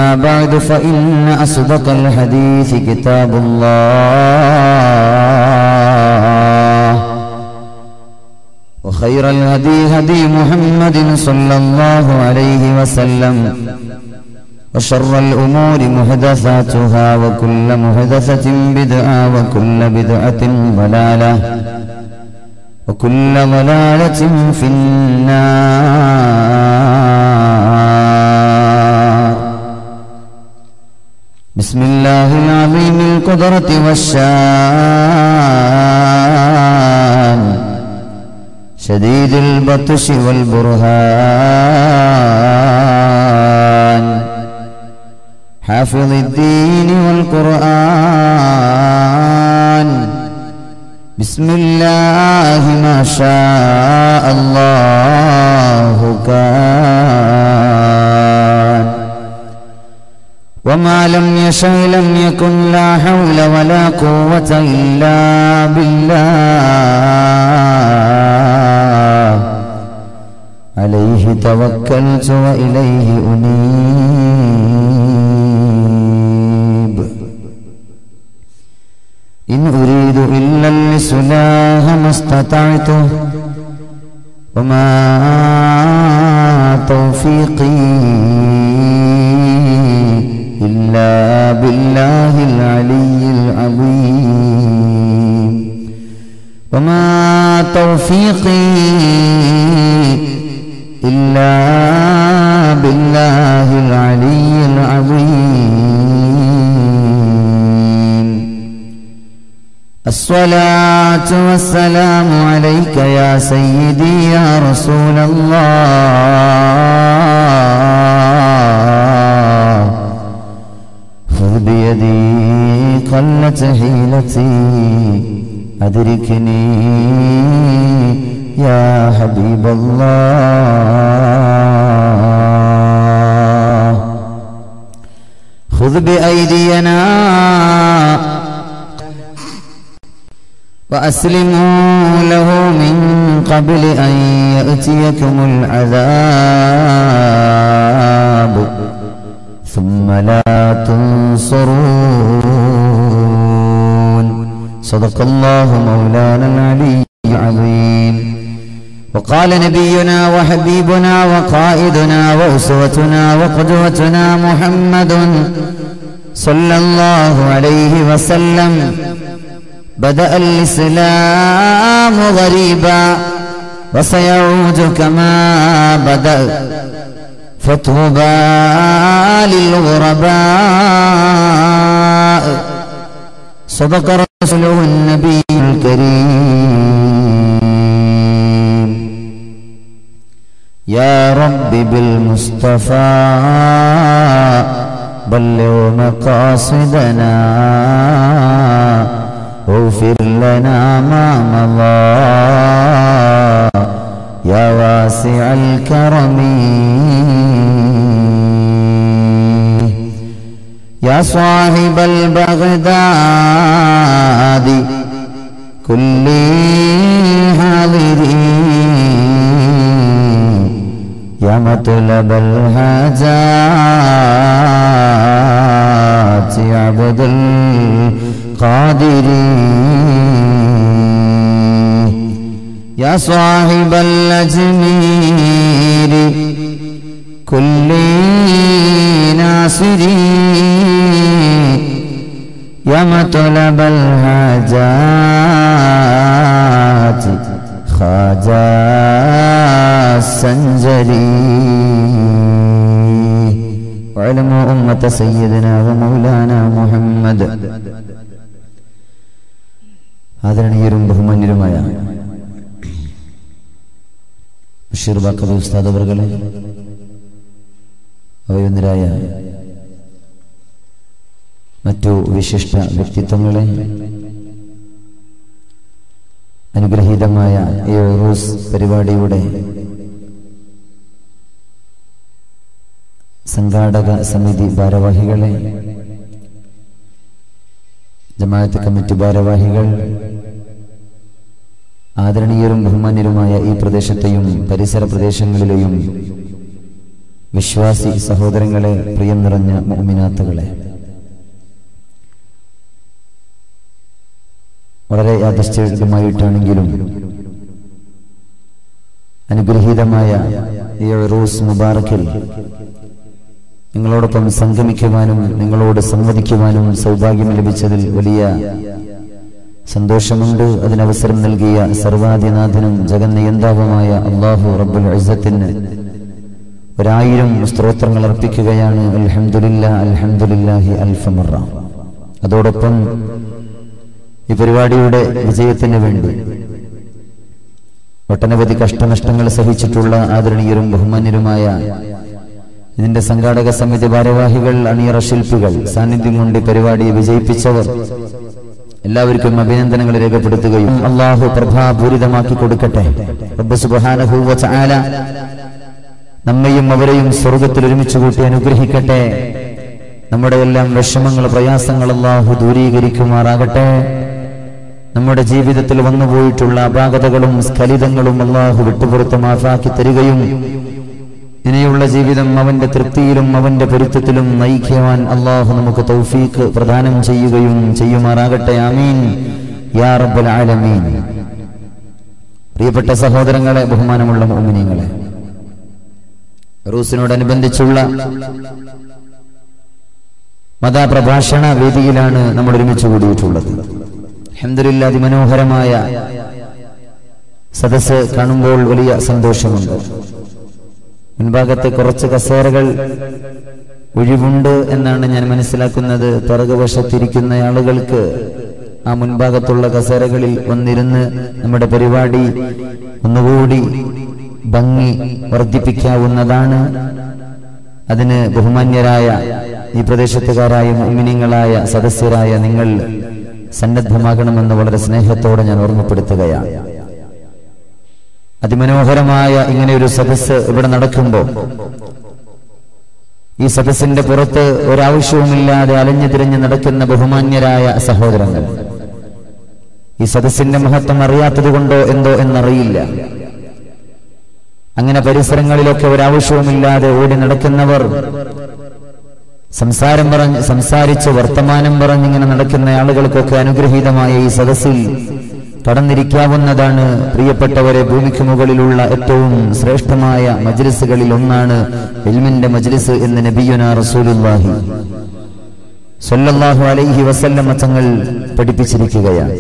أما بعد فإن أصدق الحديث كتاب الله وخير الهدي هدي محمد صلى الله عليه وسلم وشر الأمور محدثاتها وكل محدثة بدعة وكل بدعة ضلالة وكل ضلالة في النار بسم الله العظيم القدرة والشان شديد البطش والبرهان حافظ الدين والقرآن بسم الله ما شاء الله كان وما لم يشأ لم يكن لا حول ولا قوة إلا بالله عليه توكلت وإليه أنيب إن أريد إلا الإصلاح ما استطعت وما توفيقي إلا بالله العلي العظيم وما توفيقي إلا بالله العلي العظيم الصلاة والسلام عليك يا سيدي يا رسول الله خذ بيدي قلت حيلتي أدركني يا حبيب الله خذ بأيدينا وأسلموا له من قبل أن يأتيكم العذاب ثم لا تنصرون صدق الله مولانا العلي العظيم وقال نبينا وحبيبنا وقائدنا وأسوتنا وقدوتنا محمد صلى الله عليه وسلم بدأ الإسلام غريبا وسيعود كما بدأ فطوبى للغرباء صدق رسوله النبي الكريم يا رب بالمصطفى بلغ مقاصدنا واغفر لنا ما مضى يا واسع الكرم يا صاحب البغداد كل حاضرين يا مطلب الحاجات يا عبد القادر يا صاحب الأجمير كل ناصر يا مطلب الحاجات خواجة السنجري وعلموا أمة سيدنا ومولانا محمد ആദരണീയരും ബഹുമാന്യരുമായ ബഷീർ ബാക്കബി ഉസ്താദ് അവർകളെ അവയൊന്നരായ മറ്റു വിശിഷ്ട വ്യക്തിത്വങ്ങളെ അനുഗ്രഹീതമായ ഈ ഉറൂസ് പരിപാടിയുടെ സംഘാടക സമിതി ഭാരവാഹികളെ ജമാഅത്ത് കമ്മിറ്റി ഭാരവാഹികൾ ആദരണീയരും ബഹുമാന്യരുമായ ഈ പ്രദേശത്തെയും പരിസര പ്രദേശങ്ങളിലെയും വിശ്വാസി സഹോദരങ്ങളെ പ്രിയം നിറഞ്ഞ മോമിനാത്തുകളെ വളരെ യാദൃശ്ചികമായിട്ടാണെങ്കിലും അനുഗ്രഹീതമായ ഈ റൂസ് മുബാറക്കിൽ നിങ്ങളോടൊപ്പം സംഗമിക്കുവാനും നിങ്ങളോട് സംവദിക്കുവാനും സൗഭാഗ്യം ലഭിച്ചതിൽ വലിയ സന്തോഷമുണ്ട് അതിനവസരം നൽകിയ സർവാദിനാഥനും ജഗന്നിയന്താവുമായ അള്ളാഹു റബ്ബുൽ ഇസത്തിന് ഒരായിരം സ്ത്രോത്രങ്ങൾ അർപ്പിക്കുകയാണ് അൽഹംദുലില്ല അൽഹംദുലില്ലാഹി അൽഫമറ അതോടൊപ്പം ഈ പരിപാടിയുടെ വിജയത്തിന് വേണ്ടി ഒട്ടനവധി കഷ്ടനഷ്ടങ്ങൾ സഹിച്ചിട്ടുള്ള ആദരണീയരും ബഹുമാന്യരുമായ ഇതിന്റെ സംഘാടക സമിതി ഭാരവാഹികൾ അണിയറ ശില്പികൾ സാന്നിധ്യം കൊണ്ട് ഈ പരിപാടിയെ വിജയിപ്പിച്ചവർ എല്ലാവർക്കും അഭിനന്ദനങ്ങൾ രേഖപ്പെടുത്തുകയും അള്ളാഹു പ്രഭാപൂരിതമാക്കി കൊടുക്കട്ടെ റബ്ബ് സുബ്ഹാനഹു വ തആല നമ്മയും അവരെയും സ്വർഗത്തിൽ ഒരുമിച്ച് കൂട്ടി അനുഗ്രഹിക്കട്ടെ നമ്മുടെ എല്ലാം വിഷമങ്ങൾ പ്രയാസങ്ങൾ അള്ളാഹു ദൂരീകരിക്കുമാറാകട്ടെ നമ്മുടെ ജീവിതത്തിൽ വന്നുപോയിട്ടുള്ള അപാകതകളും സ്ഖലിതങ്ങളും അള്ളാഹു വിട്ടുപുറത്ത് മാഫാക്കി തരികയും ഇനിയുള്ള ജീവിതം അവന്റെ തൃപ്തിയിലും അവന്റെ പൊരുത്തത്തിലും നയിക്കുവാൻ അള്ളാഹു നമുക്ക് തൗഫീഖ് പ്രദാനം ചെയ്യുകയും ചെയ്യുമാറാകട്ടെ ആമീൻ യാ റബ്ബൽ ആലമീൻ പ്രിയപ്പെട്ട സഹോദരങ്ങളെ ബഹുമാനമുള്ള മോമിനിയങ്ങളെ റൂസിനോടനുബന്ധിച്ചുള്ള മതപ്രഭാഷണ വേദിയിലാണ് നമ്മൾ ഒരുമിച്ച് കൂടിയിട്ടുള്ളത് അഹമ്മദില്ല അതിമനോഹരമായ സദസ് കാണുമ്പോൾ വലിയ സന്തോഷമുണ്ട് മുൻഭാഗത്ത് കുറച്ച് കസേരകൾ ഒഴിവുണ്ട് എന്നാണ് ഞാൻ മനസ്സിലാക്കുന്നത് പിറകുവശത്തിരിക്കുന്ന ആളുകൾക്ക് ആ മുൻഭാഗത്തുള്ള കസേരകളിൽ വന്നിരുന്ന് നമ്മുടെ പരിപാടി ഒന്നുകൂടി ഭംഗി വർദ്ധിപ്പിക്കാവുന്നതാണ് അതിന് ബഹുമാന്യരായ ഈ പ്രദേശത്തുകാരായ മോമിനിങ്ങളായ സദസ്യരായ നിങ്ങൾ സന്നദ്ധമാകണമെന്ന് വളരെ സ്നേഹത്തോടെ ഞാൻ ഓർമ്മപ്പെടുത്തുകയാണ് അതിമനോഹരമായ ഇങ്ങനെ ഒരു സദസ്സ് ഇവിടെ നടക്കുമ്പോൾ ഈ സദസ്സിന്റെ പുറത്ത് ഒരാവശ്യവുമില്ലാതെ അലഞ്ഞു തിരിഞ്ഞ് നടക്കുന്ന ബഹുമാന്യരായ സഹോദരങ്ങൾ ഈ സദസ്സിന്റെ മഹത്വം അറിയാത്തത് കൊണ്ടോ എന്തോ എന്നറിയില്ല അങ്ങനെ പരിസരങ്ങളിലൊക്കെ ഒരാവശ്യവുമില്ലാതെ ഓടി നടക്കുന്നവർ സംസാരം പറഞ്ഞ് സംസാരിച്ച് വർത്തമാനം പറഞ്ഞിങ്ങനെ നടക്കുന്ന ആളുകൾക്കൊക്കെ അനുഗ്രഹീതമായ ഈ സദസ്സിൽ കടന്നിരിക്കാവുന്നതാണ് പ്രിയപ്പെട്ടവരെ ഭൂമിക്ക് മുകളിലുള്ള ഏറ്റവും ശ്രേഷ്ഠമായ മജ്ലിസുകളിൽ ഒന്നാണ് ഇൽമിന്റെ മജ്ലിസ് എന്ന് നബിയുന റസൂലുല്ലാഹി സല്ലല്ലാഹു അലൈഹി വസല്ലമ തങ്ങൾ പഠിപ്പിച്ചിരിക്കുകയാണ്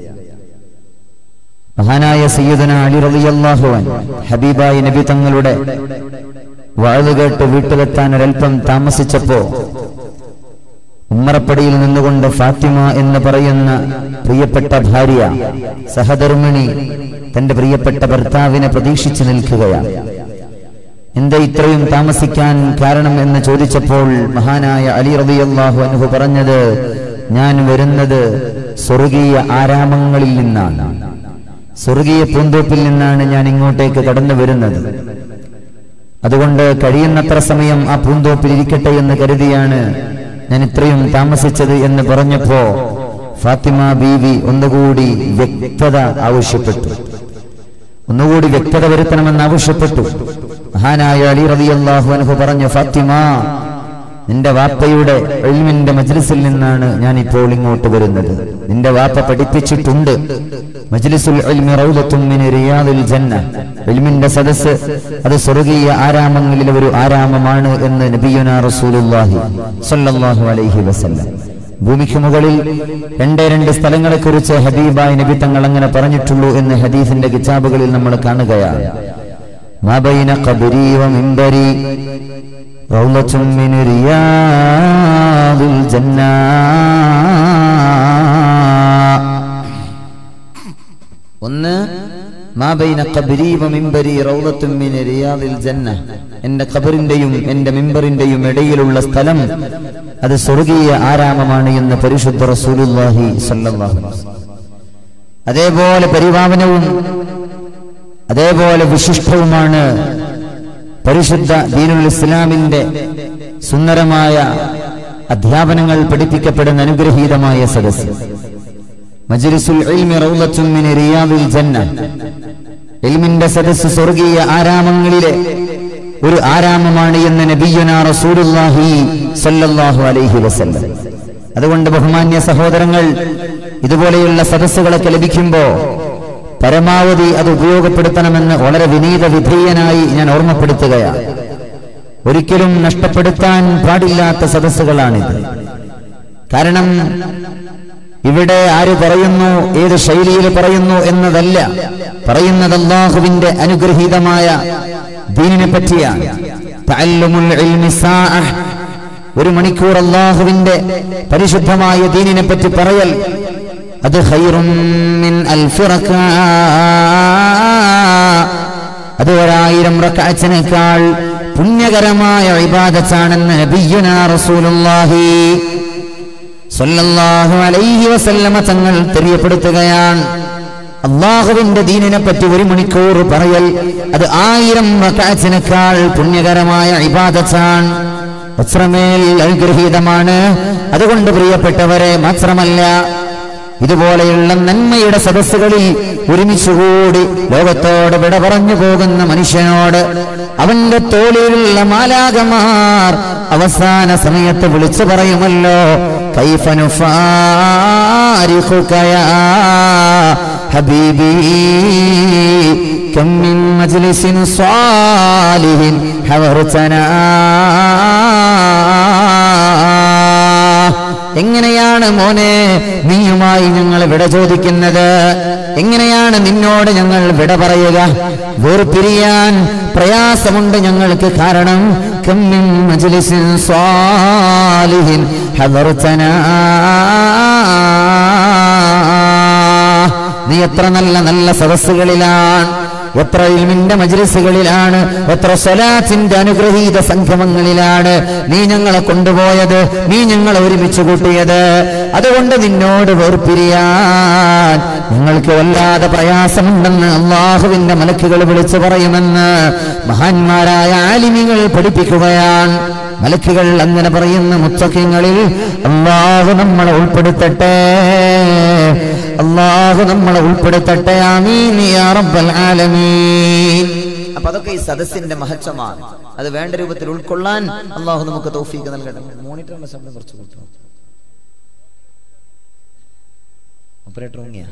മഹാനായ സയ്യിദന അലി റളിയല്ലാഹു അൻ ഹബീബായി നബി തങ്ങളുടെ വാഴ് കേട്ട് വീട്ടിലെത്താൻ ഒരൽപ്പം താമസിച്ചപ്പോ ഉമ്മറപ്പടിയിൽ നിന്നുകൊണ്ട് ഫാത്തിമ എന്ന് പറയുന്ന പ്രിയപ്പെട്ട ഭാര്യ സഹധർമ്മിണി തന്റെ പ്രിയപ്പെട്ട ഭർത്താവിനെ പ്രതീക്ഷിച്ചു നിൽക്കുകയാണ് എന്താ ഇത്രയും താമസിക്കാൻ കാരണം എന്ന് ചോദിച്ചപ്പോൾ മഹാനായ അലി റളിയല്ലാഹു അൻഹു പറഞ്ഞത് ഞാൻ വരുന്നത് സ്വർഗീയ ആരാമങ്ങളിൽ നിന്നാണ് സ്വർഗീയ പൂന്തോപ്പിൽ നിന്നാണ് ഞാൻ ഇങ്ങോട്ടേക്ക് കടന്നു വരുന്നത് അതുകൊണ്ട് കഴിയുന്നത്ര സമയം ആ പൂന്തോപ്പിൽ ഇരിക്കട്ടെ എന്ന് കരുതിയാണ് ഞാൻ ഇത്രയും താമസിച്ചത് എന്ന് പറഞ്ഞപ്പോ ഫാത്തിമ ബീവി ഒന്നുകൂടി വ്യക്തത ആവശ്യപ്പെട്ടു ഒന്നുകൂടി വ്യക്തത വരുത്തണമെന്ന് ആവശ്യപ്പെട്ടു മഹാനായ അലി റളിയല്ലാഹു അൻഹു പറഞ്ഞു ഫാത്തിമ നിന്റെ വാപ്പയുടെ എൽമിന്റെ മജ്ലിസിൽ നിന്നാണ് ഞാൻ ഇപ്പോൾ ഇങ്ങോട്ട് വരുന്നത് നിന്റെ വാപ്പ പഠിപ്പിച്ചിട്ടുണ്ട് മജ്ലിസുൽ ഇൽമി റൗദത്തും മിൻ റിയാദിൽ ജന്ന ഇൽമിന്റെ സദസ് അത് സ്വർഗീയ ആരാമങ്ങളിലെ ഒരു ആരാമമാണ് എന്ന് നബിയുന റസൂലുള്ളാഹി സ്വല്ലല്ലാഹു അലൈഹി വസല്ലം ഭൂമിക്ക് മുകളിൽ രണ്ടേ രണ്ട് സ്ഥലങ്ങളെ കുറിച്ച് ഹബീബായി നബി തങ്ങൾ അങ്ങനെ പറഞ്ഞിട്ടുള്ളൂ എന്ന് ഹദീസിന്റെ കിതാബുകളിൽ നമ്മൾ കാണുകയാണ് മാബൈന ഖബരി വ മിംബരി റൗളത്തും മിൻ റിയാദിൽ ജന്ന ഒന്ന് മാബൈന ഖബരി വ മിംബരി റൗളത്തും മിൻ റിയാദിൽ ജന്ന എന്റെ ഖബറിന്റെയും എന്റെ മിമ്പറിന്റെയും ഇടയിലുള്ള സ്ഥലം അത് സ്വർഗീയ ആരാമമാണ് എന്ന് പരിശുദ്ധ റസൂലുള്ളാഹി സ്വല്ലല്ലാഹു അലൈഹി വസല്ലം അതേപോലെ പരിപാവനവും അതേപോലെ വിശിഷ്ടവുമാണ് പരിശുദ്ധ ദീനുൽ ഇസ്ലാമിന്റെ സുന്ദരമായ അധ്യാപനങ്ങൾ പഠിപ്പിക്കപ്പെടുന്ന അനുഗ്രഹീതമായ സദസ് മജ്ലിസുൽ ഇൽമി റൗളത്തും മിൻ റിയാദിൽ ജന്ന ഇൽമിന്റെ സദസ് സ്വർഗീയ ആരാമങ്ങളിലെ ഒരു ആരാമമാണ് എന്ന് നബിയുന റസൂലുള്ളാഹി സല്ലല്ലാഹു അലൈഹി വസല്ലം അതുകൊണ്ട് ബഹുമാന്യ സഹോദരങ്ങൾ ഇതുപോലെയുള്ള സദസ്സുകളൊക്കെ ലഭിക്കുമ്പോ പരമാവധി അത് ഉപയോഗപ്പെടുത്തണമെന്ന് വളരെ വിനീത വിധേയനായി ഞാൻ ഓർമ്മപ്പെടുത്തുകയാണ് ഒരിക്കലും നഷ്ടപ്പെടുത്താൻ പാടില്ലാത്ത സദസ്സുകളാണിത് കാരണം ഇവിടെ ആര് പറയുന്നു ഏത് ശൈലിയിൽ പറയുന്നു എന്നതല്ല പറയുന്നത് അള്ളാഹുവിന്റെ അനുഗ്രഹീതമായ ദീനിനെ പറ്റിയാണ് തഅല്ലുമുൽ ഇൽമി സാഅ. ഒരു മണിക്കൂർ അള്ളാഹുവിന്റെ പരിശുദ്ധമായ ദീനിനെ പറ്റി പറയൽ അത് ഖൈറും മിൻ അൽഫി റക്അ. അത് ഒരായിരം റക്അത്തിനേക്കാൾ പുണ്യകരമായ ഇബാദത്താണെന്ന് നബിയുനാ റസൂലുള്ളാഹി സല്ലല്ലാഹു അലൈഹി വസല്ലമ തങ്ങൾ തെரியപ്പെടുത്തുകയാണ് അള്ളാഹുവിന്റെ ദീനിനെ പറ്റി ഒരു മണിക്കൂർ പറയൽ അത് ആയിരം റക്അത്തിനേക്കാൾ പുണ്യകരമായ ഇബാദത്താണ് അത്രമേൽ അനുഗ്രഹീതമാണ് അതുകൊണ്ട് പ്രിയപ്പെട്ടവരെ മാത്രമല്ല ഇതുപോലെയുള്ള നന്മയുടെ സദസ്സുകളിൽ ഒരുമിച്ചുകൂടി ലോകത്തോട് വിട പറഞ്ഞു പോകുന്ന മനുഷ്യനോട് അവന്റെ തോളിലുള്ള മാലാകമാർ അവസാന സമയത്ത് വിളിച്ചു പറയുമല്ലോ കൈഫനുഫാരിഖുകയാ ഹബീബി كم من مجلس صالح حضرتنا എങ്ങനെയാണ് മോനെ നീയുമായി ഞങ്ങൾ വിട ചോദിക്കുന്നത് എങ്ങനെയാണ് നിന്നോട് ഞങ്ങൾ വിട പറയുക വേർപിരിയാൻ പ്രയാസമുണ്ട് ഞങ്ങൾക്ക് കാരണം കമ്മിൻ മജ്ലിസിൻ സ്വാലിഹിൻ ഹദർതനാ നീ എത്ര നല്ല നല്ല സദസ്സുകളിലാണ് എത്ര ഇൽമിന്റെ മജ്ലിസുകളിലാണ് എത്ര സ്വലാത്തിന്റെ അനുഗ്രഹീത സംഗമങ്ങളിലാണ് നീ ഞങ്ങളെ കൊണ്ടുപോയത് നീ ഞങ്ങളെ ഒരുമിച്ച് കൂട്ടിയത് അതുകൊണ്ട് നിന്നോട് വേർപിരിയാൻ ഞങ്ങൾക്ക് വല്ലാതെ പ്രയാസമുണ്ടെന്ന് അള്ളാഹുവിന്റെ മലക്കുകൾ വിളിച്ചു പറയുമെന്ന് മഹാന്മാരായ ആലിമികൾ പഠിപ്പിക്കുകയാണ് മലക്കുകൾ അങ്ങനെ പറയുന്ന മുത്തക്കിങ്ങളിൽ അള്ളാഹു നമ്മളെ ഉൾപ്പെടുത്തട്ടെ അള്ളാഹു നമ്മളെ ഉൾപ്പെടുത്തട്ടെ ആമീൻ യാ റബ്ബൽ ആലമീൻ അപ്പൊ അതൊക്കെ ഈ സദസ്സിന്റെ മഹത്വമാണ് അത് വേണ്ട രൂപത്തിൽ ഉൾക്കൊള്ളാൻ അള്ളാഹു നമുക്ക് തൗഫീക്ക് നൽകട്ടെ മോണിറ്ററിന്റെ ശബ്ദം കുറച്ച് കൂട്ടും ഓപ്പറേറ്റർ ഉങ്ങിയ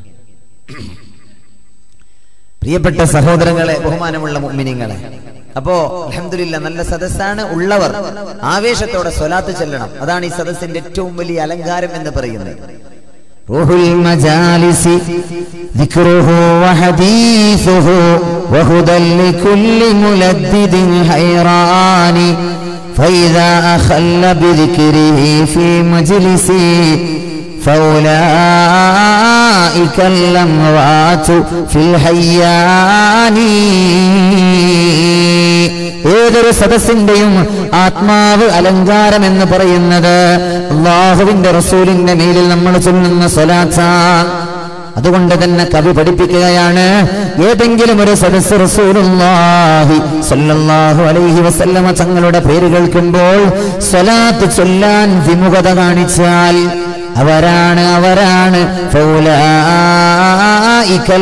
പ്രിയപ്പെട്ട സഹോദരങ്ങളെ ബഹുമാനമുള്ള മുഅ്മിനീങ്ങളെ അപ്പോ അൽഹംദുലില്ല നല്ല സദസ്സാണ് ഉള്ളവർ ആവേശത്തോടെ സ്വലാത്ത് ചെല്ലണം അതാണ് ഈ സദസ്സിന്റെ ഏറ്റവും വലിയ അലങ്കാരം എന്ന് പറയുന്നത് روح المجالس ذكره وحديثه وهدى لكل ملدد حيران فإذا أخل بذكره في مجلسي فأولئك الأموات في الحيان ഏതൊരു സദസ്സിന്റെയും ആത്മാവ് അലങ്കാരം എന്ന് പറയുന്നത് അള്ളാഹുവിന്റെ റസൂലിന്റെ മേലിൽ നമ്മൾ ചൊല്ലുന്ന സ്വലാത്താണ് അതുകൊണ്ട് തന്നെ കവി പഠിപ്പിക്കുകയാണ് ഏതെങ്കിലും ഒരു സദസ് റസൂലുള്ളാഹി സ്വല്ലല്ലാഹു അലൈഹി വസല്ലമ തങ്ങളുടെ പേര് കേൾക്കുമ്പോൾ സ്വലാത്ത് ചൊല്ലാൻ വിമുഖത കാണിച്ചാൽ അവരാണ് അവരാണ് ഫൗലായിക്കൽ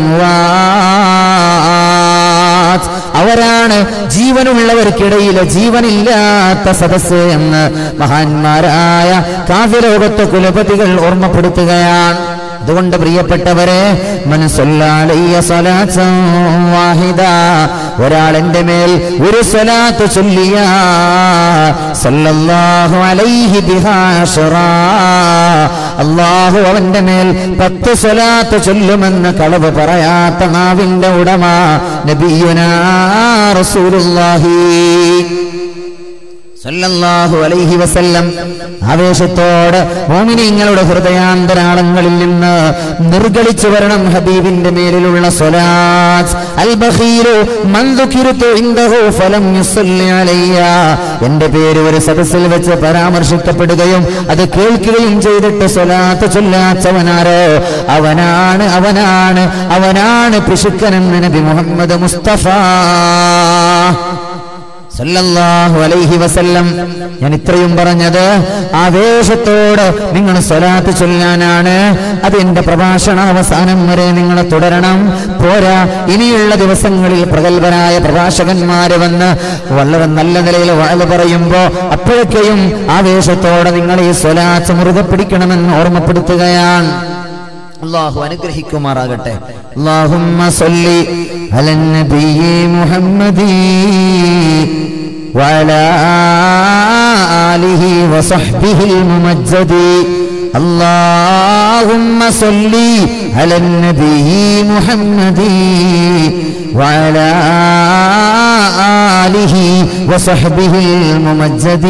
അംവാത്ത്. അവരാണ് ജീവനുള്ളവർക്കിടയിലെ ജീവനില്ലാത്ത സദസ് എന്ന് മഹാന്മാരായ കാവ്യലോകത്തെ കുലപതികൾ ഓർമ്മപ്പെടുത്തുകയാണ് അതുകൊണ്ട് പ്രിയപ്പെട്ടവരെ മനസ്സൊല്ലാളിയ സ്വലാത്ത് വാഹിദ ഒരാൾ എന്റെ മേൽ ഒരു സ്വലാത്ത് ചൊല്ലിയ സല്ലല്ലാഹു അലൈഹി ബിഹാശറാ അള്ളാഹു അവന്റെ മേൽ പത്ത് സ്വലാത്ത് ചൊല്ലുമെന്ന് കളവ് പറയാത്ത നാവിന്റെ ഉടമ നബിയുനാ റസൂലുള്ളാഹി സല്ലല്ലാഹു അലൈഹി വസല്ലം ആവേശത്തോടെ മോമിനിങ്ങളുടെ ഹൃദയാന്തരാളങ്ങളിൽ നിന്ന് നിർഗളിച്ചു വരണം ഹബീബിന്റെ മേലിലുള്ള സ്വലാത്ത് അൽ ബഖീലു മൻ ദുകിറതു ഇൻദഹു ഫലം യുസല്ലി അലയ്യ എന്റെ പേര് ഒരു സദസ്സിൽ വെച്ച് പരാമർശിക്കപ്പെടുകയും അത് കേൾക്കുകയും ചെയ്തിട്ട് സ്വലാത്ത് ചൊല്ലാത്തവനാരോ അവനാണ് അവനാണ് അവനാണ് പിശുക്കനെന്ന് നബി മുഹമ്മദ് മുസ്തഫ സല്ലല്ലാഹു അലൈഹി വസല്ലം ഞാൻ ഇത്രയും പറഞ്ഞത് ആവേശത്തോട് നിങ്ങൾ സ്വലാത്ത് ചൊല്ലാനാണ് അത് എന്റെ പ്രഭാഷണ അവസാനം വരെ നിങ്ങൾ തുടരണം പോരാ ഇനിയുള്ള ദിവസങ്ങളിൽ പ്രഗത്ഭരായ പ്രഭാഷകന്മാര് വന്ന് വളരെ നല്ല നിലയിൽ വാഴ പറയുമ്പോ അപ്പോഴൊക്കെയും ആവേശത്തോടെ നിങ്ങൾ ഈ സ്വലാത്ത് മുറുകെ പിടിക്കണമെന്ന് ഓർമ്മപ്പെടുത്തുകയാണ് അള്ളാഹു അനുഗ്രഹിക്കുമാറാകട്ടെ അല്ലാഹുമ്മ സല്ലി അലൻ നബിയി മുഹമ്മദി وعلى آله وصحبه الممجد اللهم صل على النبي محمد وعلى آله وصحبه الممجد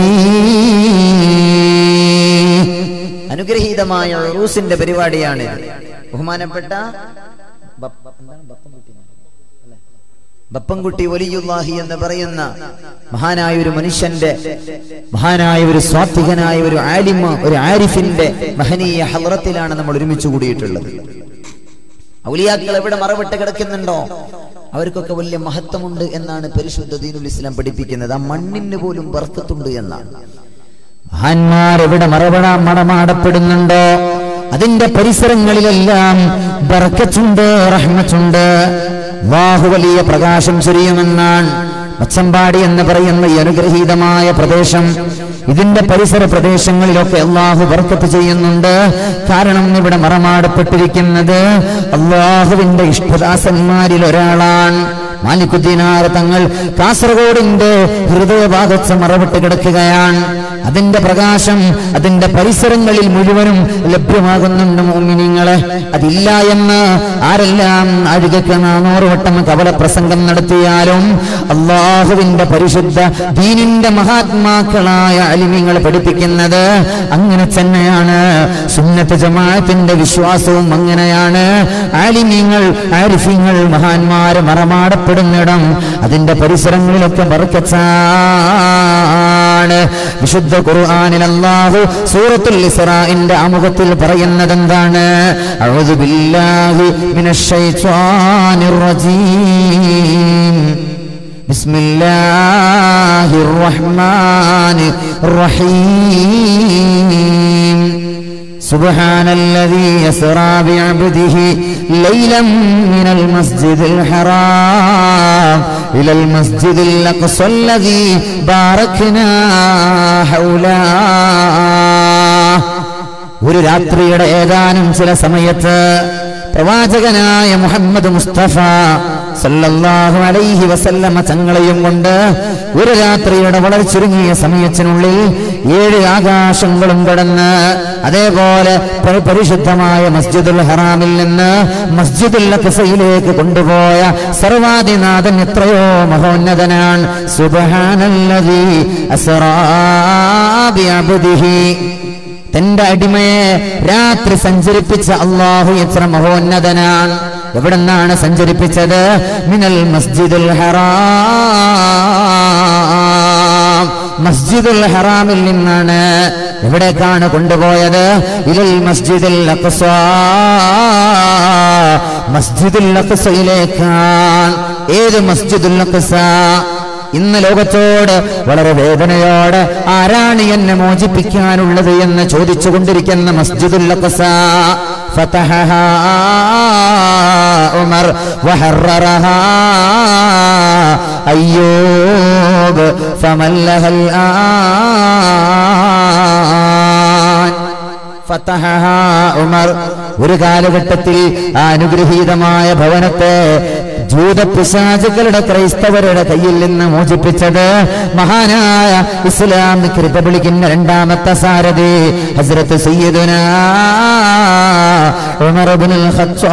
അനുഗ്രഹീതമായ ഉറൂസിന്റെ പരിപാടിയാണ് ബഹുമാനപ്പെട്ട ബപ്പ- എന്താണ് ബപ്പൻകുട്ടി? അല്ലേ? ബപ്പൻകുട്ടി വലിയുല്ലാഹി എന്ന് പറയുന്ന മഹാനായ ഒരു മനുഷ്യന്റെ മഹാനായ ഒരു സ്വാത്വികനായ ഒരു ആലിമ ഒരു ആരിഫിന്റെ മഹനീയ ഹലറത്തിലാണ് നമ്മൾ ഒരുമിച്ച് കൂടിയിട്ടുള്ളത് ഔലിയാക്കൾ എവിടെ മറവിട്ട് കിടക്കുന്നുണ്ടോ അവർക്കൊക്കെ വലിയ മഹത്വമുണ്ട് എന്നാണ് പരിശുദ്ധ ദീനുൽ ഇസ്ലാം പഠിപ്പിക്കുന്നത് ആ മണ്ണിന് പോലും ബർക്കത്തുണ്ട് എന്നാണ് മഹാന്മാർ എവിടെ മറവട മടമാടപ്പെടുന്നുണ്ടോ അതിന്റെ പരിസരങ്ങളിലെല്ലാം ബർക്കത്തുണ്ട് റഹ്മത്തുണ്ട് വാഹു വലിയ പ്രകാശം ചൊരിയുമെന്നാണ് മച്ചമ്പാടി എന്ന് പറയുന്ന ഈ അനുഗ്രഹീതമായ പ്രദേശം ഇതിന്റെ പരിസര പ്രദേശങ്ങളിലൊക്കെ അള്ളാഹു ബർക്കത്ത് ചെയ്യുന്നുണ്ട് കാരണം ഇവിടെ മറമാടപ്പെട്ടിരിക്കുന്നത് അള്ളാഹുവിന്റെ ഇഷ്ടദാസന്മാരിൽ ഒരാളാണ് മാലിക്കുദ്ദീനാർ തങ്ങൾ കാസർഗോഡിന്റെ ഹൃദയഭാഗത്ത് മറവിട്ട് കിടക്കുകയാണ് അതിന്റെ പ്രകാശം അതിന്റെ പരിസരങ്ങളിൽ മുഴുവനും ലഭ്യമാകുന്നുണ്ട് മോമിനിങ്ങളെ അതില്ല എന്ന് ആരെല്ലാം അഴുകക്ക് നാനൂറ് വട്ടം കവല പ്രസംഗം നടത്തിയാലും അള്ളാഹുവിന്റെ പരിശുദ്ധ ദീനിന്റെ മഹാത്മാക്കളായ അലിമിങ്ങൾ പഠിപ്പിക്കുന്നത് അങ്ങനെ തന്നെയാണ് സുന്നത്ത് ജമാഅത്തിന്റെ വിശ്വാസവും അങ്ങനെയാണ് ആലിമ്യങ്ങൾ ആരിഫ്യങ്ങൾ മഹാന്മാര് മറമാടപ്പെടുന്നിടം അതിന്റെ പരിസരങ്ങളിലൊക്കെ ബർക്കച്ചാണ് വിശുദ്ധ ഖുർആനിൽ അല്ലാഹു സൂറത്തുൽ ഇസ്രാഇന്റെ ആമുഖത്തിൽ പറയുന്നത് എന്താണ് അഊദു ബില്ലാഹി മിനശ് ശൈത്വാനിർ റജീം بسم الله الرحمن الرحيم سبحان الذي يسرى بعبده ليلا من المسجد الحرام إلى المسجد الأقصى الذي باركنا حوله ഒരു രാത്രിയുടെ ഏതാനും ചില സമയത്ത് പ്രവാചകനായ മുഹമ്മദ് മുസ്തഫ സല്ലല്ലാഹു അലൈഹി വസല്ലമ തങ്ങളെയും കൊണ്ട് ഒരു രാത്രിയുടെ വളരെ ചുരുങ്ങിയ സമയത്തിനുള്ളിൽ ഏഴ് ആകാശങ്ങളും കടന്ന് അതേപോലെ പരി- പരിശുദ്ധമായ മസ്ജിദുൽ ഹറാമിൽ നിന്ന് മസ്ജിദുൽ അഖ്സയിലേക്ക് കൊണ്ടുപോയ സർവാദിനാഥൻ എത്രയോ മഹോന്നതനാണ് സുബ്ഹാനല്ലദീ അസ്റാ ബിഅബ്ദിഹി തന്റെ അടിമയെ രാത്രി സഞ്ചരിപ്പിച്ച അള്ളാഹു എത്ര മഹോന്നതനാണ് എവിടെ നിന്നാണ് സഞ്ചരിപ്പിച്ചത് മിനൽ മസ്ജിദുൽ ഹറാം മസ്ജിദുൽ ഹറാമിൽ നിന്നാണ് എവിടേക്കാണ് കൊണ്ടുപോയത് ഇലൽ മസ്ജിദുൽ അഖ്സ മസ്ജിദുൽ അഖ്സയിലേക്കാണ് ഏത് മസ്ജിദുൽ അഖ്സ ഇന്ന് ലോകത്തോട് വളരെ വേദനയോടെ ആരാണ് എന്നെ മോചിപ്പിക്കാനുള്ളത് എന്ന് ചോദിച്ചുകൊണ്ടിരിക്കുന്ന മസ്ജിദുൽ അഖ്സ فتحها عمر وحررها أيوب فمن لها الآن ഫതഹഹ ഉമർ ഒരു കാലഘട്ടത്തിൽ ആ അനുഗ്രഹീതമായ ഭവനത്തെ ജൂതപിശാചുക്കളുടെ ക്രൈസ്തവരുടെ കയ്യിൽ നിന്ന് മോചിപ്പിച്ചത് മഹാനായ ഇസ്ലാമിക് റിപ്പബ്ലിക്കിന്റെ രണ്ടാമത്തെ സാരഥി ഹസ്രത്ത് സയ്യിദുന ഉമർ ഇബ്നുൽ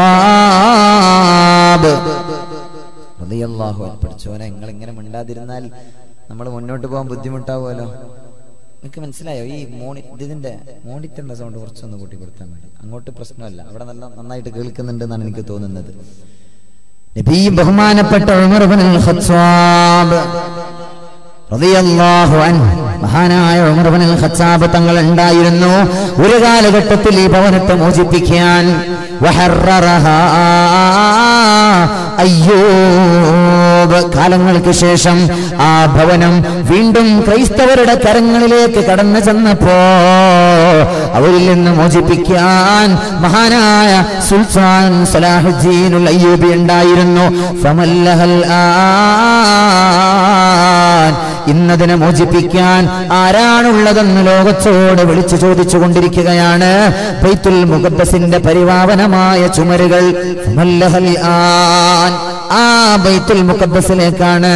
ഖത്താബ് റളിയല്ലാഹു അൻഹു പഠിച്ചോനെ നിങ്ങൾ ഇങ്ങനെ മിണ്ടാതിരുന്നാൽ നമ്മൾ മുന്നോട്ട് പോകാൻ ബുദ്ധിമുട്ടാവുമല്ലോ നിങ്ങൾക്ക് മനസ്സിലായോ ഈ മോണി ഇതിന്റെ മോണിറ്ററിന്റെ സൗണ്ട് കുറച്ചൊന്ന് കൂട്ടി കൊടുത്താൽ മതി അങ്ങോട്ട് പ്രശ്നമല്ല അവിടെ നല്ല നന്നായിട്ട് കേൾക്കുന്നുണ്ട് എന്നാണ് എനിക്ക് തോന്നുന്നത് നബിയും ബഹുമാനപ്പെട്ട ഉമർ ഇബ്നുൽ ഖത്താബ് റളിയല്ലാഹു അൻഹു മഹാനായ ഉമർ ഇബ്നുൽ ഖത്താബ് തങ്ങൾ ഉണ്ടായിരുന്നു ഒരു കാലഘട്ടത്തിൽ ഈ ഭവനത്തെ മോചിപ്പിക്കാൻ വഹററഹാ അയ്യൂബ് യാക്കൂബ് കാലങ്ങൾക്ക് ശേഷം ആ ഭവനം വീണ്ടും ക്രൈസ്തവരുടെ കരങ്ങളിലേക്ക് കടന്നു ചെന്നപ്പോ അവരിൽ നിന്ന് മോചിപ്പിക്കാൻ മഹാനായ സുൽത്താൻ സലാഹുദ്ദീനുൽ അയ്യൂബി ഉണ്ടായിരുന്നു ഫമല്ലഹൽ ആൻ ഇന്നതിനെ മോചിപ്പിക്കാൻ ആരാണുള്ളതെന്ന് ലോകത്തോട് വിളിച്ചു ചോദിച്ചു കൊണ്ടിരിക്കുകയാണ് ബൈത്തുൽ മുഖദ്ദസിന്റെ പരിപാവനമായ ചുമരുകൾ ഫമല്ലഹൽ ആൻ ആ ബൈത്തുൽ മുഖദ്ദസിലേക്കാണ്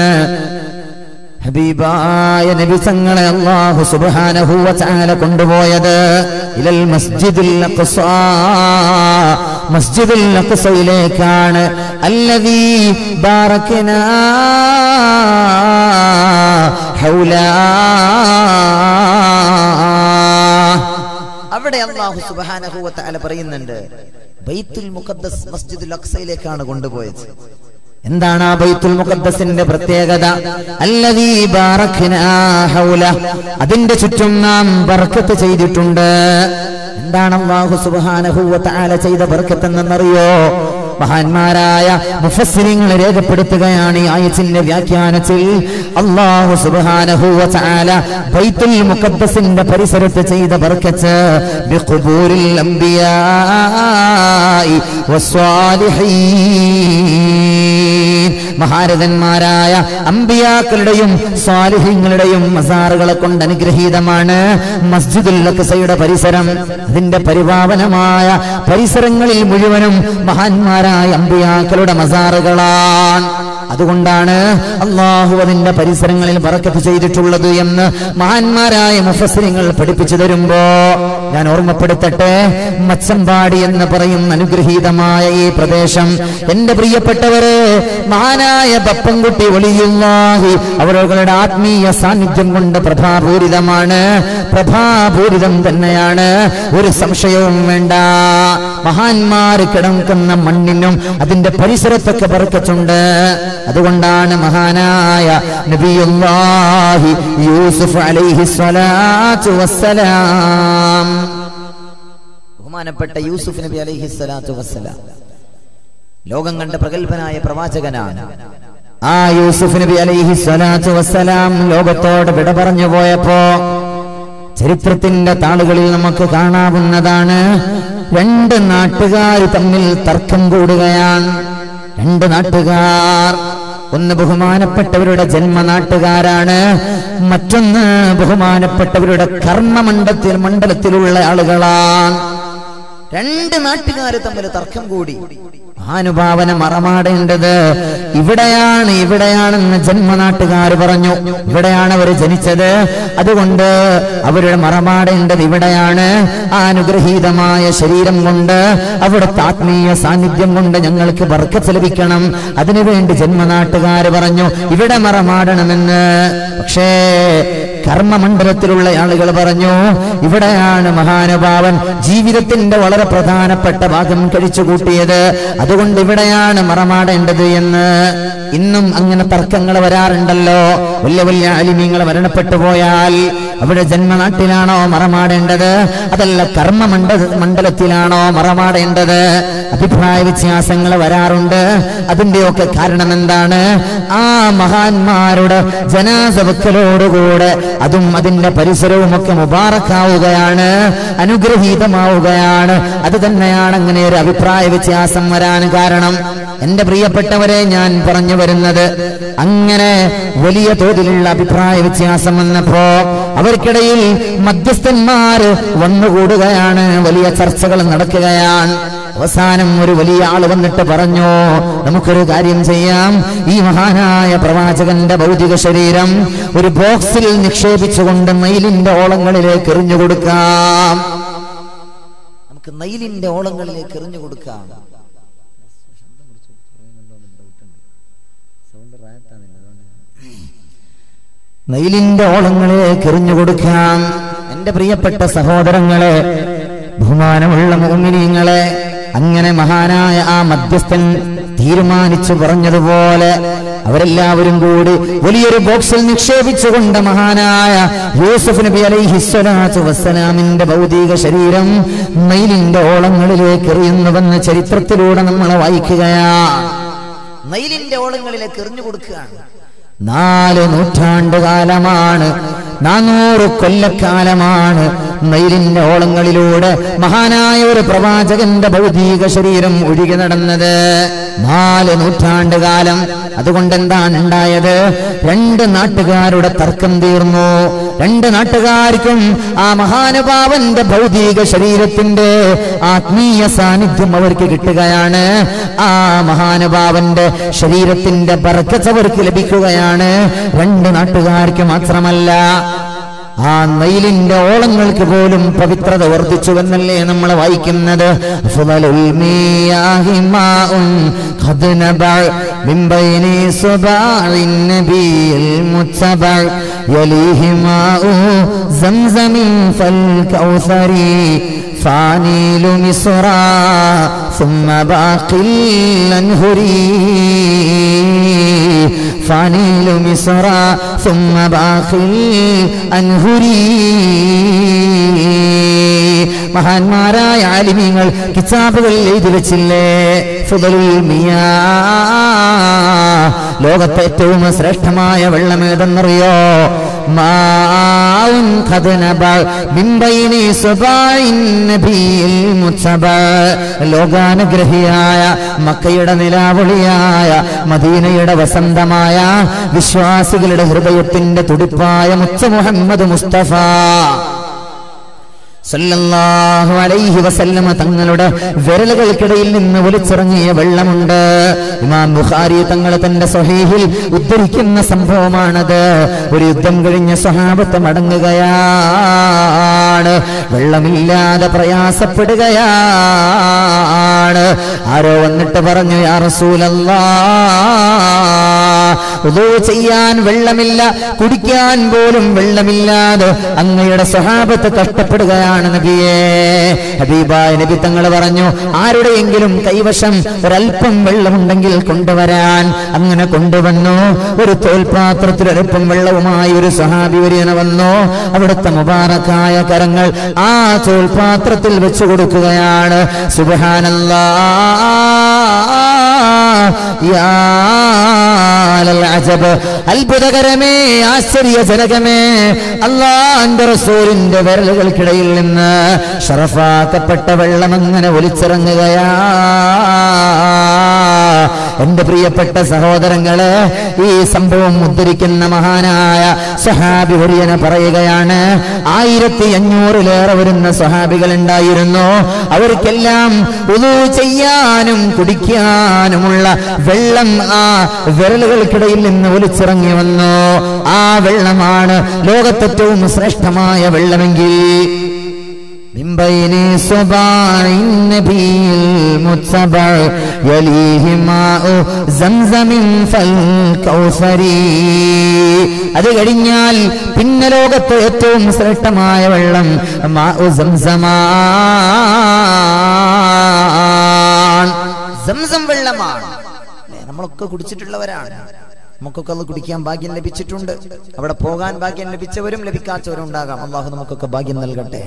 ഹബീബായ നബി തങ്ങളെ അല്ലാഹു സുബ്ഹാനഹു വ തആല കൊണ്ടുപോയത് ഇലൽ മസ്ജിദുൽ അഖ്സാ മസ്ജിദുൽ അഖ്സയിലേക്കാണ് അല്ലദീ ബാറകനാ ഹൗലാ അവിടെ അള്ളാഹു സുബ്ഹാനഹു വ തആല പറയുന്നുണ്ട് ബൈത്തുൽ മുഖദ്ദസ് മസ്ജിദുൽ അക്സയിലേക്കാണ് കൊണ്ടുപോയത് എന്താണ് ആ ബൈത്തുൽ മുഖദ്ദസിന്റെ പ്രത്യേകത അല്ലദീ ബാറക്നാ ഹൗല അതിന്റെ ചുറ്റും നാം ബർക്കത്ത് ചെയ്തിട്ടുണ്ട് എന്താണ് അല്ലാഹു സുബ്ഹാനഹു വ തആല ചെയ്ത ബർക്കത്ത് എന്നറിയോ മഹാന്മാരായ മുഫസ്സിരിങ്ങൾ രേഖപ്പെടുത്തുകയാണ് ഈ ആയത്തിന്റെ വ്യാഖ്യാനത്തിൽ അല്ലാഹു സുബ്ഹാനഹു വ തആല ബൈത്തുൽ മുഖദ്ദസിന്റെ പരിസരത്ത് ചെയ്ത ബർക്കത്ത് ബിഖുബൂരിൽ അംബിയാഇ വസ്വാലിഹീൻ മഹാരഥന്മാരായ അമ്പിയാക്കളുടെയും സ്വാലിഹ്യങ്ങളുടെയും മസാറുകളെ കൊണ്ട് അനുഗ്രഹീതമാണ് മസ്ജിദുൽ അക്സയുടെ പരിസരം അതിന്റെ പരിപാവനമായ പരിസരങ്ങളിൽ മുഴുവനും മഹാന്മാരായ അമ്പിയാക്കളുടെ മസാറുകളാണ് അതുകൊണ്ടാണ് അള്ളാഹു അതിന്റെ പരിസരങ്ങളിൽ ബറക്കത്ത് ചെയ്തിട്ടുള്ളത് എന്ന് മഹാന്മാരായ മുഫസ്സിരിങ്ങൾ പഠിപ്പിച്ചു തരുമ്പോ ഞാൻ ഓർമ്മപ്പെടുത്തട്ടെ മച്ചമ്പാടി എന്ന് പറയുന്ന അനുഗ്രഹീതമായ ഈ പ്രദേശം എന്റെ പ്രിയപ്പെട്ടവരെ മഹാനായ ബപ്പൻകുട്ടി ഒളിയുള്ളാഹി അവരുടെ ആത്മീയ സാന്നിധ്യം കൊണ്ട് പ്രഭാപൂരിതമാണ് പ്രഭാപൂരിതം തന്നെയാണ് ഒരു സംശയവും വേണ്ട മഹാന്മാര് കിടക്കുന്ന മണ്ണിനും അതിന്റെ പരിസരത്തൊക്കെ ബർക്കത്തുണ്ട് അതുകൊണ്ടാണ് മഹാനായ നബിയുല്ലാഹി യൂസുഫ് അലൈഹി സ്വലാത്തു വസ്സലാം ബഹുമാനപ്പെട്ട യൂസുഫ് നബി അലൈഹി സ്വലാത്തു വസ്സലാം ലോകം കണ്ട പ്രഗത്ഭനായ പ്രവാചകനാണ് ആ യൂസുഫ് നബി അലൈഹി സ്വലാത്തു വസ്സലാം ലോകത്തോട് വിട പറഞ്ഞു പോയപ്പോ ചരിത്രത്തിന്റെ താളുകളിൽ നമുക്ക് കാണാവുന്നതാണ് രണ്ട് നാട്ടുകാർ തമ്മിൽ തർക്കം കൂടുകയാണ് രണ്ട് നാട്ടുകാർ ഒന്ന് ബഹുമാനപ്പെട്ടവരുടെ ജന്മനാട്ടുകാരാണ് മറ്റൊന്ന് ബഹുമാനപ്പെട്ടവരുടെ കർമ്മമണ്ഡത്തിൽ മണ്ഡലത്തിലുള്ള ആളുകളാണ് രണ്ട് നാട്ടുകാർ തമ്മിൽ തർക്കം കൂടി മഹാനുഭാവന മറമാടേണ്ടത് ഇവിടെയാണ് ഇവിടെയാണെന്ന് ജന്മനാട്ടുകാർ പറഞ്ഞു ഇവിടെയാണ് അവർ ജനിച്ചത് അതുകൊണ്ട് അവരുടെ മറമാടേണ്ടത് ഇവിടെയാണ് ആ അനുഗ്രഹീതമായ ശരീരം കൊണ്ട് അവിടുത്തെ ആത്മീയ സാന്നിധ്യം കൊണ്ട് ഞങ്ങൾക്ക് ബർക്കത്ത് ലഭിക്കണം അതിനുവേണ്ടി ജന്മനാട്ടുകാർ പറഞ്ഞു ഇവിടെ മറമാടണമെന്ന് പക്ഷേ കർമ്മമണ്ഡലത്തിലുള്ള ആളുകൾ പറഞ്ഞു ഇവിടെയാണ് മഹാനുഭാവൻ ജീവിതത്തിന്റെ വളരെ പ്രധാനപ്പെട്ട ഭാഗം കഴിച്ചു കൂട്ടിയത് അതുകൊണ്ട് ഇവിടെയാണ് മറമാടേണ്ടത് എന്ന് ഇന്നും അങ്ങനെ തർക്കങ്ങൾ വരാറുണ്ടല്ലോ വലിയ വലിയ അലിമീങ്ങൾ മരണപ്പെട്ടു പോയാൽ അവിടെ ജന്മനാട്ടിലാണോ മറമാടേണ്ടത് അതല്ല കർമ്മ മണ്ഡ മണ്ഡലത്തിലാണോ മറമാടേണ്ടത് അഭിപ്രായ വ്യത്യാസങ്ങൾ വരാറുണ്ട് അതിന്റെയൊക്കെ കാരണം എന്താണ് ആ മഹാന്മാരുടെ ജനാസ വെക്കലോടുകൂടെ അതും അതിന്റെ പരിസരവും ഒക്കെ മുബാറക്കാവുകയാണ് അനുഗ്രഹീതമാവുകയാണ് അത് തന്നെയാണ് അങ്ങനെ ഒരു അഭിപ്രായ വ്യത്യാസം വരാൻ കാരണം എന്റെ പ്രിയപ്പെട്ടവരെ ഞാൻ പറഞ്ഞു വരുന്നത് അങ്ങനെ വലിയ തോതിലുള്ള അഭിപ്രായ വ്യത്യാസം വന്നപ്പോ അവർക്കിടയിൽ മധ്യസ്ഥന്മാര് വന്നുകൂടുകയാണ് വലിയ ചർച്ചകൾ നടക്കുകയാണ് അവസാനം ഒരു വലിയ ആള് വന്നിട്ട് പറഞ്ഞു നമുക്കൊരു കാര്യം ചെയ്യാം ഈ മഹാനായ പ്രവാചകന്റെ ഭൗതിക ശരീരം ഒരു ബോക്സിൽ നിക്ഷേപിച്ചുകൊണ്ട് മയിലിന്റെ ഓളങ്ങളിലേക്ക് എറിഞ്ഞു കൊടുക്കാം നമുക്ക് നൈലിന്റെ ഓളങ്ങളിലേക്ക് എറിഞ്ഞു കൊടുക്കാം നൈലിന്റെ ഓളങ്ങളിലേക്ക് എറിഞ്ഞു കൊടുക്കാം എന്റെ പ്രിയപ്പെട്ട സഹോദരങ്ങളെ ബഹുമാനമുള്ള മോമിനിങ്ങളെ അങ്ങനെ മഹാനായ ആ മധ്യസ്ഥൻ തീരുമാനിച്ചു പറഞ്ഞതുപോലെ അവരെല്ലാവരും കൂടി വലിയൊരു ബോക്സിൽ നിക്ഷേപിച്ചുകൊണ്ട് മഹാനായ യൂസുഫ് നബി അലൈഹി സ്വലാത്തു വസ്സലാമിന്റെ ഭൗതിക ശരീരം മയിലിന്റെ ഓളങ്ങളിലേക്ക് എറിയുന്നുവെന്ന് ചരിത്രത്തിലൂടെ നമ്മൾ വായിക്കുകയാണ് നൈലിന്റെ ഓളങ്ങളിലേക്ക് എറിഞ്ഞു കൊടുക്കുകയാണ് നാല് നൂറ്റാണ്ട് കാലമാണ് നാനൂറ് കൊല്ലക്കാലമാണ് നൈലിന്റെ ഓളങ്ങളിലൂടെ മഹാനായ ഒരു പ്രവാചകന്റെ ഭൗതിക ശരീരം ഒഴുകി നടന്നത് നാല് നൂറ്റാണ്ട് കാലം അതുകൊണ്ട് എന്താണ് ഉണ്ടായത് രണ്ട് നാട്ടുകാരുടെ തർക്കം തീർന്നു രണ്ട് നാട്ടുകാർക്കും ആ മഹാനുഭാവന്റെ ഭൗതിക ശരീരത്തിന്റെ ആത്മീയ സാന്നിധ്യം അവർക്ക് കിട്ടുകയാണ് ആ മഹാനുഭാവന്റെ ശരീരത്തിന്റെ ബർക്കത്ത് അവർക്ക് ലഭിക്കുകയാണ് രണ്ട് നാട്ടുകാർക്ക് മാത്രമല്ല ആ നൈലിന്റെ ഓളങ്ങൾക്ക് പോലും പവിത്രത വർദ്ധിച്ചുവെന്നല്ലേ നമ്മൾ വായിക്കുന്നത് അഫ്ളലുൽ മിയാഹി മാഉൻ ഖദ് നബഅ മിൻ ബൈനി സുബാഇൻ നബിയിൽ മുത്തബഅ യലീഹി മാഉ സംസമിൻ ഫൽ കൗസരി فانيل مصرا ثم باقي الانهري فانيل مصرا ثم باقي الانهري മഹാന്മാരായ ആലിമീങ്ങൾ കിതാബുകൾ എഴുതി വെച്ചില്ലേ ഫുദലുൽ മിയാ ലോകത്തെ ഏറ്റവും ശ്രേഷ്ഠമായ വെള്ളം ഏതെന്നറിയോ മാഉൻ ഖദ് നബഅ മിൻ ബൈനി സുബാഇൻ നബിയിൽ മുത്തബഅ ലോകാനുഗ്രഹിയായ മക്കയുടെ നിലാവളിയായ മദീനയുടെ വസന്തമായ വിശ്വാസികളുടെ ഹൃദയത്തിന്റെ തുടിപ്പായ മുച്ച മുഹമ്മദ് മുസ്തഫ സല്ലല്ലാഹു അലൈഹി വസല്ലമ തങ്ങളുടെ വിരലുകൾക്കിടയിൽ നിന്ന് ഒലിച്ചിറങ്ങിയ വെള്ളമുണ്ട് ഇമാം ബുഖാരി തങ്ങൾ തന്റെ സ്വഹീഹിൽ ഉദ്ധരിക്കുന്ന സംഭവമാണത് ഒരു യുദ്ധം കഴിഞ്ഞ സ്വഹാബത്ത് മടങ്ങുകയാണ് വെള്ളമില്ലാതെ പ്രയാസപ്പെടുകയാണ് ആരോ വന്നിട്ട് പറഞ്ഞു യാ റസൂലല്ലാ ഉദൂ ചെയ്യാൻ വെള്ളമില്ല കുടിക്കാൻ പോലും വെള്ളമില്ലാതെ അങ്ങയുടെ സ്വഹാബത്ത് കഷ്ടപ്പെടുകയാണ് നബിയെ ഹബീബായ നബി തങ്ങൾ പറഞ്ഞു ആരുടെയെങ്കിലും കൈവശം ഒരല്പം വെള്ളമുണ്ടെങ്കിൽ കൊണ്ടുവരാൻ അങ്ങനെ കൊണ്ടുവന്നു ഒരു തോൽപാത്രത്തിൽ ഒരല്പം വെള്ളവുമായി ഒരു സഹാബി വരിയന വന്നു അവിടുത്തെ മുബാറക്കായ കരങ്ങൾ ആ തോൽപാത്രത്തിൽ വെച്ചു കൊടുക്കുകയാണ് സുബഹാനല്ലാ യാ അജബ് അത്ഭുതകരമേ ആശ്ചര്യജനകമേ അള്ളാന്റെ റസൂലിന്റെ വിരലുകൾക്കിടയിൽ നിന്ന് ഷറഫാക്കപ്പെട്ട വെള്ളം അങ്ങനെ ഒലിച്ചിറങ്ങുകയാ എന്റെ പ്രിയപ്പെട്ട സഹോദരങ്ങള് ഈ സംഭവം ഉദ്ധരിക്കുന്ന മഹാനായ സഹാബി ഹുരിയന പറയുകയാണ് ആയിരത്തി അഞ്ഞൂറിലേറെ വരുന്ന സഹാബികൾ ഉണ്ടായിരുന്നു അവർക്കെല്ലാം ഉദു ചെയ്യാനും കുടിക്കാനുമുള്ള വെള്ളം ആ വിരലുകൾക്കിടയിൽ നിന്ന് ഒലിച്ചിറങ്ങി വന്നു ആ വെള്ളമാണ് ലോകത്തേറ്റവും ശ്രേഷ്ഠമായ വെള്ളമെങ്കിൽ من بين صباع النبي المتبع يليه ماء زمزم فالكوثري അത് കഴിഞ്ഞാൽ പിന്നെ ലോകത്ത് ഏറ്റവും ശ്രേഷ്ഠമായ വെള്ളം മാ സംസമാൻ സംസം വെള്ളമാണ് അല്ലേ? നമ്മളൊക്കെ കുടിച്ചിട്ടുള്ളവരാണ് നമുക്കൊക്കെ അത് കുടിക്കാൻ ഭാഗ്യം ലഭിച്ചിട്ടുണ്ട് അവിടെ പോകാൻ ഭാഗ്യം ലഭിച്ചവരും ലഭിക്കാത്തവരും ഉണ്ടാകാം അള്ളാഹു നമുക്കൊക്കെ ഭാഗ്യം നൽകട്ടെ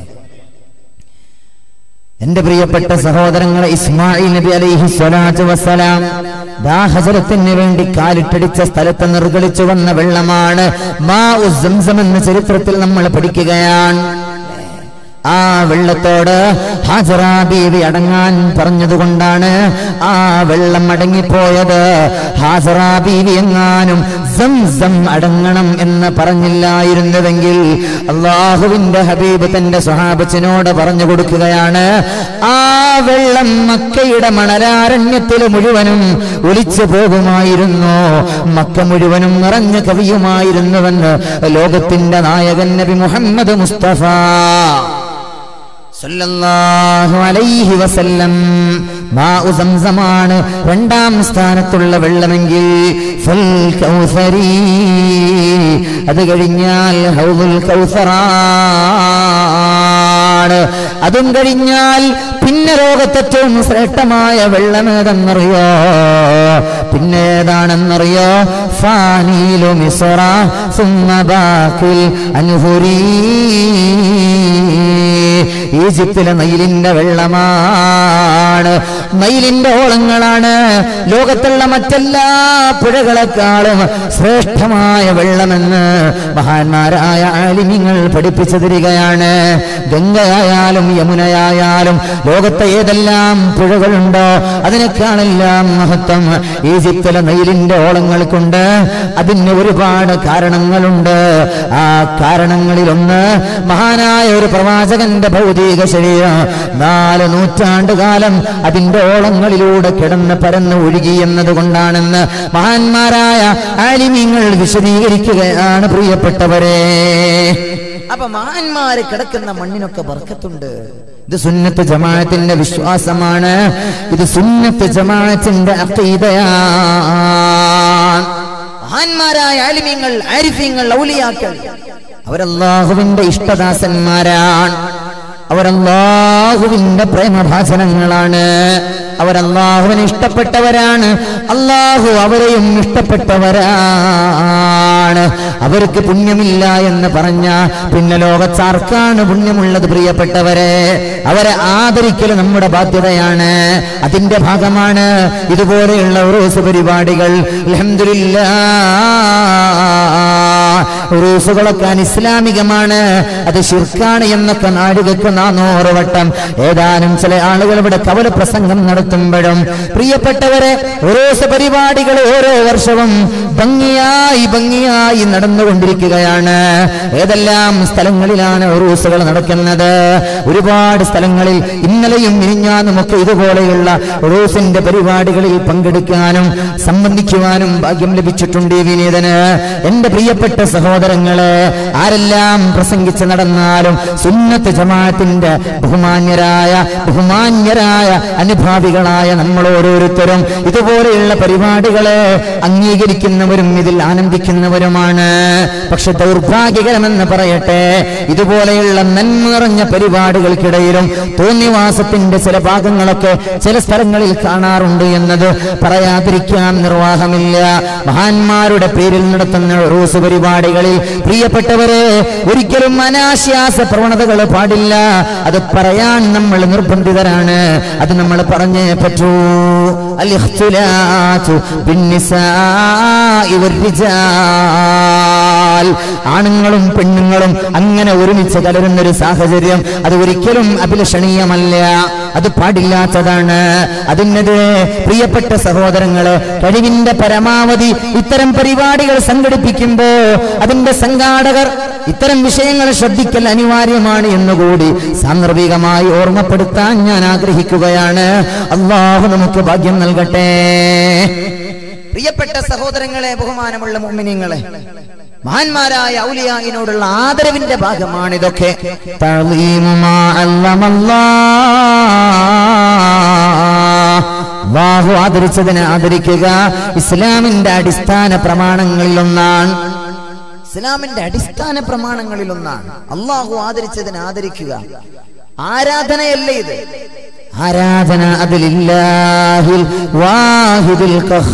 എന്റെ പ്രിയപ്പെട്ട സഹോദരങ്ങളെ ഇസ്മായിൽ നബി അലൈഹി സ്വലാത്തു വസ്സലാം ദാഹജലത്തിന് വേണ്ടി കാലിട്ടടിച്ച സ്ഥലത്ത് നിർഗളിച്ചു വന്ന വെള്ളമാണ് മാ ഉസ്സം എന്ന ചരിത്രത്തിൽ നമ്മൾ പഠിക്കുകയാണ് ആ വെള്ളത്തോട് ഹാജറ ബീവി അടങ്ങാൻ പറഞ്ഞതുകൊണ്ടാണ് ആ വെള്ളം അടങ്ങിപ്പോയത് ഹാജറ ബീവി എങ്ങാനും സംസം അടങ്ങണം എന്ന് പറഞ്ഞില്ലായിരുന്നുവെങ്കിൽ അള്ളാഹുവിന്റെ ഹബീബ് തന്റെ സ്വഹാബത്തിനോട് പറഞ്ഞു കൊടുക്കുകയാണ് ആ വെള്ളം മക്കയുടെ മണലാരണ്യത്തിൽ മുഴുവനും ഒലിച്ചു പോകുമായിരുന്നു മക്ക മുഴുവനും നിറഞ്ഞു കവിയുമായിരുന്നുവെന്ന് ലോകത്തിന്റെ നായകൻ നബി മുഹമ്മദ് മുസ്തഫ സല്ലല്ലാഹു അലൈഹി വസല്ലം മാഉ സംസമാണ് രണ്ടാം സ്ഥാനത്തുള്ള വെള്ളമെങ്കിൽ ഫൽ കൗസരി അത് കഴിഞ്ഞാൽ ഹൗദുൽ കൗസറാണ് അതും കഴിഞ്ഞാൽ പിന്നെ ലോകത്തേറ്റവും ശ്രേഷ്ഠമായ വെള്ളമേതെന്നറിയോ പിന്നെ ഏതാണെന്നറിയോ ഫാനീലു മിസറ സുമ്മ ബാക്കിൽ അനുഹുരീ ഈജിപ്തിലെ നൈലിന്റെ വെള്ളമാണ് നൈലിന്റെ ഓളങ്ങളാണ് ലോകത്തുള്ള മറ്റെല്ലാ പുഴകളെക്കാളും ശ്രേഷ്ഠമായ വെള്ളമെന്ന് മഹാന്മാരായ ആലിമ്യങ്ങൾ പഠിപ്പിച്ചു തരികയാണ് ഗംഗയായാലും യമുനയായാലും ലോകത്തെ ഏതെല്ലാം പുഴകളുണ്ടോ അതിനേക്കാളെല്ലാം മഹത്വം ഈജിപ്തിലെ നൈലിന്റെ ഓളങ്ങൾക്കുണ്ട് അതിന് ഒരുപാട് കാരണങ്ങളുണ്ട് ആ കാരണങ്ങളിലൊന്ന് മഹാനായ ഒരു പ്രവാചകന്റെ ഭൗതിക ശരീരം നാല് നൂറ്റാണ്ട് കാലം അതിന്റെ ഓളങ്ങളിലൂടെ കിടന്ന് പരന്ന് ഒഴുകി എന്നതുകൊണ്ടാണെന്ന് മഹാന്മാരായ ആലിമ്യങ്ങൾ വിശദീകരിക്കുകയാണ് പ്രിയപ്പെട്ടവരെ അപ്പൊ മഹാന്മാര് കിടക്കുന്ന മണ്ണിനൊക്കെ ബർക്കത്തുണ്ട് ഇത് സുന്നത്ത് ജമാഅത്തിന്റെ വിശ്വാസമാണ് ഇത് സുന്നത്ത് ജമാഅത്തിന്റെ അഖീദയാണ് മഹാന്മാരായ ആലിമ്യങ്ങൾ ആരിഫ്യങ്ങൾ ഔലിയാക്കൾ അവരല്ലാഹുവിന്റെ ഇഷ്ടദാസന്മാരാണ് അവരല്ലാഹുവിന്റെ പ്രേമഭാചനങ്ങളാണ് അവരല്ലാഹുവിന് ഇഷ്ടപ്പെട്ടവരാണ് അള്ളാഹു അവരെയും ഇഷ്ടപ്പെട്ടവരാണ് അവർക്ക് പുണ്യമില്ല എന്ന് പറഞ്ഞ പിന്നെ ലോകത്താർക്കാണ് പുണ്യമുള്ളത് പ്രിയപ്പെട്ടവരെ അവരെ ആദരിക്കൽ നമ്മുടെ ബാധ്യതയാണ് അതിന്റെ ഭാഗമാണ് ഇതുപോലെയുള്ള ഉറൂസ് പരിപാടികൾ അൽഹംദുലില്ലാ ഉറൂസുകളൊക്കെ അനിസ്ലാമികമാണ് അത് ശിർക്കാണ് എന്നൊക്കെ നാടുകൾക്ക് നാനൂറ് വട്ടം ഏതാനും ചില ആളുകൾ ഇവിടെ കവല പ്രസംഗം നടത്തുമ്പോഴും പ്രിയപ്പെട്ടവരെ ഉറൂസ് പരിപാടികൾ ഓരോ വർഷവും ഭംഗിയായി ഭംഗിയായി നടന്നുകൊണ്ടിരിക്കുകയാണ് ഏതെല്ലാം സ്ഥലങ്ങളിലാണ് ഉറൂസുകൾ നടക്കുന്നത് ഒരുപാട് സ്ഥലങ്ങളിൽ ഇന്നലെയും മിനിഞ്ഞാന്നുമൊക്കെ ഇതുപോലെയുള്ള ഉറൂസിന്റെ പരിപാടികളിൽ പങ്കെടുക്കാനും സംബന്ധിക്കുവാനും ഭാഗ്യം ലഭിച്ചിട്ടുണ്ട് ഈ വിനീതന് എന്റെ പ്രിയപ്പെട്ട സഹോദരങ്ങളെ ആരെല്ലാം പ്രസംഗിച്ച് നടന്നാലും സുന്നത്ത് ജമാഅത്തിന്റെ ബഹുമാന്യരായ ബഹുമാന്യരായ അനുഭാവികളായ നമ്മൾ ഓരോരുത്തരും ഇതുപോലെയുള്ള പരിപാടികളെ അംഗീകരിക്കുന്നവരും ഇതിൽ ആനന്ദിക്കുന്നവരുമാണ് പക്ഷെ ദൗർഭാഗ്യകരമെന്ന് പറയട്ടെ ഇതുപോലെയുള്ള നന്മ നിറഞ്ഞ പരിപാടികൾക്കിടയിലും തോന്നിവാസത്തിന്റെ ചില ഭാഗങ്ങളൊക്കെ ചില സ്ഥലങ്ങളിൽ കാണാറുണ്ട് എന്നത് പറയാതിരിക്കാൻ നിർവാഹമില്ല മഹാന്മാരുടെ പേരിൽ നടത്തുന്ന റൂസ് പരിപാടികളിൽ പ്രിയപ്പെട്ടവരെ ഒരിക്കലും അനാശ്വാസ പ്രവണതകൾ പാടില്ല അത് പറയാൻ നമ്മൾ നിർബന്ധിതരാണ് അത് നമ്മൾ പറഞ്ഞേ പറ്റൂ അലിഖ്തുലാത്തു ബിന്നിസാഇ വൽറിജാൽ. ആണുങ്ങളും പെണ്ണുങ്ങളും അങ്ങനെ ഒരുമിച്ച് കലരുന്ന ഒരു സാഹചര്യം അത് ഒരിക്കലും അഭിലഷണീയമല്ല അത് പാടില്ലാത്തതാണ് അതിനെതിരെ പ്രിയപ്പെട്ട സഹോദരങ്ങളെ കഴിവിന്റെ പരമാവധി ഇത്തരം പരിപാടികൾ സംഘടിപ്പിക്കുമ്പോ അതിന്റെ സംഘാടകർ ഇത്തരം വിഷയങ്ങൾ ശ്രദ്ധിക്കൽ അനിവാര്യമാണ് എന്നുകൂടി സാന്ദർഭികമായി ഓർമ്മപ്പെടുത്താൻ ഞാൻ ആഗ്രഹിക്കുകയാണ് അള്ളാഹു നമുക്ക് ഭാഗ്യം നൽകട്ടെ പ്രിയപ്പെട്ട സഹോദരങ്ങളെ ബഹുമാനമുള്ള മുഅ്മിനീങ്ങളെ മഹാന്മാരായ ഔലിയായിനോടുള്ള ആദരവിന്റെ ഭാഗമാണ് ഇതൊക്കെ تعظيم ما علم الله അള്ളാഹു ആദരിച്ചതിനെ ആദരിക്കുക ഇസ്ലാമിന്റെ അടിസ്ഥാന പ്രമാണങ്ങളിൽ ഒന്നാണ് ഇസ്ലാമിന്റെ അടിസ്ഥാന പ്രമാണങ്ങളിൽ ഒന്നാണ് അള്ളാഹു ആദരിച്ചതിനെ ആദരിക്കുക ആരാധനയല്ലേ ഇത് ആരാധന അതിലില്ലാഹിൽ വാഹിദിൽ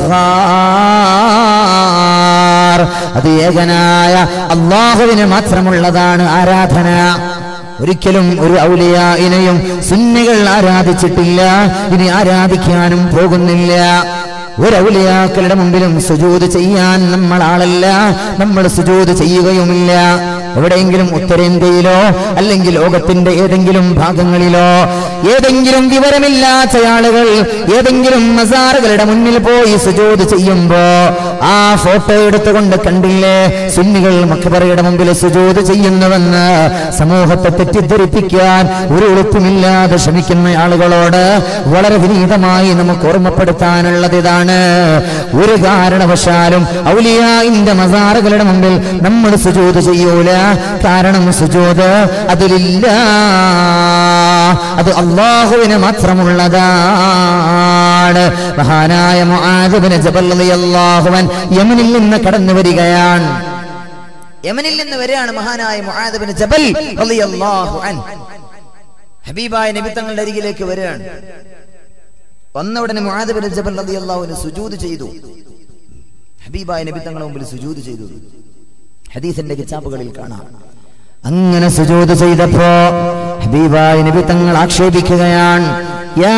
ഖഹാർ അത് ഏകനായ അള്ളാഹുവിന് മാത്രമുള്ളതാണ് ആരാധന ഒരിക്കലും ഒരു ഔലിയായിനെയും സുന്നികൾ ആരാധിച്ചിട്ടില്ല ഇനി ആരാധിക്കാനും പോകുന്നില്ല ഒരു ഔലിയാക്കളുടെ മുമ്പിലും സുജൂത് ചെയ്യാൻ നമ്മൾ ആളല്ല നമ്മൾ സുജൂത് ചെയ്യുകയുമില്ല എവിടെയെങ്കിലും ഉത്തരേന്ത്യയിലോ അല്ലെങ്കിൽ ലോകത്തിന്റെ ഏതെങ്കിലും ഭാഗങ്ങളിലോ ഏതെങ്കിലും വിവരമില്ലാത്ത ആളുകൾ ഏതെങ്കിലും മസാറുകളുടെ മുന്നിൽ പോയി സുജൂത് ചെയ്യുമ്പോ ആ ഫോട്ടോ എടുത്തുകൊണ്ട് കണ്ടില്ലേ സുന്നികൾ മക്കബറയുടെ മുമ്പിൽ സുജൂത് ചെയ്യുന്നുവെന്ന് സമൂഹത്തെ തെറ്റിദ്ധരിപ്പിക്കാൻ ഒരു എളുപ്പമില്ലാതെ ശ്രമിക്കുന്ന ആളുകളോട് വളരെ വിനീതമായി നമുക്ക് ഓർമ്മപ്പെടുത്താനുള്ളത് ഇതാണ് ഒരു കാരണവശാലും ഔലിയായിന്റെ മസാറുകളുടെ മുമ്പിൽ നമ്മൾ സുജൂത് ചെയ്യൂല കാരണം സുജൂത് അതിലില്ല അത് അള്ളാഹുവിന് മാത്രമുള്ളതാണ് മഹാനായ മുആദിബ്നു ജബൽ റളിയല്ലാഹുവൻ യമനിൽ നിന്ന് കടന്നു വരികയാണ് യമനിൽ നിന്ന് വരെയാണ് മഹാനായ മുആദ് ബിൻ ജബൽ റളിയല്ലാഹു അൻഹു ഹബീബായ നബി തങ്ങളുടെ അരികിലേക്ക് വരികയാണ് വന്ന ഉടനെ മുആദ് ബിൻ ജബൽ റളിയല്ലാഹുവിന് സുജൂദ് ചെയ്തു ഹബീബായ നബി തങ്ങളുടെ മുമ്പിൽ സുജൂദ് ചെയ്തു ഹദീസിന്റെ കിതാബുകളിൽ കാണാം അങ്ങനെ സുജൂത് ചെയ്തപ്പോ ഹബീബായ നബി തങ്ങൾ ആക്ഷേപിക്കുകയാണ് യാ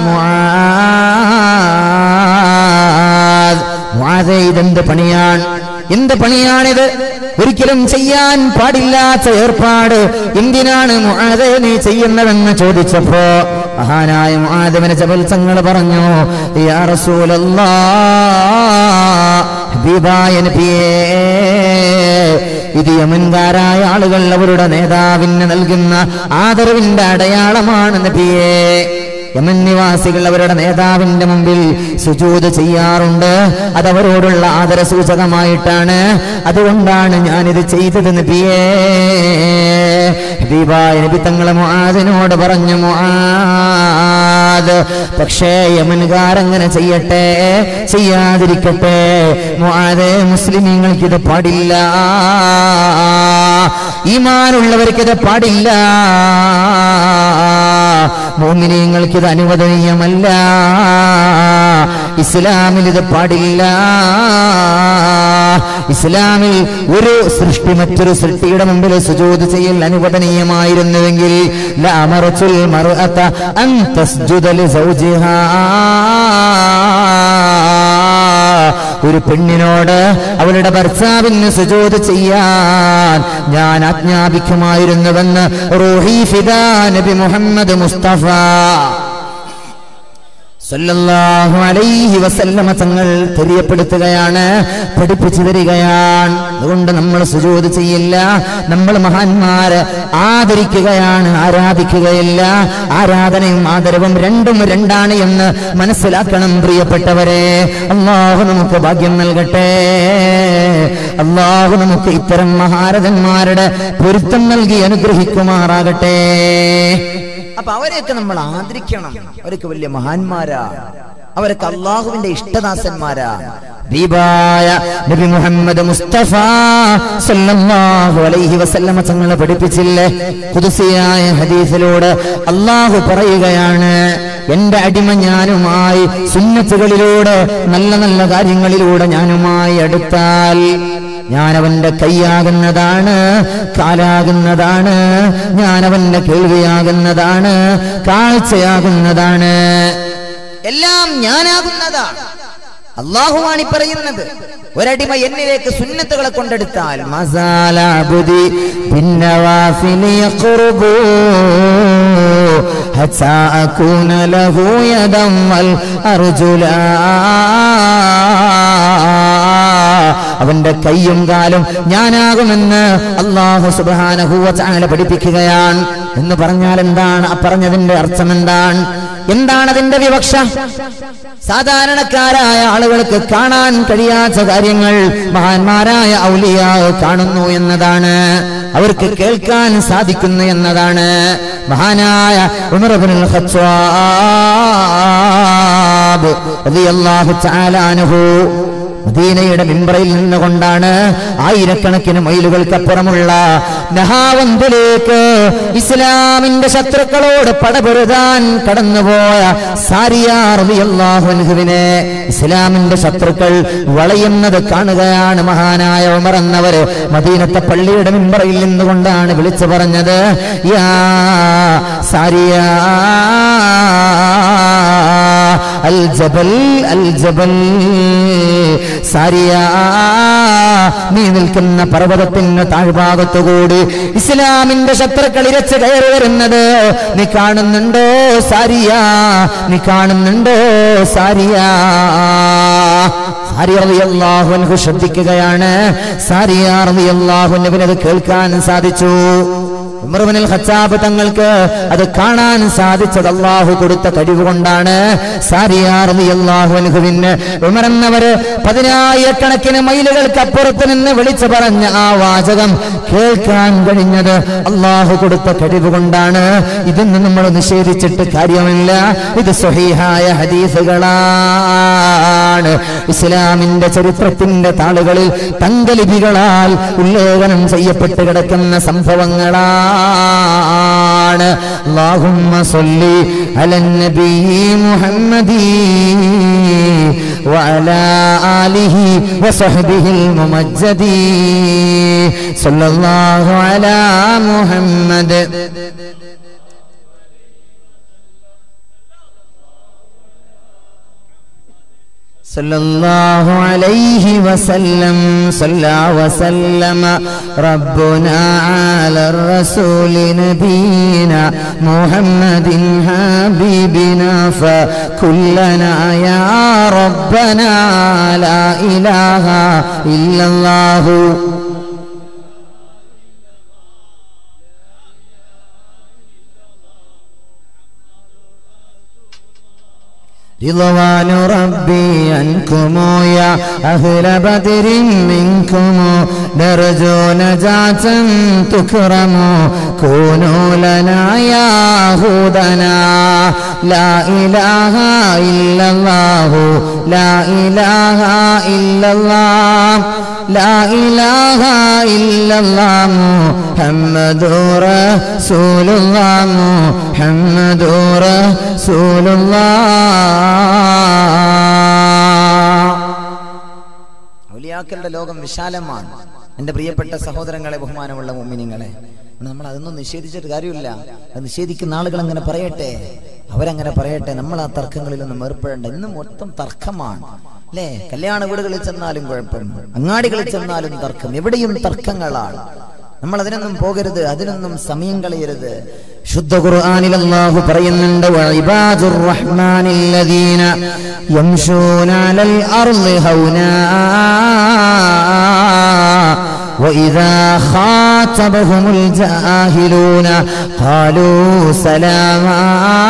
മുആദ് മുആദേ ഇതെന്ത് പണിയാണ് എന്ത് പണിയാണിത് ഒരിക്കലും ചെയ്യാൻ പാടില്ലാത്ത ഏർപ്പാട് എന്തിനാണ് മുആദേ നീ ചെയ്യുന്നതെന്ന് ചോദിച്ചപ്പോ മഹാനായ മുആദവിന് ജബൽ തങ്ങൾ പറഞ്ഞു യാ റസൂലല്ലാ ഹബീബായ നബിയേ ഇത് യമൻകാരായ ആളുകൾ അവരുടെ നേതാവിന് നൽകുന്ന ആദരവിന്റെ അടയാളമാണ് നബിയേ യമൻ നിവാസികൾ അവരുടെ നേതാവിന്റെ മുമ്പിൽ സുജൂത് ചെയ്യാറുണ്ട് അത് അവരോടുള്ള ആദര സൂചകമായിട്ടാണ് അതുകൊണ്ടാണ് ഞാനിത് ചെയ്തത് നബിയേ ഹബീബായ നബി തങ്ങളെ മുആദിനോട് പറഞ്ഞു മുആദ് പക്ഷേ യമൻകാരങ്ങനെ ചെയ്യട്ടെ ചെയ്യാതിരിക്കട്ടെ മുആദ് മുസ്ലിമീങ്ങൾക്ക് ഇത് പാടില്ല ഈമാനുള്ളവർക്കിത് പാടില്ല മോമിനിയങ്ങൾക്ക് ഇത് അനുവദനീയമല്ല ഇസ്ലാമിൽ ഇത് പാടില്ല ഇസ്ലാമിൽ ഒരു സൃഷ്ടി മറ്റൊരു സൃഷ്ടിയുടെ മുമ്പിൽ സുജൂത് ചെയ്യൽ അനുവദനീയമായിരുന്നുവെങ്കിൽ ലഅമറത്തുൽ മർഅത അൻ തസ്ജുദ ലിസൗജിഹാ ഒരു പെണ്ണിനോട് അവളുടെ ഭർത്താവിന് സുജോത് ചെയ്യാൻ ഞാൻ ആജ്ഞാപിക്കുമായിരുന്നുവെന്ന് റൂഹി ഫിദാ നബി മുഹമ്മദ് മുസ്തഫ സല്ലല്ലാഹു അലൈഹി വസല്ലമ തങ്ങൾ തെரியപ്പെടുത്തുകയാണ് പഠിപ്പിച്ചു തരികയാണ് അതുകൊണ്ട് നമ്മൾ സുജൂത് ചെയ്യില്ല നമ്മൾ മഹാന്മാരെ ആദരിക്കുകയാണ് ആരാധിക്കുകയില്ല ആരാധനയും ആദരവും രണ്ടും രണ്ടാണ് എന്ന് മനസ്സിലാക്കണം പ്രിയപ്പെട്ടവരെ അള്ളാഹു നമുക്ക് ഭാഗ്യം നൽകട്ടെ അള്ളാഹു നമുക്ക് ഇത്തരം മഹാരഥന്മാരുടെ പൊരുത്തം നൽകി അനുഗ്രഹിക്കുമാറാകട്ടെ അപ്പൊ അവരെയൊക്കെ നമ്മൾ ആദരിക്കണം അവരൊക്കെ വലിയ മഹാന്മാരാ അവരൊക്കെ അള്ളാഹുവിന്റെ ഇഷ്ടദാസന്മാരാ ദീപായ നബി മുഹമ്മദ് മുസ്തഫ സല്ലല്ലാഹു അലൈഹി വസല്ലമ തങ്ങളെ പഠിപ്പിച്ചില്ലേ കുദുസിയായ ഹദീസിലൂടെ അള്ളാഹു പറയുകയാണ് എന്റെ അടിമ ഞാനുമായി സുന്നത്തുകളിലൂടെ നല്ല നല്ല കാര്യങ്ങളിലൂടെ ഞാനുമായി അടുത്താൽ ഞാൻ അവന്റെ കൈയാകുന്നതാണ് കാലാകുന്നതാണ് ഞാൻ അവന്റെ കേൾവിയാകുന്നതാണ് കാഴ്ചയാകുന്നതാണ് എല്ലാം ഞാനാകുന്നതാണ് അള്ളാഹുവാണ് ഈ പറയുന്നത് ഒരടിമ എന്നിലേക്ക് സുന്നത്തുകളെ കൊണ്ടെടുത്താൽ مازال عبدي بالنوافل يقرب حتى أكون له يدا والأرجلا അവന്റെ കൈയും കാലും ഞാനാകുമെന്ന് അള്ളാഹു സുബാനഹുവ ചാല പഠിപ്പിക്കുകയാണ് എന്ന് പറഞ്ഞാൽ എന്താണ് ആ പറഞ്ഞതിന്റെ അർത്ഥം എന്താണ് എന്താണ് അതിന്റെ വിവക്ഷ സാധാരണക്കാരായ ആളുകൾക്ക് കാണാൻ കഴിയാത്ത കാര്യങ്ങൾ മഹാന്മാരായ ഔലിയാ കാണുന്നു എന്നതാണ് അവർക്ക് കേൾക്കാൻ സാധിക്കുന്നു എന്നതാണ് മഹാനായ ഉമർ ഇബ്നുൽ ഖത്താബ് റളിയല്ലാഹു തആല അൻഹു മദീനയുടെ മിമ്പ്രയിൽ നിന്നുകൊണ്ടാണ് ആയിരക്കണക്കിന് മൈലുകൾക്കപ്പുറമുള്ള നഹാവന്തിലേക്ക് ഇസ്ലാമിന്റെ ശത്രുക്കളോട് പടപൊരുതാൻ കടന്നുപോയ സാരിയാറിയാഹുവിനെ ഇസ്ലാമിന്റെ ശത്രുക്കൾ വളയുന്നത് കാണുകയാണ് മഹാനായ ഉമർ എന്നവര് മദീനത്തെ പള്ളിയുടെ മിമ്പ്രയിൽ നിന്നുകൊണ്ടാണ് വിളിച്ചു പറഞ്ഞത് യാ സാരിയ അൽ ജബൽ അൽ ജബൽ സാരിയ നീ നിൽക്കുന്ന പർവ്വതത്തിന് താഴ്ഭാഗത്തുകൂടി ഇസ്ലാമിന്റെ ശത്രുക്കൾ ഇരച്ച് കയറി വരുന്നത് നീ കാണുന്നുണ്ടോ സാരിയ നീ കാണുന്നുണ്ടോ സാരിയ സാരിയറിയാഹുൻഹു ശ്രദ്ധിക്കുകയാണ് സാരിയാറിയാഹുനത് കേൾക്കാൻ സാധിച്ചു ഉമർബിനുൽ ഖത്താബ് തങ്ങൾക്ക് അത് കാണാൻ സാധിച്ചത് അള്ളാഹു കൊടുത്ത കഴിവ് കൊണ്ടാണ് സാരിയാറിയാഹുവിന് ഉമർ എന്നവര് പതിനായിരക്കണക്കിന് മൈലുകൾക്ക് അപ്പുറത്ത് നിന്ന് വിളിച്ചു പറഞ്ഞ ആ വാചകം കേൾക്കാൻ കഴിഞ്ഞത് അള്ളാഹു കൊടുത്ത കഴിവ് കൊണ്ടാണ് ഇതൊന്നും നമ്മൾ നിഷേധിച്ചിട്ട് കാര്യമില്ല ഇത് സ്വഹീഹായ ഹദീസുകളാണ് ഇസ്ലാമിന്റെ ചരിത്രത്തിന്റെ താളുകളിൽ തങ്കലിപികളാൽ ഉല്ലേഖനം ചെയ്യപ്പെട്ട് കിടക്കുന്ന സംഭവങ്ങളാണ് اللهم صل على النبي محمد وعلى آله وصحبه الممجد صلى الله على محمد صلى الله عليه وسلم صلى وسلم ربنا على الرسول نبينا محمد حبيبنا فكلنا يا ربنا لا إله إلا الله رضوان ربي عنكم يا أهل بدر منكم نرجو نجاة تكرم كونوا لنا يا هودنا لا إله إلا الله لا إله إلا الله لا إله إلا الله محمد رسول الله محمد رسول الله ഔലിയാക്കളുടെ ലോകം വിശാലമാണ് എന്റെ പ്രിയപ്പെട്ട സഹോദരങ്ങളെ ബഹുമാനമുള്ള മുമ്മിനിങ്ങളെ നമ്മൾ അതൊന്നും നിഷേധിച്ചിട്ട് കാര്യമില്ല അത് നിഷേധിക്കുന്ന ആളുകൾ അങ്ങനെ പറയട്ടെ അവരങ്ങനെ പറയട്ടെ നമ്മൾ ആ തർക്കങ്ങളിലൊന്നും ഏർപ്പെടേണ്ട ഇന്ന് മൊത്തം തർക്കമാണ് അല്ലേ കല്യാണ വീടുകളിൽ ചെന്നാലും കുഴപ്പം അങ്ങാടികളിൽ ചെന്നാലും തർക്കം എവിടെയും തർക്കങ്ങളാണ് നമ്മൾ അതിനൊന്നും പോകരുത് അതിനൊന്നും സമയം കളയരുത് ശുദ്ധ ഖുർആനിൽ അല്ലാഹു പറയുന്നുണ്ട് വഇബാദുർ റഹ്മാനില്ലദീന യംശൂന അലൽ അർളി ഹൗനാ وإذا خاطبهم الجاهلون قالوا سلاما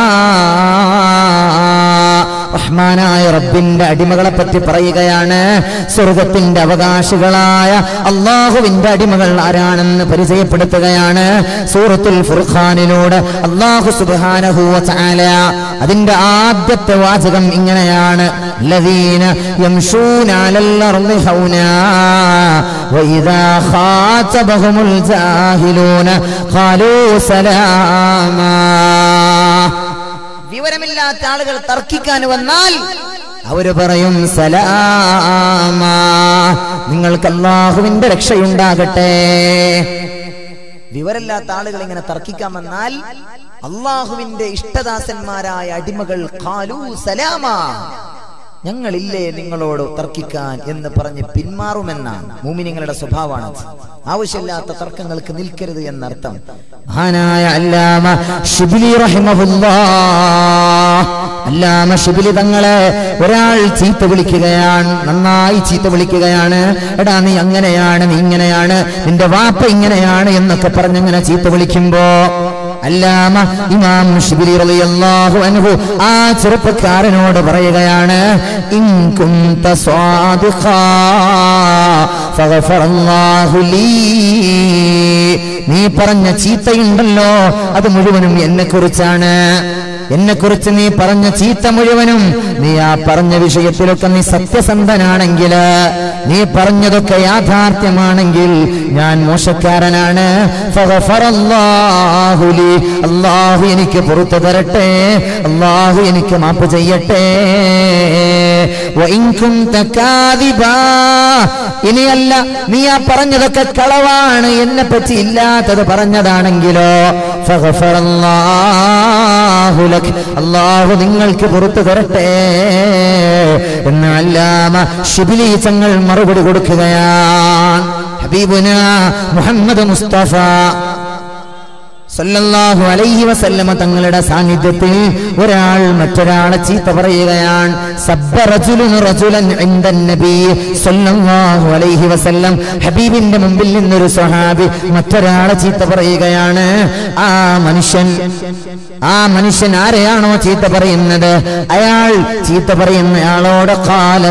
റഹ്മാനായ റബ്ബിന്റെ അടിമകളെ പറ്റി പറയുകയാണ് സ്വർഗത്തിന്റെ അവകാശികളായ അള്ളാഹുവിന്റെ അടിമകൾ ആരാണെന്ന് പരിചയപ്പെടുത്തുകയാണ് സൂറത്തുൽ ഫുർഖാനിലൂടെ അള്ളാഹു സുബ്ഹാനഹു വ തആല അതിന്റെ ആദ്യത്തെ വാചകം ഇങ്ങനെയാണ് الذين يمشون على الأرض هونا وإذا خاطبهم الجاهلون قالوا سلاما വിവരമില്ലാത്ത ആളുകൾ തർക്കിക്കാൻ വന്നാൽ അവര് പറയും സലാമ നിങ്ങൾക്ക് അള്ളാഹുവിന്റെ രക്ഷയുണ്ടാകട്ടെ വിവരമില്ലാത്ത ആളുകൾ ഇങ്ങനെ തർക്കിക്കാൻ വന്നാൽ അള്ളാഹുവിന്റെ ഇഷ്ടദാസന്മാരായ അടിമകൾ ഖാലൂ സലാമ ഞങ്ങളില്ലേ നിങ്ങളോട് തർക്കിക്കാൻ എന്ന് പറഞ്ഞ് പിന്മാറുമെന്നാണ് മൂമിനിങ്ങളുടെ സ്വഭാവമാണ് ആവശ്യമില്ലാത്ത തർക്കങ്ങൾക്ക് നിൽക്കരുത് എന്നർത്ഥം മഹാനായ അല്ലാമ ഷിബിലി റഹിമഹുല്ലാ അല്ലാമ ഷിബിലി തങ്ങളെ ഒരാൾ ചീത്ത വിളിക്കുകയാണ് നന്നായി ചീത്ത വിളിക്കുകയാണ് എടാ നീ അങ്ങനെയാണ് നീ ഇങ്ങനെയാണ് നിന്റെ വാപ്പ ഇങ്ങനെയാണ് എന്നൊക്കെ പറഞ്ഞങ്ങനെ ചീത്ത വിളിക്കുമ്പോ അല്ലാമ ഇമാം ഷിബിലി റളിയല്ലാഹു അൻഹു ആ ചെറുപ്പക്കാരനോട് പറയുകയാണ് ഇൻ കുന്ത സ്വാദിഖാ ഫഗഫറല്ലാഹു ലീ നീ പറഞ്ഞ ചീത്തയുണ്ടല്ലോ അത് മുഴുവനും എന്നെ കുറിച്ചാണ് എന്നെ കുറിച്ച് നീ പറഞ്ഞ ചീത്ത മുഴുവനും നീ ആ പറഞ്ഞ വിഷയത്തിലൊക്കെ നീ സത്യസന്ധനാണെങ്കിൽ നീ പറഞ്ഞതൊക്കെ യാഥാർത്ഥ്യമാണെങ്കിൽ ഞാൻ മോശക്കാരനാണ് ഫഗഫറല്ലാഹു ലീ. അള്ളാഹു എനിക്ക് പുറത്തു തരട്ടെ അള്ളാഹു എനിക്ക് മാപ്പ് ചെയ്യട്ടെ വഇൻ കുന്ത കാദിബാ. ഇനിയല്ല നീ ആ പറഞ്ഞതൊക്കെ കളവാണ് എന്നെ പറ്റി ഇല്ലാത്തത് പറഞ്ഞതാണെങ്കിലോ ഫഗഫറല്ലാഹു ലക്. അള്ളാഹു നിങ്ങൾക്ക് പുറത്തു തരട്ടെ എന്ന് അല്ലാമ ഷിബിലി തങ്ങൾ മറുപടി കൊടുക്കുകയാണ് ഹബീബുന മുഹമ്മദ് മുസ്തഫ സല്ലല്ലാഹു അലൈഹി വസല്ലമ തങ്ങളുടെ സാന്നിധ്യത്തിൽ ഒരാൾ മറ്റൊരാളെ ചീത്ത പറയുകയാണ് സബ്ബ റജുലുൻ റജുലൻ ഇൻദൻ നബി സല്ലല്ലാഹു അലൈഹി വസല്ലം ഹബീബിന്റെ മുമ്പിൽ നിന്നൊരു സ്വഹാബി മറ്റൊരാളെ ചീത്ത പറയുകയാണ് ആ മനുഷ്യൻ ആ മനുഷ്യൻ ആരെയാണോ ചീത്ത പറയുന്നത് അയാൾ ചീത്ത പറയുന്നയാളോട് കാല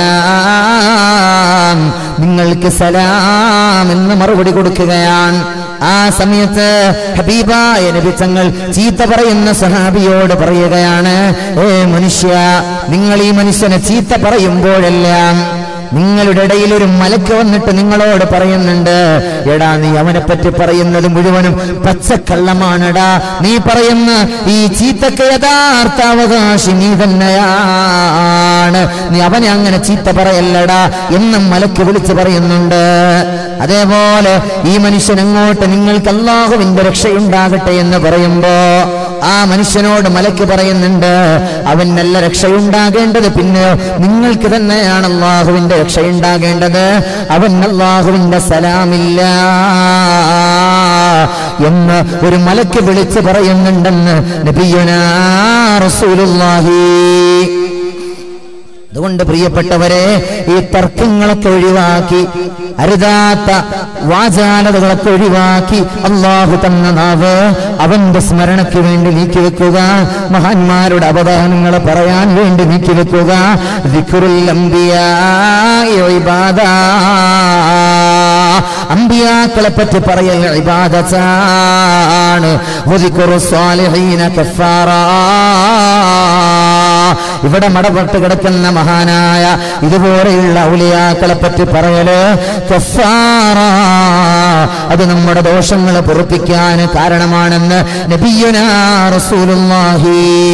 സലാം നിങ്ങൾക്ക് സലാം എന്ന് മറുപടി കൊടുക്കുകയാണ് ആ സമയത്ത് ഹബീബായ നബിത്തങ്ങൾ ചീത്ത പറയുന്ന സഹാബിയോട് പറയുകയാണ് ഏ മനുഷ്യ നിങ്ങൾ ഈ മനുഷ്യനെ ചീത്ത പറയുമ്പോഴെല്ലാം നിങ്ങളുടെ ഇടയിൽ ഒരു മലക്ക് വന്നിട്ട് നിങ്ങളോട് പറയുന്നുണ്ട് എടാ നീ അവനെ പറ്റി പറയുന്നത് മുഴുവനും പച്ചക്കള്ളമാണെടാ നീ പറയുന്ന ഈ ചീത്തക്ക് യഥാർത്ഥ അവകാശി നീ തന്നെയാണ് നീ അവനെ അങ്ങനെ ചീത്ത പറയല്ലടാ എന്നും മലക്ക് വിളിച്ചു പറയുന്നുണ്ട് അതേപോലെ ഈ മനുഷ്യൻ അങ്ങോട്ട് നിങ്ങൾക്ക് അള്ളാഹുവിന്റെ രക്ഷയുണ്ടാകട്ടെ എന്ന് പറയുമ്പോ ആ മനുഷ്യനോട് മലക്ക് പറയുന്നുണ്ട് അവൻ നല്ല രക്ഷയുണ്ടാകേണ്ടത് പിന്നെ നിങ്ങൾക്ക് തന്നെയാണ് അള്ളാഹുവിന്റെ രക്ഷയുണ്ടാകേണ്ടത് അവൻ അള്ളാഹുവിന്റെ സലാമില്ല എന്ന് ഒരു മലക്ക് വിളിച്ച് പറയുന്നുണ്ടെന്ന് നബിയുനാ റസൂലുള്ളാഹി അതുകൊണ്ട് പ്രിയപ്പെട്ടവരെ ഈ തർക്കങ്ങളൊക്കെ ഒഴിവാക്കി അരുതാത്ത വാചാലതകളൊക്കെ ഒഴിവാക്കി അള്ളാഹു തന്ന നാവ് അവന്റെ സ്മരണയ്ക്ക് വേണ്ടി നീക്കിവെക്കുക മഹാന്മാരുടെ അവദാനങ്ങൾ പറയാൻ വേണ്ടി നീക്കിവെക്കുക ദിക്റുൽ അംബിയാഇ ഇബാദ. അമ്പിയാക്കളെ പറ്റി പറയൽ ഇബാദത്താണ് വദിക്റു സ്വാലിഹീന കഫാറാ ഇവിടെ മടപെട്ട് കിടക്കുന്ന മഹാനായ ഇതുപോലെയുള്ള ഔലിയാക്കളെ പറ്റി പറയല് കഫാറ അത് നമ്മുടെ ദോഷങ്ങൾ പൊറുപ്പിക്കാൻ കാരണമാണെന്ന് നബിയുനാ റസൂലുള്ളാഹി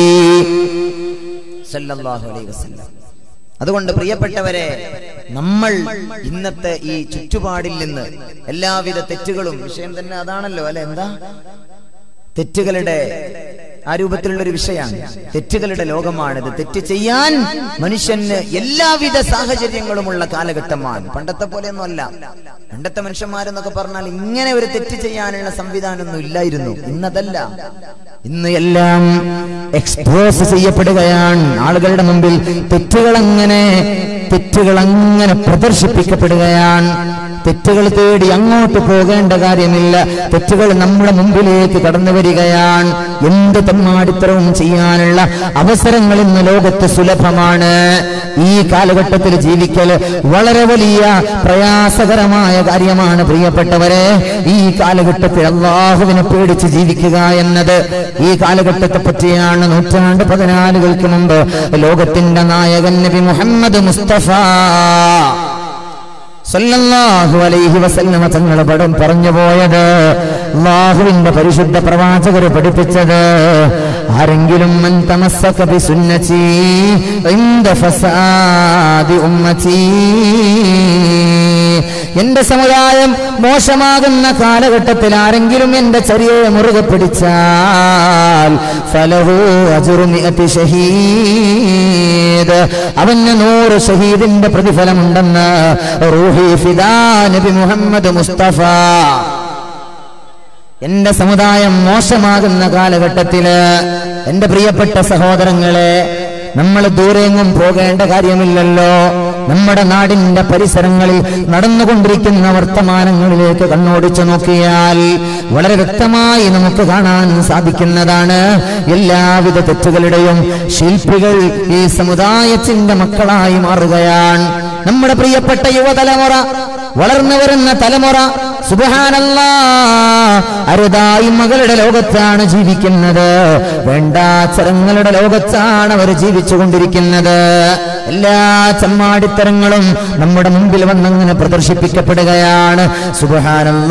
സല്ലല്ലാഹു അലൈഹി വസല്ലം അതുകൊണ്ട് പ്രിയപ്പെട്ടവരെ നമ്മൾ ഇന്നത്തെ ഈ ചുറ്റുപാടിൽ നിന്ന് എല്ലാവിധ തെറ്റുകളും വിഷയം തന്നെ അതാണല്ലോ അല്ലെ എന്താ തെറ്റുകളുടെ ആ രൂപത്തിലുള്ള ഒരു വിഷയമാണ് തെറ്റുകളുടെ ലോകമാണിത് തെറ്റ് ചെയ്യാൻ മനുഷ്യന് എല്ലാവിധ സാഹചര്യങ്ങളുമുള്ള കാലഘട്ടമാണ് പണ്ടത്തെ പോലെയൊന്നുമല്ല പണ്ടത്തെ മനുഷ്യന്മാരെന്നൊക്കെ പറഞ്ഞാൽ ഇങ്ങനെ ഒരു തെറ്റ് ചെയ്യാനുള്ള സംവിധാനമൊന്നും ഇല്ലായിരുന്നു ഇന്നതല്ല ഇന്ന് എല്ലാം എക്സ്പോസ് ചെയ്യപ്പെടുകയാണ് ആളുകളുടെ മുമ്പിൽ തെറ്റുകൾ അങ്ങനെ തെറ്റുകൾ അങ്ങനെ പ്രദർശിപ്പിക്കപ്പെടുകയാണ് തെറ്റുകൾ തേടി അങ്ങോട്ട് പോകേണ്ട കാര്യമില്ല തെറ്റുകൾ നമ്മുടെ മുമ്പിലേക്ക് കടന്നു വരികയാണ് എന്ത് തെമ്മാടിത്തരവും ചെയ്യാനുള്ള അവസരങ്ങൾ ഇന്ന് ലോകത്ത് സുലഭമാണ് ഈ കാലഘട്ടത്തിൽ ജീവിക്കൽ വളരെ വലിയ പ്രയാസകരമായ കാര്യമാണ് പ്രിയപ്പെട്ടവരെ ഈ കാലഘട്ടത്തിൽ അള്ളാഹുവിനെ പേടിച്ച് ജീവിക്കുക എന്നത് ഈ കാലഘട്ടത്തെ പറ്റിയാണ് നൂറ്റാണ്ട് പതിനാലുകൾക്ക് മുമ്പ് ലോകത്തിന്റെ നായകൻ നബി മുഹമ്മദ് മുസ്തഫ സല്ലല്ലാഹു അലൈഹി വസല്ലമ തങ്ങൾ പടം പറഞ്ഞു പോയത് അള്ളാഹുവിന്റെ പരിശുദ്ധ പ്രവാചകർ പഠിപ്പിച്ചത് ആരെങ്കിലും മൻ തമസ്സക ബിസുന്നതി ഇൻദ ഫസാദി ഉമ്മതി എന്റെ സമുദായം മോശമാകുന്ന കാലഘട്ടത്തിൽ ആരെങ്കിലും എന്റെ ചരിയെ മുറുകെ പിടിച്ചാൽ ഫലഹു അജുറുമിഅതി ഷഹീദ് അവന് നൂറ് ഷഹീദിന്റെ പ്രതിഫലമുണ്ടെന്ന് റൂഹി ഫിദാ നബി മുഹമ്മദ് മുസ്തഫ എന്റെ സമുദായം മോശമാകുന്ന കാലഘട്ടത്തില് എന്റെ പ്രിയപ്പെട്ട സഹോദരങ്ങളെ നമ്മൾ ദൂരെങ്ങും പോകേണ്ട കാര്യമില്ലല്ലോ നമ്മുടെ നാടിന്റെ പരിസരങ്ങളിൽ നടന്നുകൊണ്ടിരിക്കുന്ന വർത്തമാനങ്ങളിലേക്ക് കണ്ണോടിച്ചു നോക്കിയാൽ വളരെ വ്യക്തമായി നമുക്ക് കാണാൻ സാധിക്കുന്നതാണ് എല്ലാവിധ തെറ്റുകളുടെയും ശില്പികൾ ഈ സമുദായത്തിന്റെ മക്കളായി മാറുകയാണ് നമ്മുടെ പ്രിയപ്പെട്ട യുവതലമുറ വളർന്നു വരുന്ന തലമുറ സുബഹാനല്ല അരുതായി മകളുടെ ലോകത്താണ് ജീവിക്കുന്നത് വേണ്ടാച്ചരങ്ങളുടെ ലോകത്താണ് അവർ ജീവിച്ചുകൊണ്ടിരിക്കുന്നത് എല്ലാ ചമ്മാടിത്തരങ്ങളും നമ്മുടെ മുമ്പിൽ വന്നങ്ങനെ പ്രദർശിപ്പിക്കപ്പെടുകയാണ് സുബഹാനല്ല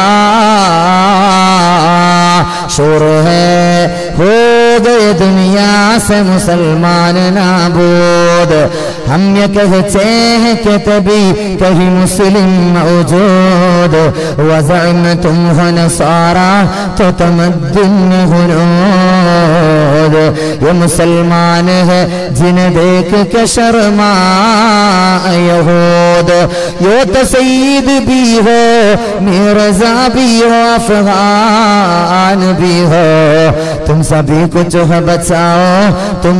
शोर है हो गए दुनिया से मुसलमान नाबूद हम ये कहते हैं कि तभी कहीं मुस्लिम मौजूद वजम तुम हो नसारा तो तमद्दुन हुनूद ये मुसलमान है जिन्हें देख के शर्मा यहूद यो तो सईद भी हो मिर्जा भी हो अफगान भी हो तुम सभी कुछ है बचाओ तुम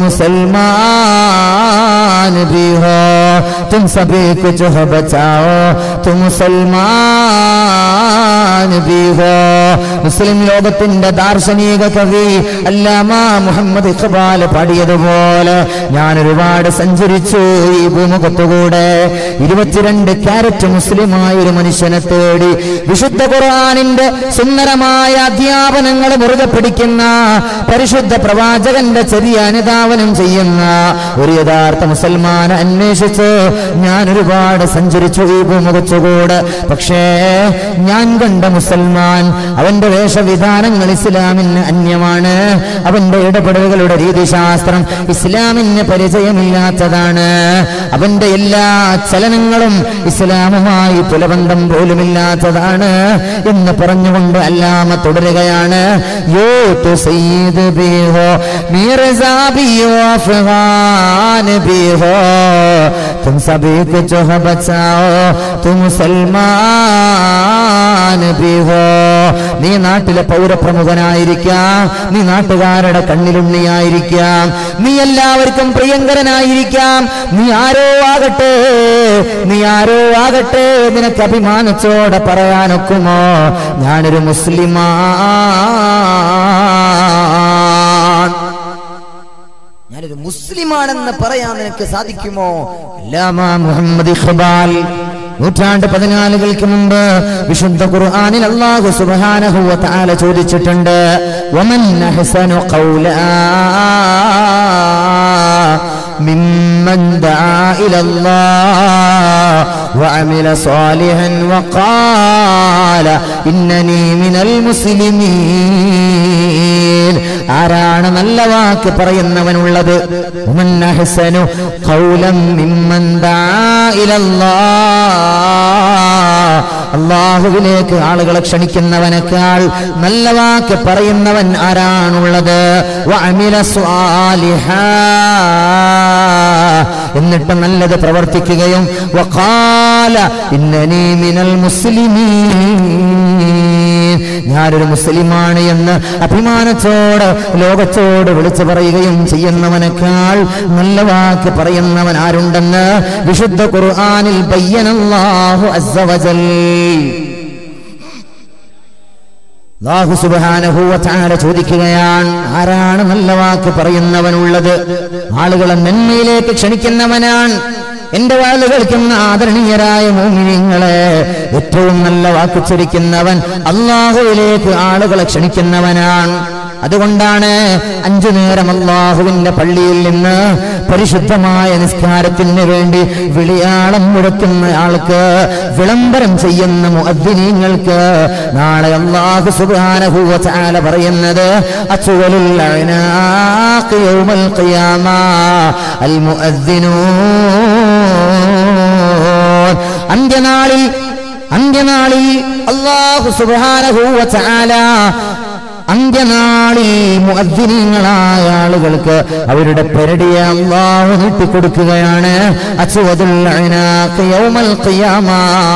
मुसलमान भी हो तुम सभी कुछ है बचाओ तुम मुसलमान भी हो മുസ്ലിം ലോകത്തിന്റെ ദാർശനിക കവി അല്ലാമ മുഹമ്മദ് ഇഖ്ബാൽ പാടിയതുപോലെ ഞാൻ ഒരുപാട് സഞ്ചരിച്ചു ഈ ഭൂമുഖത്തുകൂടെ ഇരുപത്തിരണ്ട് ക്യാരറ്റ് മുസ്ലിമായ ഒരു മനുഷ്യനെ തേടി വിശുദ്ധ ഖുർആാനിന്റെ സുന്ദരമായ അധ്യാപനങ്ങൾ മുറുകെ പിടിക്കുന്ന പരിശുദ്ധ പ്രവാചകന്റെ ചെറിയ അനുധാവനം ചെയ്യുന്ന ഒരു യഥാർത്ഥ മുസൽമാനെ അന്വേഷിച്ച് ഞാൻ ഒരുപാട് സഞ്ചരിച്ചു ഈ ഭൂമുഖത്തുകൂടെ പക്ഷേ ഞാൻ കണ്ട മുസൽമാൻ അവന്റെ വേഷവിധാനങ്ങൾ ഇസ്ലാമിന് അന്യമാണ് അവന്റെ ഇടപെടലുകളുടെ രീതിശാസ്ത്രം ഇസ്ലാമിന് പരിചയമില്ലാത്തതാണ് അവന്റെ എല്ലാ ചലനങ്ങളും ഇസ്ലാമുമായി പുലബന്ധം പോലുമില്ലാത്തതാണ് എന്ന് പറഞ്ഞുകൊണ്ട് അല്ലാമ തുടരുകയാണ് യോ തു സയ്യിദ് सईद भी हो मिर्जा भी हो अफगान भी हो तुम सभी को जो है बचाओ तुम മുസൽമാൻ भी हो നീ നാട്ടിലെ പൗരപ്രമുഖനായിരിക്കാം നീ നാട്ടുകാരുടെ കണ്ണിലുണ്ണിയായിരിക്കാം നീ എല്ലാവർക്കും പ്രിയങ്കരനായിരിക്കാം നീ ആരോ ആകട്ടെ നീ ആരോ ആകട്ടെ നിനക്ക് അഭിമാനത്തോടെ പറയാനൊക്കുമോ ഞാനൊരു മുസ്ലിമാൻ ഞാനൊരു മുസ്ലിമാണെന്ന് പറയാൻ നിനക്ക് സാധിക്കുമോ അല്ലാമ മുഹമ്മദ് ഇഖ്ബാൽ നൂറ്റാണ്ട് പതിനാലുകൾക്ക് മുമ്പ് വിശുദ്ധ ഖുർആനിൽ അല്ലാഹു സുബ്ഹാനഹു വ തആല ചോദിച്ചിട്ടുണ്ട് വമൻ അഹ്സനു ഖൗലാ മിമ്മൻ ദആ ഇലല്ലാഹ് വഅമില സാലിഹൻ വഖാല ഇന്നനി മിനൽ മുസ്ലിമീൻ ആരാണ് നല്ല വാക്ക് പറയുന്നവനുള്ളത് ഉമൻ അഹ്സനു ഖൗലം മിമ്മൻ ദആ ഇലല്ലാഹ് അള്ളാഹുവിലേക്ക് ആളുകളെ ക്ഷണിക്കുന്നവനേക്കാൾ നല്ല വാക്ക് പറയുന്നവൻ ആരാണുള്ളത് വഅമില സ്വാലിഹാ എന്നിട്ട് നല്ലത് പ്രവർത്തിക്കുകയും വഖാല ഇന്നനി മിനൽ മുസ്ലിമീൻ ഞാനൊരു മുസ്ലിമാണ് എന്ന് അഭിമാനത്തോട് ലോകത്തോട് വിളിച്ചു പറയുകയും ചെയ്യുന്നവനേക്കാൾ നല്ല വാക്ക് പറയുന്നവൻ ആരുണ്ടെന്ന് വിശുദ്ധ ഖുർആനിൽ ബയ്യനല്ലാഹു അസ്സവജൽ അല്ലാഹു സുബ്ഹാനഹു വ തആല ചോദിക്കുകയാണ് ആരാണ് നല്ല വാക്ക് പറയുന്നവനുള്ളത് ആളുകളെ നന്മയിലേക്ക് ക്ഷണിക്കുന്നവനാണ് എന്റെ വാല് കേൾക്കുന്ന ആദരണീയരായ മോമിനിങ്ങളെ ഏറ്റവും നല്ല വാക്ക് ചൊരിക്കുന്നവൻ അള്ളാഹുവിലേക്ക് ആളുകളെ ക്ഷണിക്കുന്നവനാണ് അതുകൊണ്ടാണ് അഞ്ചു നേരം അള്ളാഹുവിന്റെ പള്ളിയിൽ നിന്ന് പരിശുദ്ധമായ നിസ്കാരത്തിന് വേണ്ടി വിളിയാളം മുഴക്കുന്ന ആൾക്ക് വിളംബരം ചെയ്യുന്ന മുഅദ്ദിനീങ്ങൾക്ക് നാളെ അള്ളാഹു സുബ്ഹാനഹു വ തആല പറയുന്നത് അച്ചുവലുൽ അഅനാഖി യൗമൽ ഖിയാമ അൽ മുഅദ്ദിനൂൻ അന്ത്യനാളിൽ അന്ത്യനാളിൽ അള്ളാഹു സുബ്ഹാനഹു വ തആല അന്ത്യനാളിൽ മുഅദ്ദിനീങ്ങളായ ആളുകൾക്ക് അവരുടെ പെരടിയെ അള്ളാഹു നീട്ടിക്കൊടുക്കുകയാണ് അച്ചുവതുൽ അഅനാഖി യൗമൽ ഖിയാമ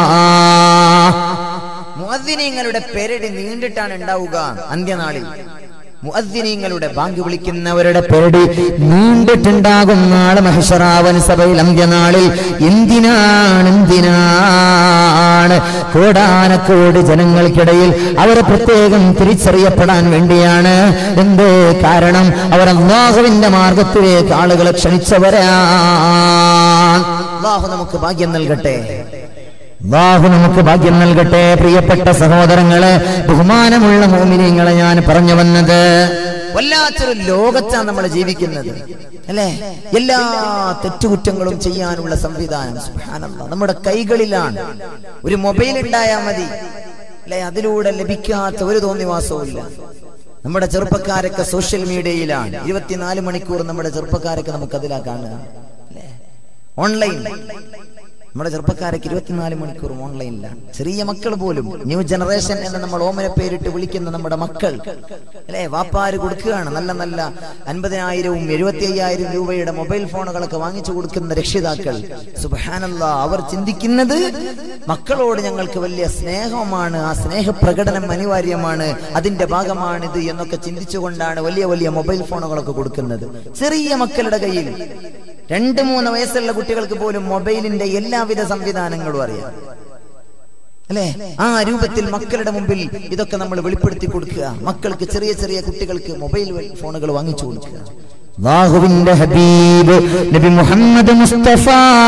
മുഅദ്ദിനീങ്ങളുടെ പെരടി നീണ്ടിട്ടാണ് ഉണ്ടാവുക അന്ത്യനാളിൽ മുഅദ്ദിനീങ്ങളുടെ ബാങ്ക് വിളിക്കുന്നവരുടെ പെരടി നീണ്ടിട്ടുണ്ടാകും നാളെ മഹിഷറാവൻ സഭയിൽ അന്ത്യനാളിൽ എന്തിനാണ് എന്തിനാണ് കോടാനക്കോടി ജനങ്ങൾക്കിടയിൽ അവരെ പ്രത്യേകം തിരിച്ചറിയപ്പെടാൻ വേണ്ടിയാണ് എന്തേ കാരണം അവർ അള്ളാഹുവിന്റെ മാർഗത്തിലേക്ക് ആളുകളെ ക്ഷണിച്ചവരാ അള്ളാഹു നമുക്ക് ഭാഗ്യം നൽകട്ടെ അള്ളാഹു നമുക്ക് ഭാഗ്യം നൽകട്ടെ പ്രിയപ്പെട്ട സഹോദരങ്ങളെ ബഹുമാനമുള്ള മോമിനിങ്ങളെ ഞാൻ പറഞ്ഞു വന്നത് വല്ലാത്തൊരു ലോകത്താണ് നമ്മൾ ജീവിക്കുന്നത് അല്ലേ എല്ലാ തെറ്റുകുറ്റങ്ങളും ചെയ്യാനുള്ള സംവിധാനം സുബ്ഹാനല്ലാഹ് നമ്മുടെ കൈകളിലാണ് ഒരു മൊബൈൽ ഉണ്ടായാൽ മതി അല്ലെ അതിലൂടെ ലഭിക്കാത്ത ഒരു തോന്നിവാസവും ഇല്ല നമ്മുടെ ചെറുപ്പക്കാരൊക്കെ സോഷ്യൽ മീഡിയയിലാണ് ഇരുപത്തിനാല് മണിക്കൂർ നമ്മുടെ ചെറുപ്പക്കാരൊക്കെ നമുക്ക് അതിലാ കാണുക അല്ലേ ഓൺലൈൻ നമ്മുടെ ചെറുപ്പക്കാരൊക്കെ ഇരുപത്തിനാല് മണിക്കൂറും ഓൺലൈനിലാണ് ചെറിയ മക്കൾ പോലും ന്യൂ ജനറേഷൻ എന്ന് നമ്മൾ ഓമന പേരിട്ട് വിളിക്കുന്ന നമ്മുടെ മക്കൾ അല്ലെ വാപ്പാര് കൊടുക്കുകയാണ് നല്ല നല്ല അൻപതിനായിരവും എഴുപത്തി അയ്യായിരം രൂപയുടെ മൊബൈൽ ഫോണുകളൊക്കെ വാങ്ങിച്ചു കൊടുക്കുന്ന രക്ഷിതാക്കൾ സുബാനല്ല അവർ ചിന്തിക്കുന്നത് മക്കളോട് ഞങ്ങൾക്ക് വലിയ സ്നേഹമാണ് ആ സ്നേഹപ്രകടനം അനിവാര്യമാണ് അതിന്റെ ഭാഗമാണിത് എന്നൊക്കെ ചിന്തിച്ചുകൊണ്ടാണ് വലിയ വലിയ മൊബൈൽ ഫോണുകളൊക്കെ കൊടുക്കുന്നത് ചെറിയ മക്കളുടെ കയ്യിൽ രണ്ട് മൂന്ന് വയസ്സുള്ള കുട്ടികൾക്ക് പോലും മൊബൈലിന്റെ എല്ലാവിധ സംവിധാനങ്ങളും അറിയാം അല്ലെ ആ രൂപത്തിൽ മക്കളുടെ മുമ്പിൽ ഇതൊക്കെ നമ്മൾ വെളിപ്പെടുത്തി കൊടുക്കുക മക്കൾക്ക് ചെറിയ ചെറിയ കുട്ടികൾക്ക് മൊബൈൽ ഫോണുകൾ വാങ്ങിച്ചു കൊടുക്കുക അള്ളാഹുവിന്റെ ഹബീബ് നബി മുഹമ്മദ് മുസ്തഫ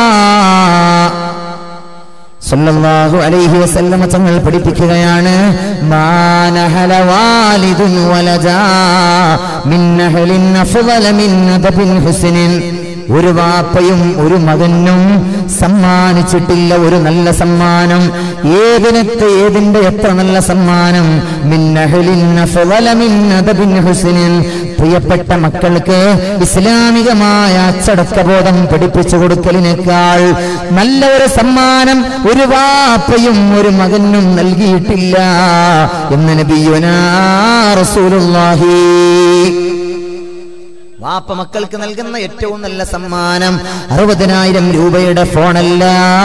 സല്ലല്ലാഹു അലൈഹി വസല്ലമ തങ്ങൾ പഠിപ്പിക്കുകയാണ് മാനഹല വാലിദുൻ വലജാ മിൻ നഹലിൻ അഫ്ളല മിൻ അദബിൻ ഹുസ്നിൻ ഒരു വാപ്പയും ഒരു മകനും സമ്മാനിച്ചിട്ടില്ല ഒരു നല്ല സമ്മാനം ഏതിനത്തെ ഏതിന്റെ എത്ര നല്ല സമ്മാനം മിൻ അഹ്ലിൻ അഫ്ളല മിൻ അദബിൻ ഹുസ്നിൻ പ്രിയപ്പെട്ട മക്കൾക്ക് ഇസ്ലാമികമായ അച്ചടക്കബോധം പഠിപ്പിച്ചു കൊടുക്കലിനേക്കാൾ നല്ല ഒരു സമ്മാനം ഒരു വാപ്പയും ഒരു മകനും നൽകിയിട്ടില്ല എന്ന് നബിയുനാ റസൂലുള്ളാഹി വാപ്പ മക്കൾക്ക് നൽകുന്ന ഏറ്റവും നല്ല സമ്മാനം സമ്മാനം അറുപതിനായിരം രൂപയുടെ ഫോണല്ല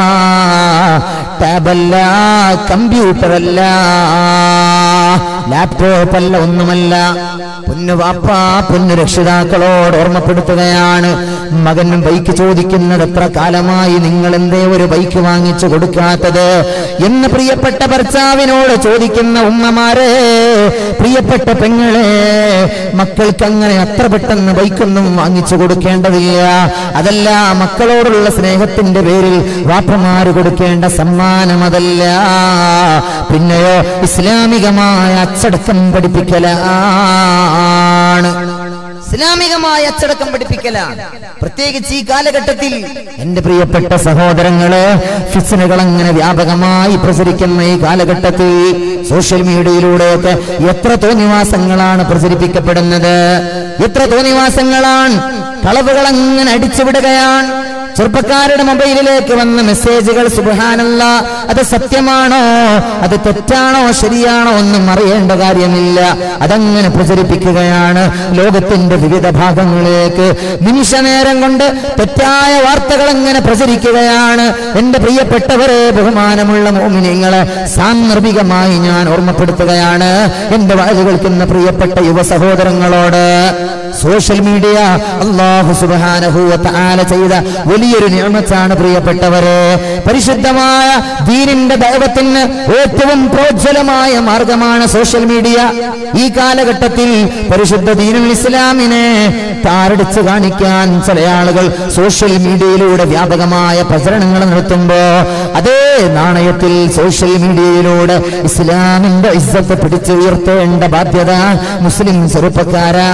ടാബല്ല കമ്പ്യൂട്ടറല്ല ലാപ്ടോപ്പ് അല്ല ഒന്നുമല്ല പൊന്നു വാപ്പ പൊന്നു രക്ഷിതാക്കളോട് ഓർമ്മപ്പെടുത്തുകയാണ് മകനും ബൈക്ക് ചോദിക്കുന്നത് എത്ര കാലമായി നിങ്ങൾ എന്തേ ഒരു ബൈക്ക് വാങ്ങിച്ചു കൊടുക്കാത്തത് എന്ന് പ്രിയപ്പെട്ട ഭർത്താവിനോട് ചോദിക്കുന്ന ഉമ്മമാരെ പ്രിയപ്പെട്ട പെങ്ങളെ മക്കൾക്ക് അങ്ങനെ അത്ര പെട്ടെന്ന് ബൈക്കൊന്നും വാങ്ങിച്ചു കൊടുക്കേണ്ടതില്ല അതല്ല മക്കളോടുള്ള സ്നേഹത്തിന്റെ പേരിൽ വാപ്പമാര് കൊടുക്കേണ്ട സമ്മാനം അതല്ല പിന്നെയോ ഇസ്ലാമികമായ അച്ചടക്കം പഠിപ്പിക്കലാണ് ഇസ്ലാമികമായ അച്ചടക്കം പഠിപ്പിക്കലാണ് പ്രത്യേകിച്ച് ഈ കാലഘട്ടത്തിൽ എന്റെ പ്രിയപ്പെട്ട സഹോദരങ്ങള് ഫിസിനുകൾ അങ്ങനെ വ്യാപകമായി പ്രചരിക്കുന്ന ഈ കാലഘട്ടത്തിൽ സോഷ്യൽ മീഡിയയിലൂടെയൊക്കെ എത്ര തോന്നിവാസങ്ങളാണ് പ്രചരിപ്പിക്കപ്പെടുന്നത് എത്ര തോന്നിവാസങ്ങളാണ് കളവുകൾ അങ്ങനെ അടിച്ചുവിടുകയാണ് ചെറുപ്പക്കാരുടെ മൊബൈലിലേക്ക് വന്ന മെസ്സേജുകൾ സുബാനല്ല അത് സത്യമാണോ അത് തെറ്റാണോ ശരിയാണോ ഒന്നും അറിയേണ്ട കാര്യമില്ല അതങ്ങനെ പ്രചരിപ്പിക്കുകയാണ് ലോകത്തിന്റെ വിവിധ ഭാഗങ്ങളിലേക്ക് നിമിഷ നേരം കൊണ്ട് തെറ്റായ വാർത്തകൾ അങ്ങനെ പ്രചരിക്കുകയാണ് എന്റെ പ്രിയപ്പെട്ടവരെ ബഹുമാനമുള്ള മോമിനിങ്ങളെ സാന്ദർഭികമായി ഞാൻ ഓർമ്മപ്പെടുത്തുകയാണ് എന്റെ വാഴ് കേൾക്കുന്ന പ്രിയപ്പെട്ട യുവ സഹോദരങ്ങളോട് സോഷ്യൽ മീഡിയ അള്ളാഹു സുബാനഹൂവത്ത് ആല ചെയ്ത വലിയൊരു നിയമത്താണ് പ്രിയപ്പെട്ടവരെ പരിശുദ്ധമായ ദീനിന്റെ ദൈവത്തിന് ഏറ്റവും പ്രോജ്വലമായ മാർഗമാണ് സോഷ്യൽ മീഡിയ ഈ കാലഘട്ടത്തിൽ പരിശുദ്ധ ദീനുൽ ഇസ്ലാമിനെ താറടിച്ച് കാണിക്കാൻ ചില ആളുകൾ സോഷ്യൽ മീഡിയയിലൂടെ വ്യാപകമായ പ്രചരണങ്ങൾ നടത്തുമ്പോ അതേ നാണയത്തിൽ സോഷ്യൽ മീഡിയയിലൂടെ ഇസ്ലാമിന്റെ ഇസ്സത്ത് പിടിച്ചുയർത്തേണ്ട ബാധ്യത മുസ്ലിം ചെറുപ്പക്കാരാ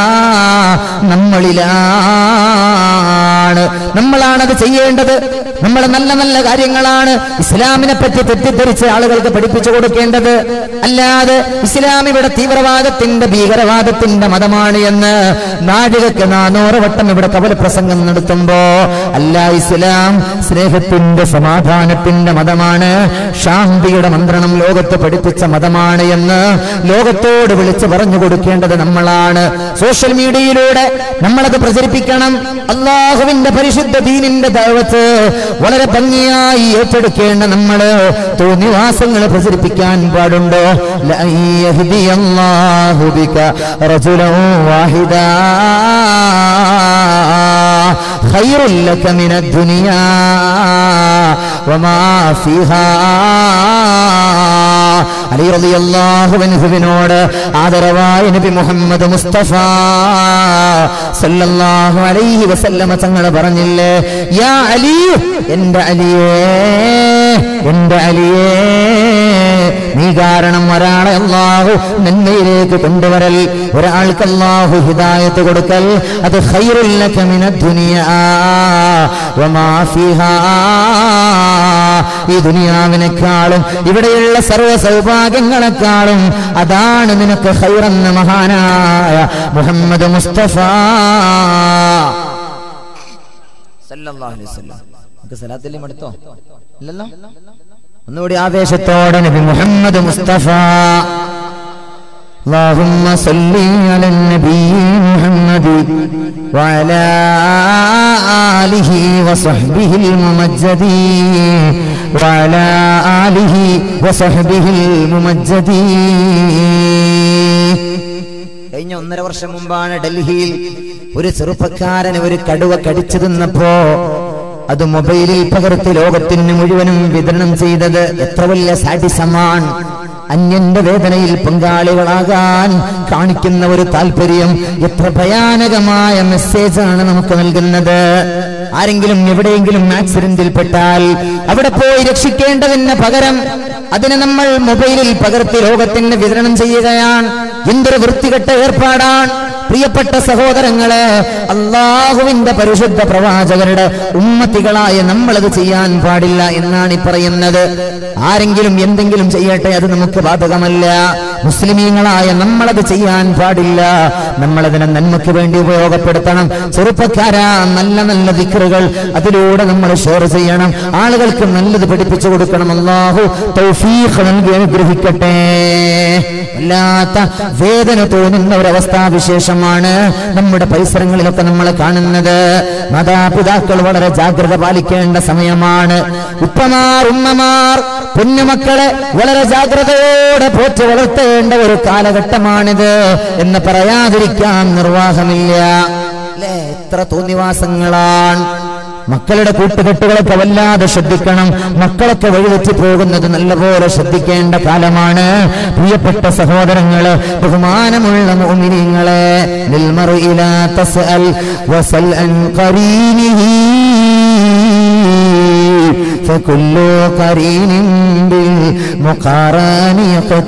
നമ്മളിലാണ് നമ്മളാണത് ചെയ്യേണ്ടത് നമ്മൾ നല്ല നല്ല കാര്യങ്ങളാണ് ഇസ്ലാമിനെ പറ്റി തെറ്റിദ്ധരിച്ച് ആളുകൾക്ക് പഠിപ്പിച്ചു കൊടുക്കേണ്ടത് അല്ലാതെ ഇസ്ലാം ഇവിടെ തീവ്രവാദത്തിന്റെ ഭീകരവാദത്തിന്റെ മതമാണ് എന്ന് നാഴികക്ക് നാനൂറ് വട്ടം ഇവിടെ കവല പ്രസംഗം നടത്തുമ്പോ അല്ല ഇസ്ലാം സ്നേഹത്തിന്റെ സമാധാനത്തിന്റെ മതമാണ് ശാന്തിയുടെ മന്ത്രണം ലോകത്ത് പഠിപ്പിച്ച മതമാണ് എന്ന് ലോകത്തോട് വിളിച്ചു പറഞ്ഞു കൊടുക്കേണ്ടത് നമ്മളാണ് സോഷ്യൽ മീഡിയയിലൂടെ നമ്മളത് പ്രചരിപ്പിക്കണം അള്ളാഹുവിന്റെ പരിശുദ്ധ ദീനിന്റെ ദൈവത്ത് വളരെ ഭംഗിയായി ഏറ്റെടുക്കേണ്ട നമ്മള് തോന്നിവാസങ്ങൾ പ്രചരിപ്പിക്കാൻ പാടുണ്ടോ ലൻ യഹ്ദിയല്ലാഹു ബിക റജുലൻ വാഹിദാ ഖൈറുൽ ലക മിനദ് ദുനിയാ വമാ ഫീഹാ അലി റളിയല്ലാഹു അൻഹുവിനോട് ആദരവായ നബി മുഹമ്മദ് മുസ്തഫ സല്ലല്ലാഹു അലൈഹി വസല്ലമ തങ്ങൾ പറഞ്ഞില്ലേ യാ അലി എന്റെ അലിയേ എന്റെ അലിയേ നീ കാരണം ഒരാളെ അള്ളാഹു നന്മയിലേക്ക് കൊണ്ടുവരൽ ഒരാൾക്ക് അള്ളാഹു ഹിദായത്ത് കൊടുക്കൽ അത് ഖൈറുൽ ലക മിനദ് ദുനിയാ വമാ ഫീഹാ ഈ ദുനിയാവിനെക്കാളും ഇവിടെയുള്ള സർവ്വ സൗഭാഗ്യങ്ങളെക്കാളും അതാണ് നിനക്ക് ഖൈറെന്ന മഹാനായ മുഹമ്മദ് മുസ്തഫ സല്ലല്ലാഹു അലൈഹി വസല്ലം നമുക്ക് സലാത്തിലും എടുത്തോ ഇല്ലല്ലോ ഒന്നുകൂടി ആവേശത്തോടെ നബി മുഹമ്മദ് മുസ്തഫ اللهم صل على النبي محمد وعلى آله وصحبه الممجد وعلى آله وصحبه الممجد കഴിഞ്ഞ ഒന്നര വർഷം മുമ്പാണ് ഡൽഹിയിൽ ഒരു ചെറുപ്പക്കാരൻ ഒരു കടുവ കടിച്ചു തിന്നപ്പോ അത് മൊബൈലിൽ പകർത്തി ലോകത്തിന് മുഴുവനും വിതരണം ചെയ്തത് എത്ര വലിയ സാഡിസമാണ് അന്യന്റെ വേദനയിൽ പങ്കാളികളാകാൻ കാണിക്കുന്ന ഒരു താല്പര്യം എത്ര ഭയാനകമായ മെസ്സേജാണ് നമുക്ക് നൽകുന്നത് ആരെങ്കിലും എവിടെയെങ്കിലും ആക്സിഡന്റിൽ പെട്ടാൽ അവിടെ പോയി രക്ഷിക്കേണ്ടതിന് പകരം അതിനെ നമ്മൾ മൊബൈലിൽ പകർത്തി ലോകത്തിന് വിതരണം ചെയ്യുകയാണ് എന്തൊരു വൃത്തികെട്ട ഏർപ്പാടാണ് പ്രിയപ്പെട്ട സഹോദരങ്ങളെ അള്ളാഹുവിന്റെ പരിശുദ്ധ പ്രവാചകരുടെ ഉമ്മത്തികളായ നമ്മളത് ചെയ്യാൻ പാടില്ല എന്നാണ് ഈ പറയുന്നത് ആരെങ്കിലും എന്തെങ്കിലും ചെയ്യട്ടെ അത് നമുക്ക് ബാധകമല്ല മുസ്ലിമീങ്ങളായ നമ്മളത് ചെയ്യാൻ പാടില്ല നമ്മളതിനെ നന്മയ്ക്ക് വേണ്ടി ഉപയോഗപ്പെടുത്തണം ചെറുപ്പക്കാരാ നല്ല നല്ല ദിക്കറുകൾ അതിലൂടെ നമ്മൾ ഷെയർ ചെയ്യണം ആളുകൾക്ക് നല്ലത് പഠിപ്പിച്ചു കൊടുക്കണം അള്ളാഹു തൗഫീഖ് നൽകി അനുഗ്രഹിക്കട്ടെ വല്ലാത്ത വേദന തോന്നുന്ന ഒരവസ്ഥാവിശേഷമാണ് നമ്മുടെ പരിസരങ്ങളിലൊക്കെ നമ്മൾ കാണുന്നത് മാതാപിതാക്കൾ വളരെ ജാഗ്രത പാലിക്കേണ്ട സമയമാണ് ഉപ്പമാർ ഉമ്മമാർ കുഞ്ഞുമക്കളെ വളരെ ജാഗ്രതയോടെ പോറ്റി വളർത്തേണ്ട ഒരു കാലഘട്ടമാണിത് എന്ന് പറയാതിരിക്കാൻ നിർവാഹമില്ല അല്ലേ എത്ര തോന്നിവാസങ്ങളാണ് മക്കളുടെ കൂട്ടുകെട്ടുകളൊക്കെ വല്ലാതെ ശ്രദ്ധിക്കണം മക്കളൊക്കെ വഴിതെറ്റി പോകുന്നത് നല്ലപോലെ ശ്രദ്ധിക്കേണ്ട കാലമാണ് പ്രിയപ്പെട്ട സഹോദരങ്ങള് ബഹുമാനമുള്ള മോമിനിങ്ങളെ നിൽമറിയില തസ്അൽ വസൽ അൻ ഖരീനിഹി فكل قرين بالمقارن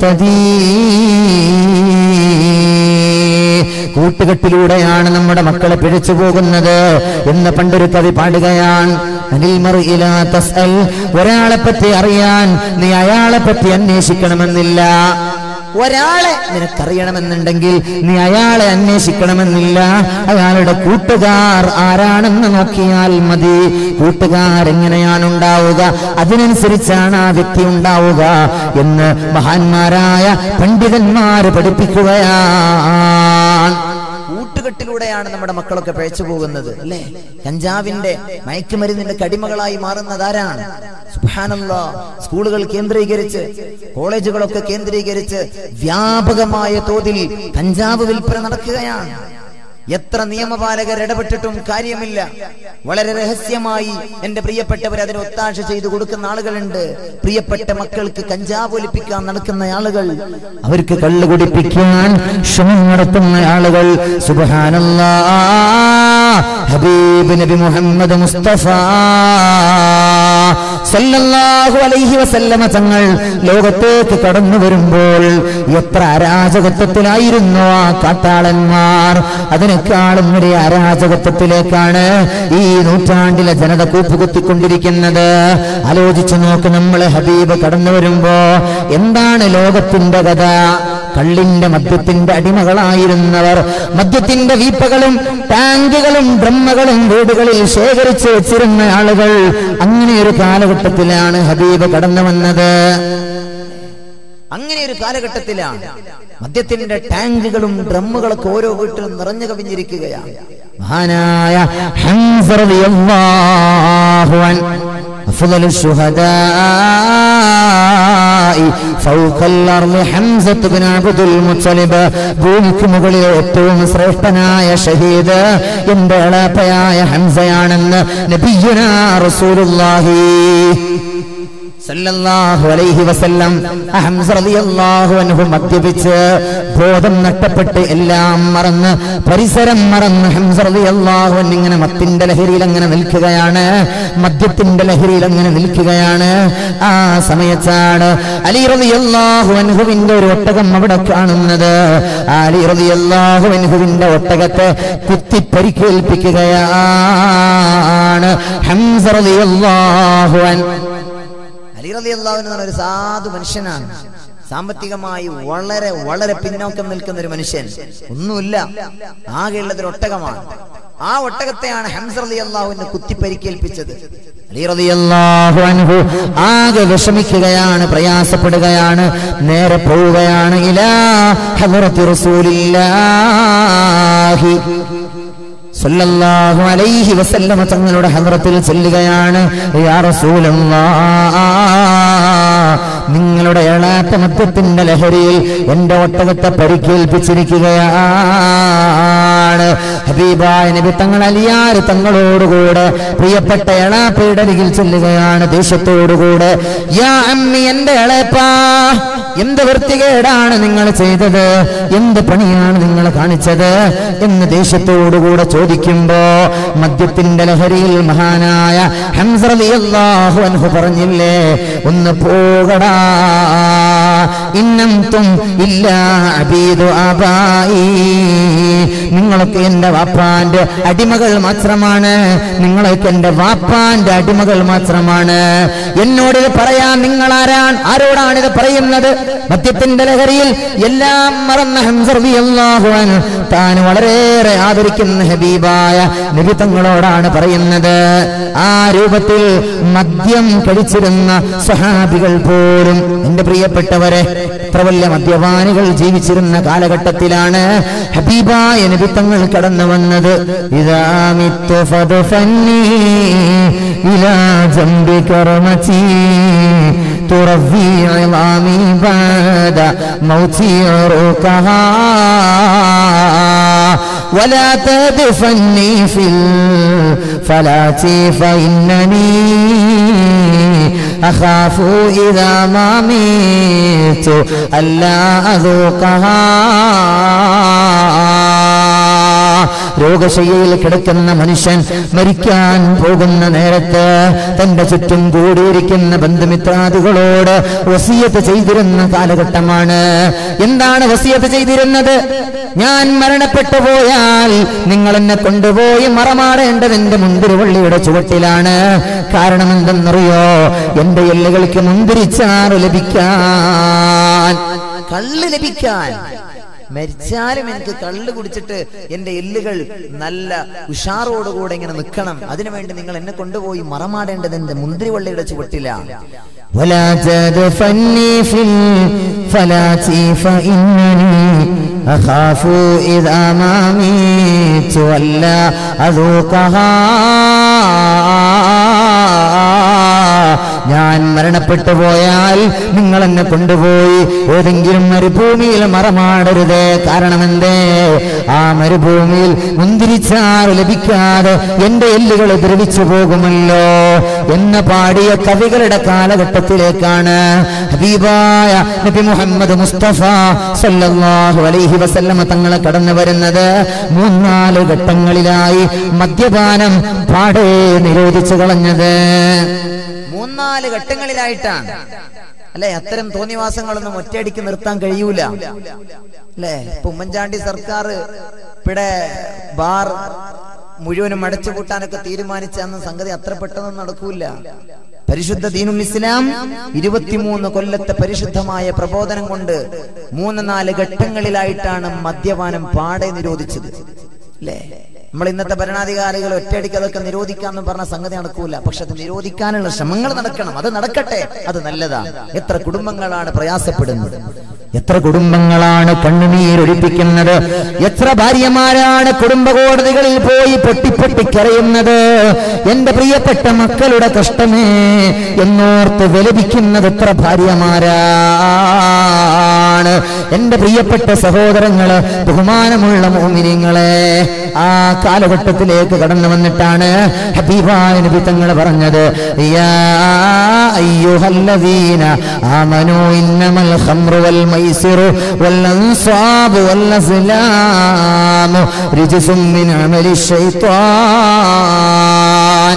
يقتدي കൂട്ടുകെട്ടിലൂടെയാണ് നമ്മുടെ മക്കളെ പിഴച്ചു പോകുന്നത് എന്ന് പണ്ടൊരു കവി പാടുകയാണ് അനിൽ മറുഇലാ തസ്അൽ ഒരാളെ പറ്റി അറിയാൻ നീ അയാളെ പറ്റി അന്വേഷിക്കണമെന്നില്ല ഒരാളെ നിനക്കറിയണമെന്നുണ്ടെങ്കിൽ നീ അയാളെ അന്വേഷിക്കണമെന്നില്ല അയാളുടെ കൂട്ടുകാർ ആരാണെന്ന് നോക്കിയാൽ മതി കൂട്ടുകാരെങ്ങനെയാണ് ഉണ്ടാവുക അതിനനുസരിച്ചാണ് ആ വ്യക്തി ഉണ്ടാവുക എന്ന് മഹാന്മാരായ പണ്ഡിതന്മാര് പഠിപ്പിക്കുകയാണ് കൂട്ടുകെട്ടിലൂടെയാണ് നമ്മുടെ മക്കളൊക്കെ പിഴച്ചു പോകുന്നത് അല്ലേ കഞ്ചാവിന്റെ മയക്കുമരുന്നിന്റെ കടിമകളായി മാറുന്നത് ആരാണ് സുബ്ഹാനല്ലാ സ്കൂളുകൾ കേന്ദ്രീകരിച്ച് കോളേജുകളൊക്കെ കേന്ദ്രീകരിച്ച് വ്യാപകമായ തോതിൽ കഞ്ചാവ് വിൽപ്പന നടക്കുകയാണ് എത്ര നിയമപാലകർ ഇടപെട്ടിട്ടും കാര്യമില്ല വളരെ രഹസ്യമായി എന്റെ പ്രിയപ്പെട്ടവർ അതിന് ഒത്താശ ചെയ്തു കൊടുക്കുന്ന ആളുകളുണ്ട് പ്രിയപ്പെട്ട മക്കൾക്ക് കഞ്ചാവ് ഒലിപ്പിക്കാൻ നടക്കുന്ന ആളുകൾ അവർക്ക് കള്ളു കുടിപ്പിക്കാൻ ശ്രമം നടത്തുന്ന ആളുകൾ സുബഹാനല്ലാ ഹബീബ് നബി മുഹമ്മദ് മുസ്തഫ സല്ലല്ലാഹു അലൈഹി വസല്ലമ തങ്ങൾ ലോകത്തേക്ക് കടന്നു വരുമ്പോൾ എത്ര അരാജകത്വത്തിലായിരുന്നു ആ കാട്ടാളന്മാർ അതിനേക്കാളും വലിയ അരാജകത്വത്തിലേക്കാണ് ഈ നൂറ്റാണ്ടിലെ ജനത കൂപ്പുകുത്തിക്കൊണ്ടിരിക്കുന്നത് ആലോചിച്ചു നോക്ക് നമ്മൾ ഹബീബ് കടന്നു വരുമ്പോ എന്താണ് ലോകത്തിന്റെ കഥ കള്ളിന്റെ മദ്യത്തിന്റെ അടിമകളായിരുന്നവർ മദ്യത്തിന്റെ വീപ്പകളും ടാങ്കുകളും ഡ്രമ്മകളും വീടുകളിൽ ശേഖരിച്ചു വെച്ചിരുന്ന ആളുകൾ അങ്ങനെ ഒരു കാലഘട്ടത്തിലാണ് ഹബീബ് കടന്നു വന്നത് അങ്ങനെ ഒരു കാലഘട്ടത്തിലാണ് മദ്യത്തിന്റെ ടാങ്കുകളും ഡ്രമ്മുകളൊക്കെ ഓരോ വീട്ടിലും നിറഞ്ഞു കവിഞ്ഞിരിക്കുകയാണ് മഹാനായ ഹംസ റളിയല്ലാഹു അൻഹു أفضل الشهداء فوق الأرض حمزة بن عبد المطلب ഭൂമിക്ക് മുകളിൽ ഏറ്റവും ശ്രേഷ്ഠനായ ഷഹീദ് എന്റെ എളാപ്പയായ ഹംസയാണെന്ന് നബിയുന റസൂലുള്ളാഹി സല്ലല്ലാഹു അലൈഹി വസല്ലം ഹംസ റളിയല്ലാഹു അൻഹു മദ്യപിച്ച് ബോധം നഷ്ടപ്പെട്ട് എല്ലാം മറന്ന് പരിസരം മറന്ന് ഹംസ റളിയല്ലാഹു അൻഹു ഇങ്ങനെ മത്തിന്റെ ലഹരിയിൽ അങ്ങനെ നിൽക്കുകയാണ് മദ്യത്തിന്റെ ലഹരിയിൽ അങ്ങനെ നിൽക്കുകയാണ് ആ സമയത്താണ് അലി റളിയല്ലാഹു അൻഹുവിന്റെ ഒരു ഒട്ടകം അവിടെ കാണുന്നത് ആ അലി റളിയല്ലാഹു അൻഹുവിന്റെ ഒട്ടകത്തെ കുത്തി പരിക്കേൽപ്പിക്കുകയാണ് ഹംസ റളിയല്ലാഹു അൻഹു അലി റലി അള്ളാഹുവിന് ഒരു സാധു മനുഷ്യനാണ് സാമ്പത്തികമായി വളരെ വളരെ പിന്നോക്കം നിൽക്കുന്ന ഒരു മനുഷ്യൻ ഒന്നുമില്ല ആകെയുള്ളത് ഒരു ഒട്ടകമാണ് ആ ഒട്ടകത്തെയാണ് ഹംസർ അലി അള്ളാഹുവിന് കുത്തി പരിക്കേൽപ്പിച്ചത് അലി റളിയല്ലാഹു അൻഹു ആകെ വിഷമിക്കുകയാണ് പ്രയാസപ്പെടുകയാണ് നേരെ പോവുകയാണ് ഇലാ ഹദ്റത്തി റസൂലില്ലാഹി സല്ലല്ലാഹു അലൈഹി വസല്ലമ തങ്ങളുടെ ഹദ്റത്തിൽ ചെല്ലുകയാണ് യാ റസൂലല്ലാഹ് നിങ്ങളുടെ ഏളാത്ത മദ്യത്തിന്റെ ലഹരിയിൽ എന്റെ ഒട്ടകത്തെ പരിക്കേൽപ്പിച്ചിരിക്കുകയാണ് ഹബീബായ നബി തങ്ങൾ അലിയാർ തങ്ങളോടുകൂടെ പ്രിയപ്പെട്ട എളാപ്പയുടെ അരികിൽ ചെല്ലുകയാണ് ദേഷ്യത്തോടുകൂടെ യാ അമ്മി എന്റെ എളേപ്പാ എന്ത് വൃത്തികേടാണ് നിങ്ങൾ ചെയ്തത് എന്ത് പണിയാണ് നിങ്ങൾ കാണിച്ചത് എന്ന് ദേഷ്യത്തോടുകൂടെ ചോദിക്കുമ്പോ മദ്യത്തിന്റെ ലഹരിയിൽ മഹാനായ ഹംസ റളിയല്ലാഹു അൻഹു പറഞ്ഞില്ലേ ഒന്ന് പോകടാ ഇന്നംതും ഇല്ല അബീദു ആബായി നിങ്ങളൊക്കെ എന്റെ വാപ്പാന്റെ അടിമകൾ മാത്രമാണ് നിങ്ങളൊക്കെ എന്റെ വാപ്പാന്റെ അടിമകൾ മാത്രമാണ് എന്നോടിത് പറയാൻ നിങ്ങൾ ആരാണ് ആരോടാണിത് പറയുന്നത് മദ്യത്തിന്റെ ലഹരിയിൽ എല്ലാം മറന്ന ഹംസർവിയല്ലാഹുവാൻ താൻ വളരെയേറെ ആദരിക്കുന്ന ഹബീബായ നബി തങ്ങളോടാണ് പറയുന്നത് ആ രൂപത്തിൽ മദ്യം കഴിച്ചിരുന്ന സഹാബികൾ പോലും എന്റെ പ്രിയപ്പെട്ടവരെ എത്ര വലിയ മദ്യപാനികൾ ജീവിച്ചിരുന്ന കാലഘട്ടത്തിലാണ് ഹബീബായ നബി തങ്ങൾ കടന്നു വന്നത് ഇതാ മിത്തു ഫദ്ഫന്നീ ഇലാ ജംബിക റമതീ ترفي عظامي بعد موتي عروقها ولا تدفني في الفلاة فإنني أخاف إذا ما ميت ألا أذوقها രോഗശയ്യയിൽ കിടക്കുന്ന മനുഷ്യൻ മരിക്കാൻ പോകുന്ന നേരത്ത് തന്റെ ചുറ്റും കൂടിയിരിക്കുന്ന ബന്ധുമിത്രാദികളോട് വസീയത്ത് ചെയ്തിരുന്ന കാലഘട്ടമാണ് എന്താണ് വസീയത്ത് ചെയ്തിരുന്നത് ഞാൻ മരണപ്പെട്ടു പോയാൽ നിങ്ങൾ എന്നെ കൊണ്ടുപോയി മറമാടേണ്ടത് എന്റെ മുന്തിരിവള്ളിയുടെ ചുവട്ടിലാണ് കാരണം എന്തെന്നറിയോ എന്റെ എല്ലുകൾക്ക് മുന്തിരിച്ചാറ് ലഭിക്കാൻ കള്ള് ലഭിക്കാൻ മരിച്ചാലും എനിക്ക് കള്ള് കുടിച്ചിട്ട് എന്റെ എല്ലുകൾ നല്ല ഉഷാറോടുകൂടെ ഇങ്ങനെ നിൽക്കണം അതിനുവേണ്ടി നിങ്ങൾ എന്നെ കൊണ്ടുപോയി മറമാടേണ്ടത് എന്റെ മുന്തിരിവള്ളിയുടെ ചുവട്ടിലാണ് ولا تدفني في الفلاة فإنني أخاف إذا ما ميت ولا أذوقها ഞാൻ മരണപ്പെട്ടു പോയാൽ നിങ്ങൾ എന്നെ കൊണ്ടുപോയി ഏതെങ്കിലും മരുഭൂമിയിൽ മറമാടരുത് കാരണം എന്തേ ആ മരുഭൂമിയിൽ മുന്തിരിച്ചാറ് ലഭിക്കാതെ എന്റെ എല്ലുകൾ ദ്രവിച്ചു പോകുമല്ലോ എന്ന് പാടിയ കവികളുടെ കാലഘട്ടത്തിലേക്കാണ് ഹബീബായ നബി മുഹമ്മദ് മുസ്തഫ സല്ലല്ലാഹു അലൈഹി വസല്ലമ തങ്ങൾ കടന്നു വരുന്നത് മൂന്നാല് ഘട്ടങ്ങളിലായി മദ്യപാനം പാടെ നിരോധിച്ചു കളഞ്ഞത് മൂന്നാല് ഘട്ടങ്ങളിലായിട്ടാണ് അല്ലെ അത്തരം തോന്നിവാസങ്ങളൊന്നും ഒറ്റയടിക്ക് നിർത്താൻ കഴിയൂല അല്ലെ ഇപ്പൊ ഉമ്മൻചാണ്ടി സർക്കാർ ഇവിടെ ബാർ മുഴുവനും അടച്ചു പൂട്ടാനൊക്കെ തീരുമാനിച്ച അന്ന് സംഗതി അത്ര പെട്ടെന്ന് നടക്കൂല പരിശുദ്ധ ദീനുൽ ഇസ്ലാം ഇരുപത്തിമൂന്ന് കൊല്ലത്തെ പരിശുദ്ധമായ പ്രബോധനം കൊണ്ട് മൂന്ന് നാല് ഘട്ടങ്ങളിലായിട്ടാണ് മദ്യപാനം പാടെ നിരോധിച്ചത് അല്ലേ നമ്മൾ ഇന്നത്തെ ഭരണാധികാരികൾ ഒറ്റയടിക്ക് അതൊക്കെ നിരോധിക്കാന്ന് പറഞ്ഞ സംഗതി നടക്കൂല പക്ഷെ അത് നിരോധിക്കാനുള്ള ശ്രമങ്ങൾ നടക്കണം അത് നടക്കട്ടെ അത് നല്ലതാണ് എത്ര കുടുംബങ്ങളാണ് പ്രയാസപ്പെടുന്നത് എത്ര കുടുംബങ്ങളാണ് കണ്ണുനീരൊഴിപ്പിക്കുന്നത് എത്ര ഭാര്യമാരാണ് കുടുംബ കോടതികളിൽ പോയി പൊട്ടിപ്പൊട്ടി കരയുന്നത് എന്റെ പ്രിയപ്പെട്ട മക്കളുടെ കഷ്ടമേ എന്നോർത്ത് വിലപിക്കുന്നത് എത്ര ഭാര്യമാരാണ് എന്റെ പ്രിയപ്പെട്ട സഹോദരങ്ങള് ബഹുമാനമുള്ള മോമിനിങ്ങളെ ആ കാലഘട്ടത്തിലേക്ക് കടന്നു വന്നിട്ടാണ് ഹബീബായ നബി തങ്ങൾ പറഞ്ഞത് യാ അയ്യുഹല്ലദീന ആമനൂ ഇന്നമൽ ഖംറു വൽ മൈസിറു വൽ അൻസാബു വൽ അസ്ലാമു റിജ്സും മിൻ അമലി ശൈത്വാൻ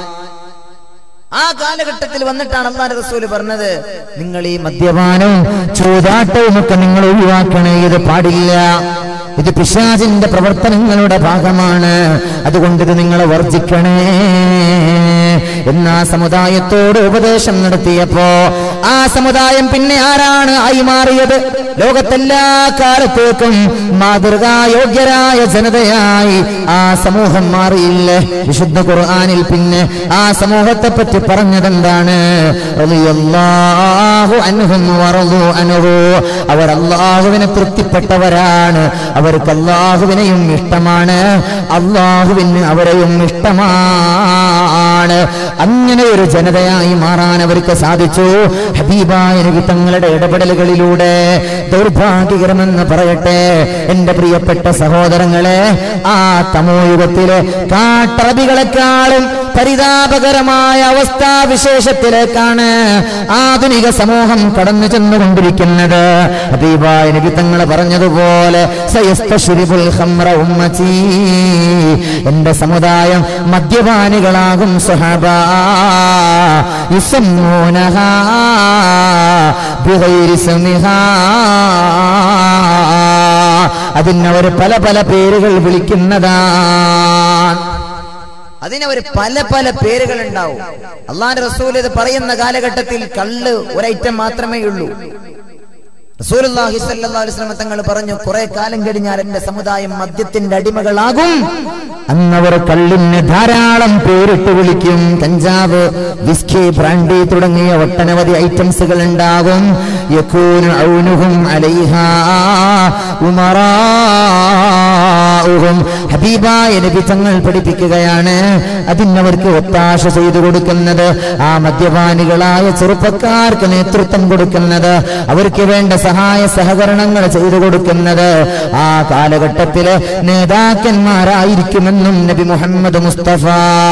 ആ കാലഘട്ടത്തിൽ വന്നിട്ടാണ് അള്ളാഹ് റസൂല് പറഞ്ഞത് നിങ്ങൾ ഈ മദ്യപാനവും ചൂതാട്ടവും ഒക്കെ നിങ്ങൾ ഒഴിവാക്കണേ ഇത് പാടില്ല ഇത് പിശാചിന്റെ പ്രവർത്തനങ്ങളുടെ ഭാഗമാണ് അതുകൊണ്ട് ഇത് നിങ്ങൾ വർജിക്കണേ എന്നാ സമുദായത്തോട് ഉപദേശം നടത്തിയപ്പോ ആ സമുദായം പിന്നെ ആരാണ് ആയി മാറിയത് ലോകത്തെല്ലാ കാലത്തേക്കും മാതൃകായോഗ്യരായ ജനതയായി ആ സമൂഹം മാറിയില്ലേ വിശുദ്ധ ഖുർആനിൽ പിന്നെ ആ സമൂഹത്തെ പറ്റി പറഞ്ഞതെന്താണ് റളിയല്ലാഹു അൻഹും വറളു അൻഹു അവർ അള്ളാഹുവിനെ തൃപ്തിപ്പെട്ടവരാണ് അവർക്ക് അള്ളാഹുവിനെയും ഇഷ്ടമാണ് അള്ളാഹുവിന് അവരെയും ഇഷ്ടമാണ് അങ്ങനെ ഒരു ജനതയായി മാറാൻ അവർക്ക് സാധിച്ചു ഹബീബായ നബി തങ്ങളുടെ ഇടപെടലുകളിലൂടെ ദൗർഭാഗ്യകരമെന്ന് പറയട്ടെ എന്റെ പ്രിയപ്പെട്ട സഹോദരങ്ങളെ ആ തമോയുഗത്തിലെ കാട്ടറബികളെക്കാളും പരിതാപകരമായ അവസ്ഥാവിശേഷത്തിലേക്കാണ് ആധുനിക സമൂഹം കടന്നു ചെന്നുകൊണ്ടിരിക്കുന്നത് ഹബീബായ നബി തങ്ങൾ പറഞ്ഞതുപോലെ സയസ്തശ്രിബുൽ ഖംറ ഉമ്മച്ചി എന്റെ സമുദായം മദ്യപാനികളാകും സഹബ യുസമ്മൂനഹാ ബിഗൈരി സ്മിഹാ അതിനവർ പല പല പേരുകൾ വിളിക്കുന്നതാണ് അതിനവർ പല പല പേരുകൾ ഉണ്ടാവും അള്ളാന്റെ റസൂൽ ഇത് പറയുന്ന കാലഘട്ടത്തിൽ കള്ള് ഒരൈറ്റം മാത്രമേ ഉള്ളൂ റസൂലുള്ളാഹി സ്വല്ലല്ലാഹു അലൈഹി വസല്ലം തങ്ങൾ പറഞ്ഞു കുറെ കാലം കഴിഞ്ഞാൽ എന്റെ സമുദായം മദ്യത്തിന്റെ അടിമകളാകും അന്നവർ കള്ളിന് ധാരാളം പേരിട്ട് വിളിക്കും കഞ്ചാവ് വിസ്കി ബ്രാൻഡി തുടങ്ങിയ ഒട്ടനവധി ഐറ്റംസുകൾ ഉണ്ടാകും യകൂനു ഔനുഹും അലൈഹാ ഉമറാഉഹും ഹബീബായ നബി തങ്ങൾ പഠിപ്പിക്കുകയാണ് അതിനവർക്ക് ഒത്താശ ചെയ്തു കൊടുക്കുന്നത് ആ മദ്യപാനികളായ ചെറുപ്പക്കാർക്ക് നേതൃത്വം കൊടുക്കുന്നത് അവർക്ക് വേണ്ട സഹായ സഹകരണങ്ങൾ ചെയ്തു കൊടുക്കുന്നത് ആ കാലഘട്ടത്തിലെ നേതാക്കന്മാരായിരിക്കുമെന്നും നബി മുഹമ്മദ് മുസ്തഫ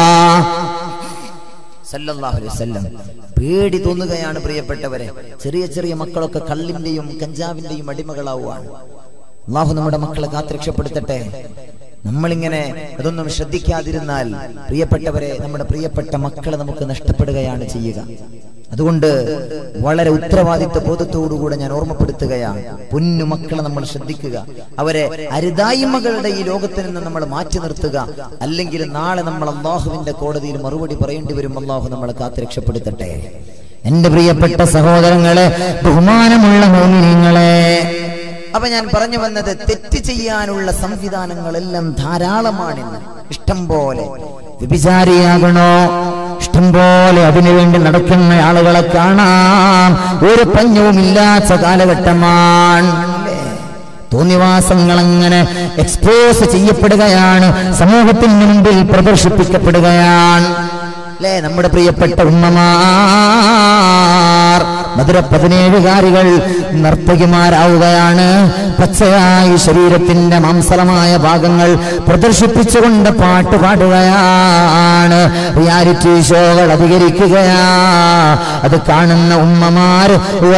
സല്ലല്ലാഹു അലൈഹി വസല്ലം പേടി തോന്നുകയാണ് പ്രിയപ്പെട്ടവരെ ചെറിയ ചെറിയ മക്കളൊക്കെ കള്ളിന്റെയും കഞ്ചാവിന്റെയും അടിമകളാവുകയാണ് അള്ളാഹു നമ്മുടെ മക്കളെ കാത്തുരക്ഷപ്പെടുത്തട്ടെ നമ്മളിങ്ങനെ അതൊന്നും ശ്രദ്ധിക്കാതിരുന്നാൽ പ്രിയപ്പെട്ടവരെ നമ്മുടെ പ്രിയപ്പെട്ട മക്കളെ നമുക്ക് നഷ്ടപ്പെടുകയാണ് ചെയ്യുക അതുകൊണ്ട് വളരെ ഉത്തരവാദിത്വ ബോധത്തോടുകൂടെ ഞാൻ ഓർമ്മപ്പെടുത്തുകയാണ് പൊന്നു മക്കളെ നമ്മൾ ശ്രദ്ധിക്കുക അവരെ അരുതായ്മകളുടെ ഈ ലോകത്തിൽ നിന്ന് നമ്മൾ മാറ്റി നിർത്തുക അല്ലെങ്കിൽ നാളെ നമ്മൾ അള്ളാഹുവിന്റെ കോടതിയിൽ മറുപടി പറയേണ്ടി വരും അള്ളാഹു നമ്മളെ കാത്തുരക്ഷപ്പെടുത്തട്ടെ എന്റെ പ്രിയപ്പെട്ട സഹോദരങ്ങളെ ബഹുമാനമുള്ള മോമിനിങ്ങളെ അപ്പൊ ഞാൻ പറഞ്ഞു വന്നത് തെറ്റ് ചെയ്യാനുള്ള സംവിധാനങ്ങളെല്ലാം ധാരാളമാണിന്ന് ഇഷ്ടം പോലെ വ്യഭിചാരിയാകണോ ഇഷ്ടംപോലെ അതിനുവേണ്ടി നടക്കുന്ന ആളുകളെ കാണാം ഒരു പഞ്ഞവുമില്ലാത്ത കാലഘട്ടമാണ് തോന്നിവാസങ്ങൾ അങ്ങനെ എക്സ്പോസ് ചെയ്യപ്പെടുകയാണ് സമൂഹത്തിന് മുമ്പിൽ പ്രദർശിപ്പിക്കപ്പെടുകയാണ് അല്ലേ നമ്മുടെ പ്രിയപ്പെട്ട ഉമ്മമാർ മധുര പതിനേഴുകാരികൾ നർത്തകിമാരാവുകയാണ് പച്ചയായി ശരീരത്തിന്റെ മാംസളമായ ഭാഗങ്ങൾ പ്രദർശിപ്പിച്ചുകൊണ്ട് പാട്ട് പാടുകയാണ് റിയാലിറ്റി ഷോകൾ അധികരിക്കുകയാ അത് കാണുന്ന ഉമ്മമാർ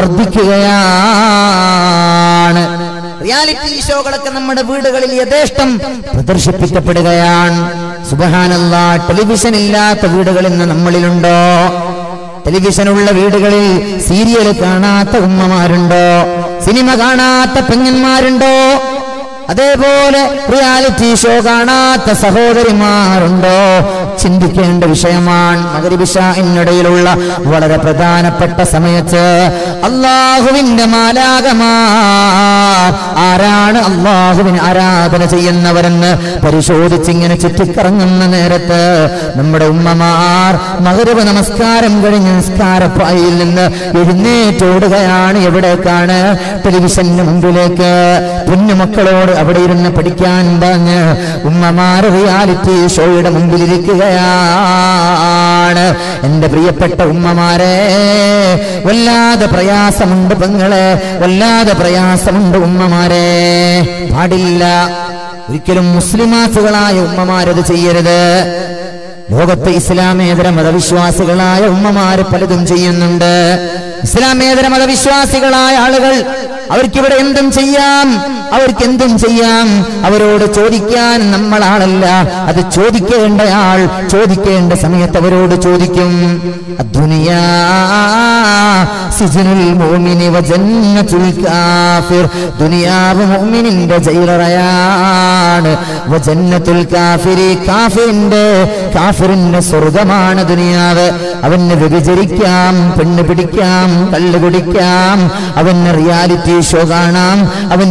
വർദ്ധിക്കുകയാണ് റിയാലിറ്റി ഷോകളൊക്കെ നമ്മുടെ വീടുകളിൽ യഥേഷ്ടം പ്രദർശിപ്പിക്കപ്പെടുകയാണ് സുബഹാനല്ല ടെലിവിഷൻ ഇല്ലാത്ത വീടുകൾ ഇന്ന് നമ്മളിലുണ്ടോ ടെലിവിഷനുള്ള വീടുകളിൽ സീരിയൽ കാണാത്ത ഉമ്മമാരുണ്ടോ സിനിമ കാണാത്ത പെങ്ങന്മാരുണ്ടോ അതേപോലെ റിയാലിറ്റി ഷോ കാണാത്ത സഹോദരിമാരുണ്ടോ ചിന്തിക്കേണ്ട വിഷയമാണ് മകരിബിഷയിനിടയിലുള്ള വളരെ പ്രധാനപ്പെട്ട സമയത്ത് അള്ളാഹുവിന്റെ മാലാകമാർ ആരാണ് അള്ളാഹുവിന് ആരാധന ചെയ്യുന്നവരെന്ന് പരിശോധിച്ചിങ്ങനെ ചുറ്റിക്കറങ്ങുന്ന നേരത്ത് നമ്മുടെ ഉമ്മമാർ മകരവ് നമസ്കാരം കഴിഞ്ഞ് നിസ്കാരപ്പായിൽ നിന്ന് എഴുന്നേറ്റോടുകയാണ് എവിടേക്കാണ് ടെലിവിഷന് മുമ്പിലേക്ക് കുഞ്ഞുമക്കളോട് അവിടെ ഇരുന്ന് പഠിക്കാൻ പറഞ്ഞ് ഉമ്മമാർ റിയാലിറ്റി ഷോയുടെ മുമ്പിലിരിക്കുകയാണ് എന്റെ പ്രിയപ്പെട്ട ഉമ്മമാരെ വല്ലാതെ പ്രയാസമുണ്ട് പെങ്ങളെ വല്ലാതെ പ്രയാസമുണ്ട് ഉമ്മമാരെ പാടില്ല ഒരിക്കലും മുസ്ലിമാസുകളായ ഉമ്മമാരത് ചെയ്യരുത് ലോകത്ത് ഇസ്ലാമേതര മതവിശ്വാസികളായ ഉമ്മമാര് പലതും ചെയ്യുന്നുണ്ട് ഇസ്ലാമേതര മതവിശ്വാസികളായ ആളുകൾ അവർക്കിവിടെ എന്തും ചെയ്യാം അവർക്ക് എന്തും ചെയ്യാം അവരോട് ചോദിക്കാൻ നമ്മളാളല്ല അത് ചോദിക്കേണ്ടയാൾ ചോദിക്കേണ്ട സമയത്ത് അവരോട് ചോദിക്കും അദ്ദുനിയാ സിജ്നുൽ മുഅ്മിനി വജന്നത്തുൽ കാഫിർ ദുനിയാവ് മുഅ്മിനിന്റെ ജയിലറയാണ് വജന്നത്തുൽ കാഫിരി കാഫിറിന്റെ കാഫിറിന്റെ സ്വർഗമാണ് ദുനിയാവ് അവന് വ്യഭിചരിക്കാം പെണ്ണ് പിടിക്കാം കള്ളു കുടിക്കാം അവന് റിയാലിറ്റി ഷോ കാണാം അവന് സിനിമ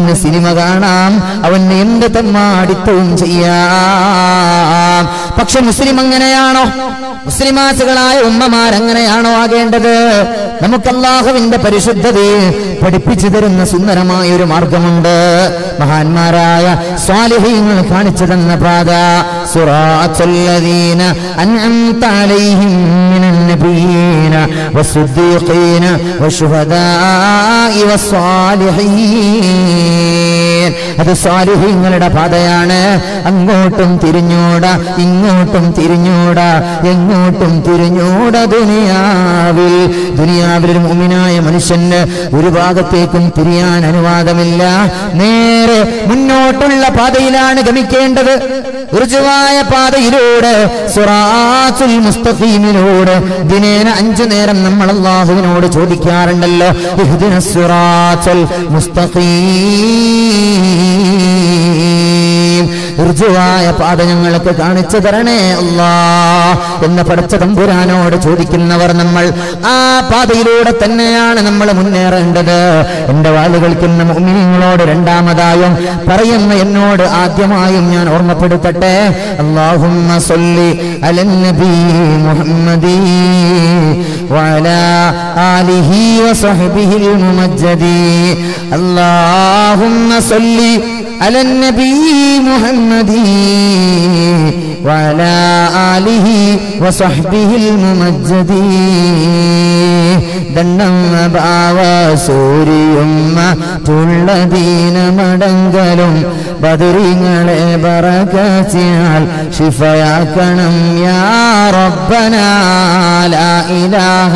കാണാം അവന് എന്ത് തെമ്മാടിത്തവും ചെയ്യാം പക്ഷെ മുസ്ലിം അങ്ങനെയാണോ മുസ്ലിമാസുകളായ ഉമ്മമാരങ്ങനെയാണോ ആകേണ്ടത് നമുക്ക് അള്ളാഹുവിന്റെ പരിശുദ്ധതയെ പഠിപ്പിച്ചു തരുന്ന സുന്ദരമായ ഒരു മാർഗമുണ്ട് മഹാന്മാരായ സ്വാലിഹീങ്ങൾ കാണിച്ചു തന്ന പാത സുറാത്തുല്ലദീന അൻഅംത അലൈഹിം മിനൻ നബിയീന വസ്സുദ്ദീഖീന വശുഹദാഇ വസ്സാലിഹീൻ അത് സ്വാലിഹീങ്ങളുടെ പാതയാണ് അങ്ങോട്ടും തിരിഞ്ഞൂടാ ഇങ്ങോട്ടും തിരിഞ്ഞൂടാ എങ്ങോട്ടും തിരിഞ്ഞൂടാ ദുനിയാവിൽ ദുനിയാവിൽ ഒരു മുമിനായ മനുഷ്യന് ഒരു ഭാഗത്തേക്കും തിരിയാൻ അനുവാദമില്ല നേരെ മുന്നോട്ടുള്ള പാതയിലാണ് ഗമിക്കേണ്ടത് ഋജുവായ പാതയിലൂടെ സുറാത്തുൽ മുസ്തഖീമിലൂടെ ദിനേന അഞ്ചു നേരം നമ്മൾ അള്ളാഹുവിനോട് ചോദിക്കാറുണ്ടല്ലോ ഇഹ്ദിന സുറാത്തുൽ മുസ്തഖീം ഋജുവായ പാത ഞങ്ങൾക്ക് കാണിച്ചു തരണേ അല്ലാ എന്ന് പഠിച്ച തമ്പുരാനോട് ചോദിക്കുന്നവർ നമ്മൾ ആ പാതയിലൂടെ തന്നെയാണ് നമ്മൾ മുന്നേറേണ്ടത് എന്റെ വാലുകൾക്കുന്ന മുഅ്മിനീങ്ങളോട് രണ്ടാമതായും പറയുന്ന എന്നോട് ആദ്യമായും ഞാൻ ഓർമ്മപ്പെടുത്തട്ടെ അല്ലാഹുമ്മ സല്ലി അലൻ നബി മുഹമ്മദി وعلى آله وصحبه الممجد اللهم صل على النبي محمد وعلى آله وصحبه الممجد ദണ്ണമ്മ ഭാവ സൂര്യമ്മ തുള്ളദീന മടങ്കലും ബദറിങ്ങളെ ബറകച്ചാൽ ഷിഫയാക്കണം യാ റബ്ബന ലാ ഇലാഹ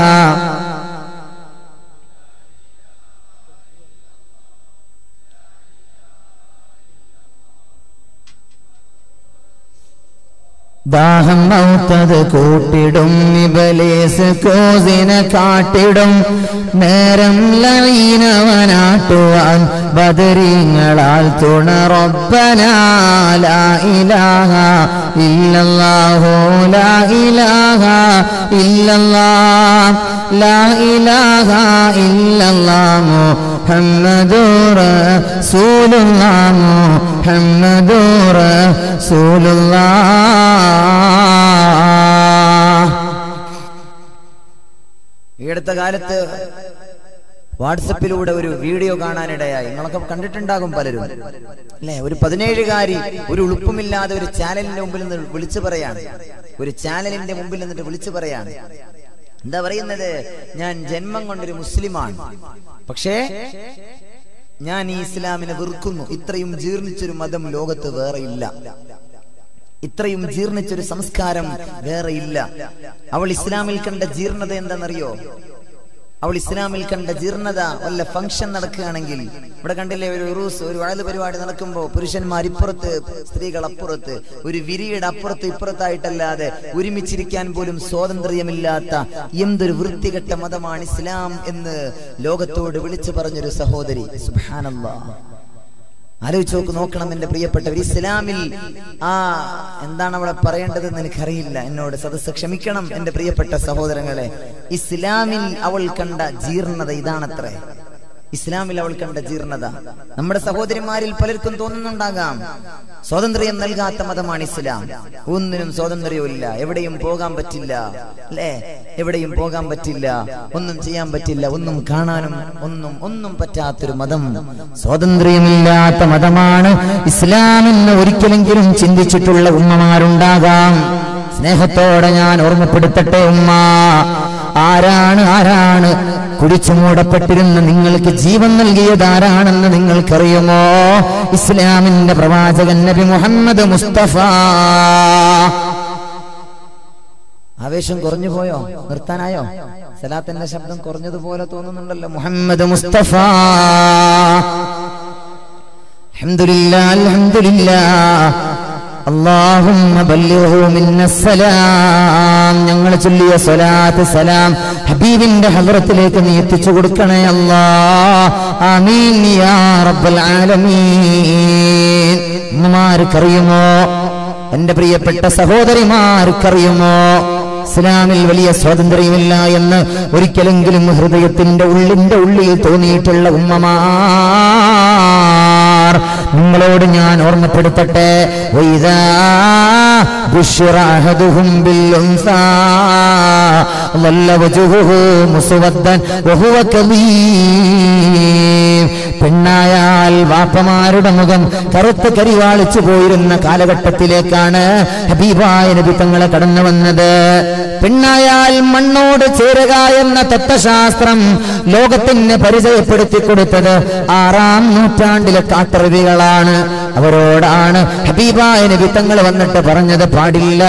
ദാഹം മൗത്തത് കൂട്ടിടും ഇബലേസ് കോസിനെ കാട്ടിടും നേരം ലൈനവനാട്ടുവാൻ ബദരീങ്ങളാൽ തുണറൊപ്പനാല ഇലാഹ ഇല്ലല്ലാഹു ലാ ഇലാഹ ഇല്ലല്ലാ ലാ ഇലാഹ ഇല്ലല്ലാഹു മുഹമ്മദുർ റസൂലുള്ളാഹ് മുഹമ്മദുർ റസൂലുള്ളാഹ് ഈ അടുത്ത കാലത്ത് വാട്സപ്പിലൂടെ ഒരു വീഡിയോ കാണാനിടയായി നിങ്ങളൊക്കെ കണ്ടിട്ടുണ്ടാകും പലരും അല്ലെ ഒരു പതിനേഴുകാരി ഒരു ഉളുപ്പുമില്ലാതെ ഒരു ചാനലിന്റെ മുമ്പിൽ നിന്ന് വിളിച്ചു പറയാണ് ഒരു ചാനലിന്റെ മുമ്പിൽ നിന്നിട്ട് വിളിച്ചു പറയാണ് എന്താ പറയുന്നത് ഞാൻ ജന്മം കൊണ്ടൊരു മുസ്ലിമാണ് പക്ഷേ ഞാൻ ഈ ഇസ്ലാമിനെ വെറുക്കുന്നു ഇത്രയും ജീർണിച്ചൊരു മതം ലോകത്ത് വേറെ ഇല്ല ഇത്രയും ജീർണിച്ചൊരു സംസ്കാരം വേറെ ഇല്ല അവൾ ഇസ്ലാമിൽ കണ്ട ജീർണത എന്താണെന്നറിയോ അവൾ ഇസ്ലാമിൽ കണ്ട ജീർണത വല്ല ഫംഗ്ഷൻ നടക്കുകയാണെങ്കിൽ ഇവിടെ കണ്ടില്ലേ ഒരു ഉറൂസ് ഒരു വഴല് പരിപാടി നടക്കുമ്പോൾ പുരുഷന്മാർ ഇപ്പുറത്ത് സ്ത്രീകൾ അപ്പുറത്ത് ഒരു വിരിയുടെ അപ്പുറത്ത് ഇപ്പുറത്തായിട്ടല്ലാതെ ഒരുമിച്ചിരിക്കാൻ പോലും സ്വാതന്ത്ര്യമില്ലാത്ത എന്തൊരു വൃത്തികെട്ട മതമാണ് ഇസ്ലാം എന്ന് ലോകത്തോട് വിളിച്ചു പറഞ്ഞൊരു സഹോദരി സുബ്ഹാനല്ലാ ആലോചിച്ച് നോക്ക് നോക്കണം എന്റെ പ്രിയപ്പെട്ടവർ ഇസ്ലാമിൽ ആ എന്താണ് അവിടെ പറയേണ്ടതെന്ന് എനിക്കറിയില്ല എന്നോട് സദസ്സ് ക്ഷമിക്കണം എന്റെ പ്രിയപ്പെട്ട സഹോദരങ്ങളെ ഇസ്ലാമിൽ അവൾ കണ്ട ജീർണത ഇതാണത്രേ ഇസ്ലാമിൽ അവൾ കണ്ട ജീർണത നമ്മുടെ സഹോദരിമാരിൽ പലർക്കും തോന്നുന്നുണ്ടാകാം സ്വാതന്ത്ര്യം നൽകാത്ത മതമാണ് ഇസ്ലാം ഒന്നിനും സ്വാതന്ത്ര്യമില്ല എവിടെയും പോകാൻ പറ്റില്ല അല്ലേ എവിടെയും പോകാൻ പറ്റില്ല ഒന്നും ചെയ്യാൻ പറ്റില്ല ഒന്നും കാണാനും ഒന്നും ഒന്നും പറ്റാത്തൊരു മതം സ്വാതന്ത്ര്യമില്ലാത്ത മതമാണ് ഇസ്ലാം എന്ന് ഒരിക്കലെങ്കിലും ചിന്തിച്ചിട്ടുള്ള ഉമ്മമാരുണ്ടാകാം സ്നേഹത്തോടെ ഞാൻ ഓർമ്മപ്പെടുത്തട്ടെ ഉമ്മ ആരാണ് ആരാണ് കുടിച്ചു മൂടപ്പെട്ടിരുന്ന നിങ്ങൾക്ക് ജീവൻ നൽകിയത് ആരാണെന്ന് നിങ്ങൾക്കറിയുമോ ഇസ്ലാമിന്റെ പ്രവാചകൻ നബി മുഹമ്മദ് മുസ്തഫ ആവേശം കുറഞ്ഞു പോയോ നിർത്താനായോ സലാത്തിന്റെ ശബ്ദം കുറഞ്ഞതുപോലെ തോന്നുന്നുണ്ടല്ലോ മുഹമ്മദ് മുസ്തഫ അൽഹംദുലില്ലാ അൽഹംദുലില്ലാ اللهم بلغه منا السلام ഞങ്ങൾ ചൊല്ലിയ സ്വലാത്ത് സലാം ഹബീബിന്റെ ഹദ്റത്തിലേക്ക് നീ എത്തിച്ചു കൊടുക്കണേ അല്ലാ ആമീൻ യാ റബ്ബൽ ആലമീൻ ഉമ്മമാർക്കറിയുമോ എന്റെ പ്രിയപ്പെട്ട സഹോദരിമാർക്കറിയുമോ ഇസ്ലാമിൽ വലിയ സ്വാതന്ത്ര്യമില്ല എന്ന് ഒരിക്കലെങ്കിലും ഹൃദയത്തിന്റെ ഉള്ളിന്റെ ഉള്ളിൽ തോന്നിയിട്ടുള്ള ഉമ്മമാർ നിങ്ങളോട് ഞാൻ ഓർമ്മപ്പെടുത്തട്ടെ വൈദാ ബുശ്ശിറ അഹദുഹും ബിൽഉൻസാ ظل وجهه مسودا وهو كظيم പെണ്ണായാൽ വാപ്പമാരുടെ മുഖം കറുത്ത് കരിവാളിച്ചു പോയിരുന്ന കാലഘട്ടത്തിലേക്കാണ് ഹബീബായ നബി തങ്ങളെ കടന്നു വന്നത് പെണ്ണായാൽ മണ്ണോട് ചേരുക എന്ന തത്വശാസ്ത്രം ലോകത്തിന് പരിചയപ്പെടുത്തി കൊടുത്തത് ആറാം നൂറ്റാണ്ടിലെ കാട്ടറിവികളാണ് അവരോടാണ് ഹബീബായ നബി തങ്ങൾ വന്നിട്ട് പറഞ്ഞത് പാടില്ല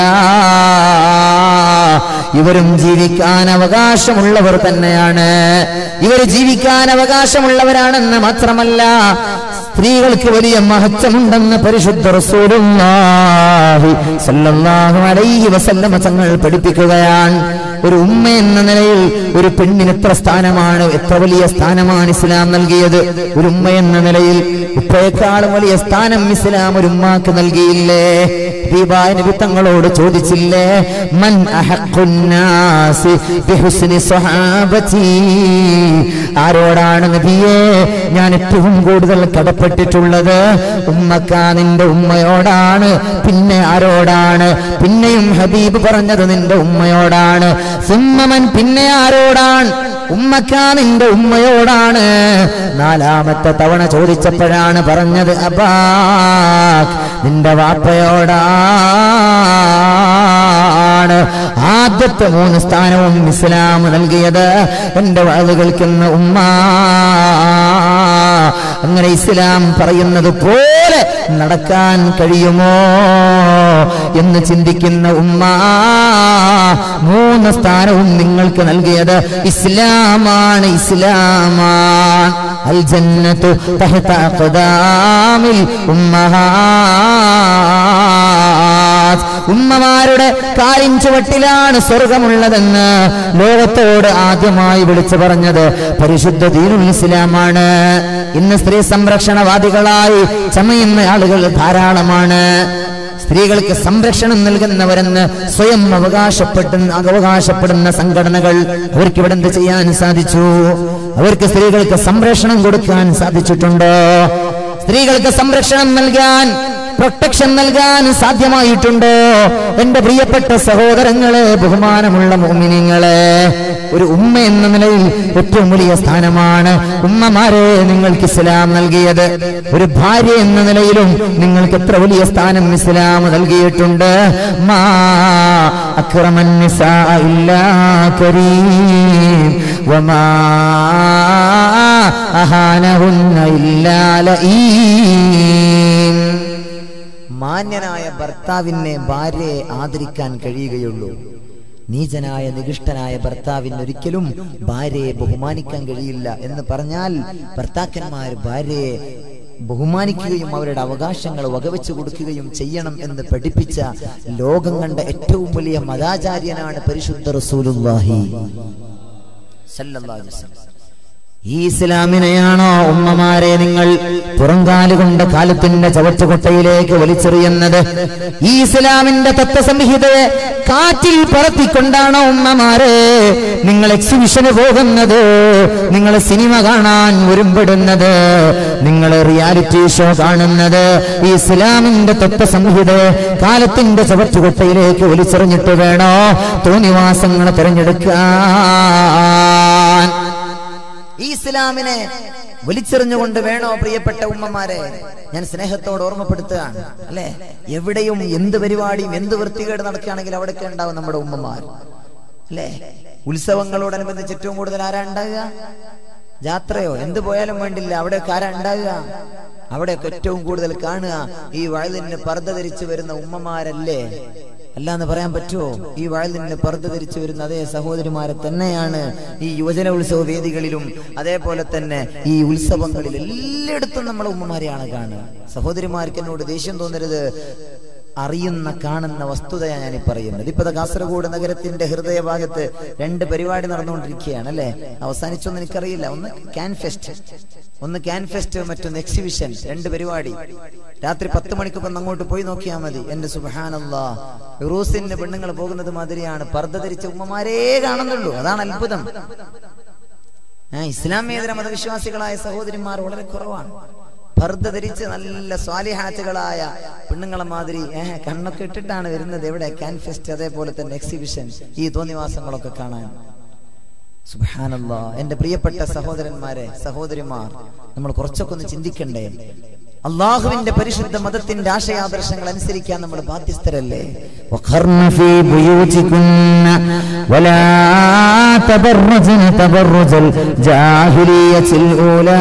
ഇവരും ജീവിക്കാൻ അവകാശമുള്ളവർ തന്നെയാണ് ഇവർ ജീവിക്കാൻ അവകാശമുള്ളവരാണെന്ന് മാത്രമല്ല സ്ത്രീകൾക്ക് വലിയ മഹത്വമുണ്ടെന്ന് പരിശുദ്ധ റസൂലുള്ളാഹി സല്ലല്ലാഹു അലൈഹി വസല്ലമ തങ്ങൾ പഠിപ്പിക്കുകയാണ് ഒരു ഉമ്മ എന്ന നിലയിൽ ഒരു പെണ്ണിന് എത്ര സ്ഥാനമാണ് എത്ര വലിയ സ്ഥാനമാണ് ഇസ്ലാം നൽകിയത് ഒരു ഉമ്മ എന്ന നിലയിൽ ഉപ്പയെക്കാളും വലിയ സ്ഥാനം ഇസ്ലാം ഒരു ഉമ്മാക്ക് നൽകിയില്ലേ ഹബീബായ നബി തങ്ങളോട് ചോദിച്ചില്ലേ മൻ അഹഖുന്നാസി ബിഹുസ്നി സ്വഹാബതി ആരോടാണ് നബിയെ ഞാൻ ഏറ്റവും കൂടുതൽ കടപ്പെട്ടിട്ടുള്ളത് ഉമ്മക്കാ നിന്റെ ഉമ്മയോടാണ് പിന്നെ ആരോടാണ് പിന്നെയും ഹബീബ് പറഞ്ഞത് നിന്റെ ഉമ്മയോടാണ് സുമ്മമൻ പിന്നെ ആരോടാണ് ഉമ്മക്കാ നിന്റെ ഉമ്മയോടാണ് നാലാമത്തെ തവണ ചോദിച്ചപ്പോഴാണ് പറഞ്ഞത് അബാക് നിന്റെ വാപ്പയോടാണ് ആദ്യത്തെ മൂന്ന് സ്ഥാനവും ഇസ്ലാം നൽകിയത് എന്റെ വാത് കേൾക്കുന്ന ഉമ്മ അങ്ങനെ ഇസ്ലാം പറയുന്നത് പോലെ നടക്കാൻ കഴിയുമോ എന്ന് ചിന്തിക്കുന്ന ഉമ്മ മൂന്ന് സ്ഥാനവും നിങ്ങൾക്ക് നൽകിയത് ഇസ്ലാമാണ് ഇസ്ലാമാണ് അൽ ജന്നത്തു തഹത അഖ്ദാമിൽ ഉമ്മഹാത്ത് ഉമ്മമാരുടെ കാലിൻ ചുവട്ടിലാണ് സ്വർഗമുള്ളതെന്ന് ലോകത്തോട് ആദ്യമായി വിളിച്ചു പറഞ്ഞത് പരിശുദ്ധ ദീനുൽ ഇസ്ലാമാണ് ഇന്ന് സ്ത്രീ സംരക്ഷണവാദികളായി ചമയുന്ന ആളുകൾ ധാരാളമാണ് സ്ത്രീകൾക്ക് സംരക്ഷണം നൽകുന്നവരെന്ന് സ്വയം അവകാശപ്പെടുന്ന അവകാശപ്പെടുന്ന സംഘടനകൾ അവർക്ക് ഇവിടെ എന്ത് ചെയ്യാൻ സാധിച്ചു അവർക്ക് സ്ത്രീകൾക്ക് സംരക്ഷണം കൊടുക്കാൻ സാധിച്ചിട്ടുണ്ടോ സ്ത്രീകൾക്ക് സംരക്ഷണം നൽകാൻ പ്രൊട്ടക്ഷൻ നൽകാൻ സാധ്യമായിട്ടുണ്ടോ എന്റെ പ്രിയപ്പെട്ട സഹോദരങ്ങളെ ബഹുമാനമുള്ള മോമിനിങ്ങളെ ഒരു ഉമ്മ എന്ന നിലയിൽ ഏറ്റവും വലിയ സ്ഥാനമാണ് ഉമ്മമാരെ നിങ്ങൾക്ക് ഇസ്ലാം നൽകിയത് ഒരു ഭാര്യ എന്ന നിലയിലും നിങ്ങൾക്ക് എത്ര വലിയ സ്ഥാനം ഇസ്ലാം നൽകിയിട്ടുണ്ട് മാ അക്രമൻ നിസാ ഇല്ലാ കരീം വമാ അഹാനഹുന്ന ഇല്ലാ ലഈം മാന്യനായ ഭർത്താവിനെ ഭാര്യയെ ആദരിക്കാൻ കഴിയുകയുള്ളൂ നീചനായ നികൃഷ്ടനായ ഭർത്താവിന് ഒരിക്കലും ഭാര്യയെ ബഹുമാനിക്കാൻ കഴിയില്ല എന്ന് പറഞ്ഞാൽ ഭർത്താക്കന്മാർ ഭാര്യയെ ബഹുമാനിക്കുകയും അവരുടെ അവകാശങ്ങൾ വകവെച്ചു കൊടുക്കുകയും ചെയ്യണം എന്ന് പഠിപ്പിച്ച ലോകം കണ്ട ഏറ്റവും വലിയ മതാചാര്യനാണ് പരിശുദ്ധ റസൂലുള്ളാഹി സല്ലല്ലാഹു അലൈഹി വസല്ലം ഈ ഇസ്ലാമിനെയാണോ ഉമ്മമാരെ നിങ്ങൾ പുറങ്കാലുകൊണ്ട് കാലത്തിന്റെ ചവറ്റുകൊട്ടയിലേക്ക് വലിച്ചെറിയുന്നത് ഈ ഇസ്ലാമിന്റെ തത്വസംഹിതയെ കാറ്റിൽ പറത്തിക്കൊണ്ടാണോ ഉമ്മമാരെ നിങ്ങൾ എക്സിബിഷന് പോകുന്നത് നിങ്ങൾ സിനിമ കാണാൻ ഒരുമ്പെടുന്നത് നിങ്ങൾ റിയാലിറ്റി ഷോ കാണുന്നത് ഈ ഇസ്ലാമിന്റെ തത്വസംഹിതയെ കാലത്തിന്റെ ചവറ്റുകൊട്ടയിലേക്ക് വലിച്ചെറിഞ്ഞിട്ട് വേണോ തോന്നിവാസങ്ങൾ തിരഞ്ഞെടുക്കാൻ ഈ ഇസ്ലാമിനെ വലിച്ചെറിഞ്ഞുകൊണ്ട് വേണോ പ്രിയപ്പെട്ട ഉമ്മമാരെ ഞാൻ സ്നേഹത്തോട് ഓർമ്മപ്പെടുത്തുകയാണ് അല്ലെ എവിടെയും എന്ത് പരിപാടിയും എന്ത് വൃത്തികേട് നടക്കുകയാണെങ്കിൽ അവിടെയൊക്കെ ഉണ്ടാവും നമ്മുടെ ഉമ്മമാർ അല്ലെ ഉത്സവങ്ങളോടനുബന്ധിച്ച് ഏറ്റവും കൂടുതൽ ആരാ ഉണ്ടാകുക ജാത്രയോ എന്ത് പോയാലും വേണ്ടില്ല അവിടെയൊക്കെ ആരാ ഉണ്ടാകുക അവിടെയൊക്കെ ഏറ്റവും കൂടുതൽ കാണുക ഈ വയലിന് പർദ്ദ ധരിച്ചു വരുന്ന ഉമ്മമാരല്ലേ അല്ലാന്ന് പറയാൻ പറ്റുമോ ഈ വയലിന് പർദ്ദ ധരിച്ചു വരുന്ന അതേ സഹോദരിമാരെ തന്നെയാണ് ഈ യുവജന ഉത്സവ വേദികളിലും അതേപോലെ തന്നെ ഈ ഉത്സവങ്ങളിൽ എല്ലായിടത്തും നമ്മളെ ഉമ്മമാരെയാണ് കാണുക സഹോദരിമാർക്ക് എന്നോട് ദേഷ്യം തോന്നരുത് അറിയുന്ന കാണുന്ന വസ്തുതയാണ് ഞാൻ ഈ പറയുന്നത് ഇപ്പൊ ദാ കാസർഗോഡ് നഗരത്തിന്റെ ഹൃദയഭാഗത്ത് രണ്ട് പരിപാടി നടന്നുകൊണ്ടിരിക്കുകയാണ് അല്ലെ അവസാനിച്ചൊന്നും എനിക്കറിയില്ല ഒന്ന് ക്യാൻ ഫെസ്റ്റ് ഒന്ന് ക്യാൻ ഫെസ്റ്റ് മറ്റൊന്ന് എക്സിബിഷൻ രണ്ട് പരിപാടി രാത്രി പത്ത് മണിക്കൊപ്പം അങ്ങോട്ട് പോയി നോക്കിയാൽ മതി എന്റെ സുബഹാനല്ലാ യൂറോസിന്റെ പെണ്ണുങ്ങൾ പോകുന്നത് മാതിരിയാണ് പർദ്ദ ധരിച്ച ഉമ്മമാരേ കാണുന്നുള്ളൂ അതാണ് അത്ഭുതം ആ ഇസ്ലാമേതര മതവിശ്വാസികളായ സഹോദരിമാർ വളരെ കുറവാണ് ഭർദ ധരിച്ച് നല്ല സ്വാലിഹാറ്റുകളായ പെണ്ണുങ്ങളെ മാതിരി ഏഹ് കണ്ണൊക്കെ ഇട്ടിട്ടാണ് വരുന്നത് എവിടെ ക്യാൻഫെസ്റ്റ് അതേപോലെ തന്നെ എക്സിബിഷൻ ഈ തോന്നിവാസങ്ങളൊക്കെ കാണാൻ സുബാനല്ലാ എന്റെ പ്രിയപ്പെട്ട സഹോദരന്മാരെ സഹോദരിമാർ നമ്മൾ കുറച്ചൊക്കെ ഒന്ന് ചിന്തിക്കണ്ടേ അള്ളാഹുവിന്റെ പരിശുദ്ധ മതത്തിന്റെ ആശയാദർശങ്ങൾ അനുസരിക്കാൻ നമ്മൾ ബാധ്യസ്ഥരല്ലേ وقرن في بيوتكن ولا تبرجن تبرج الجاهلية الأولى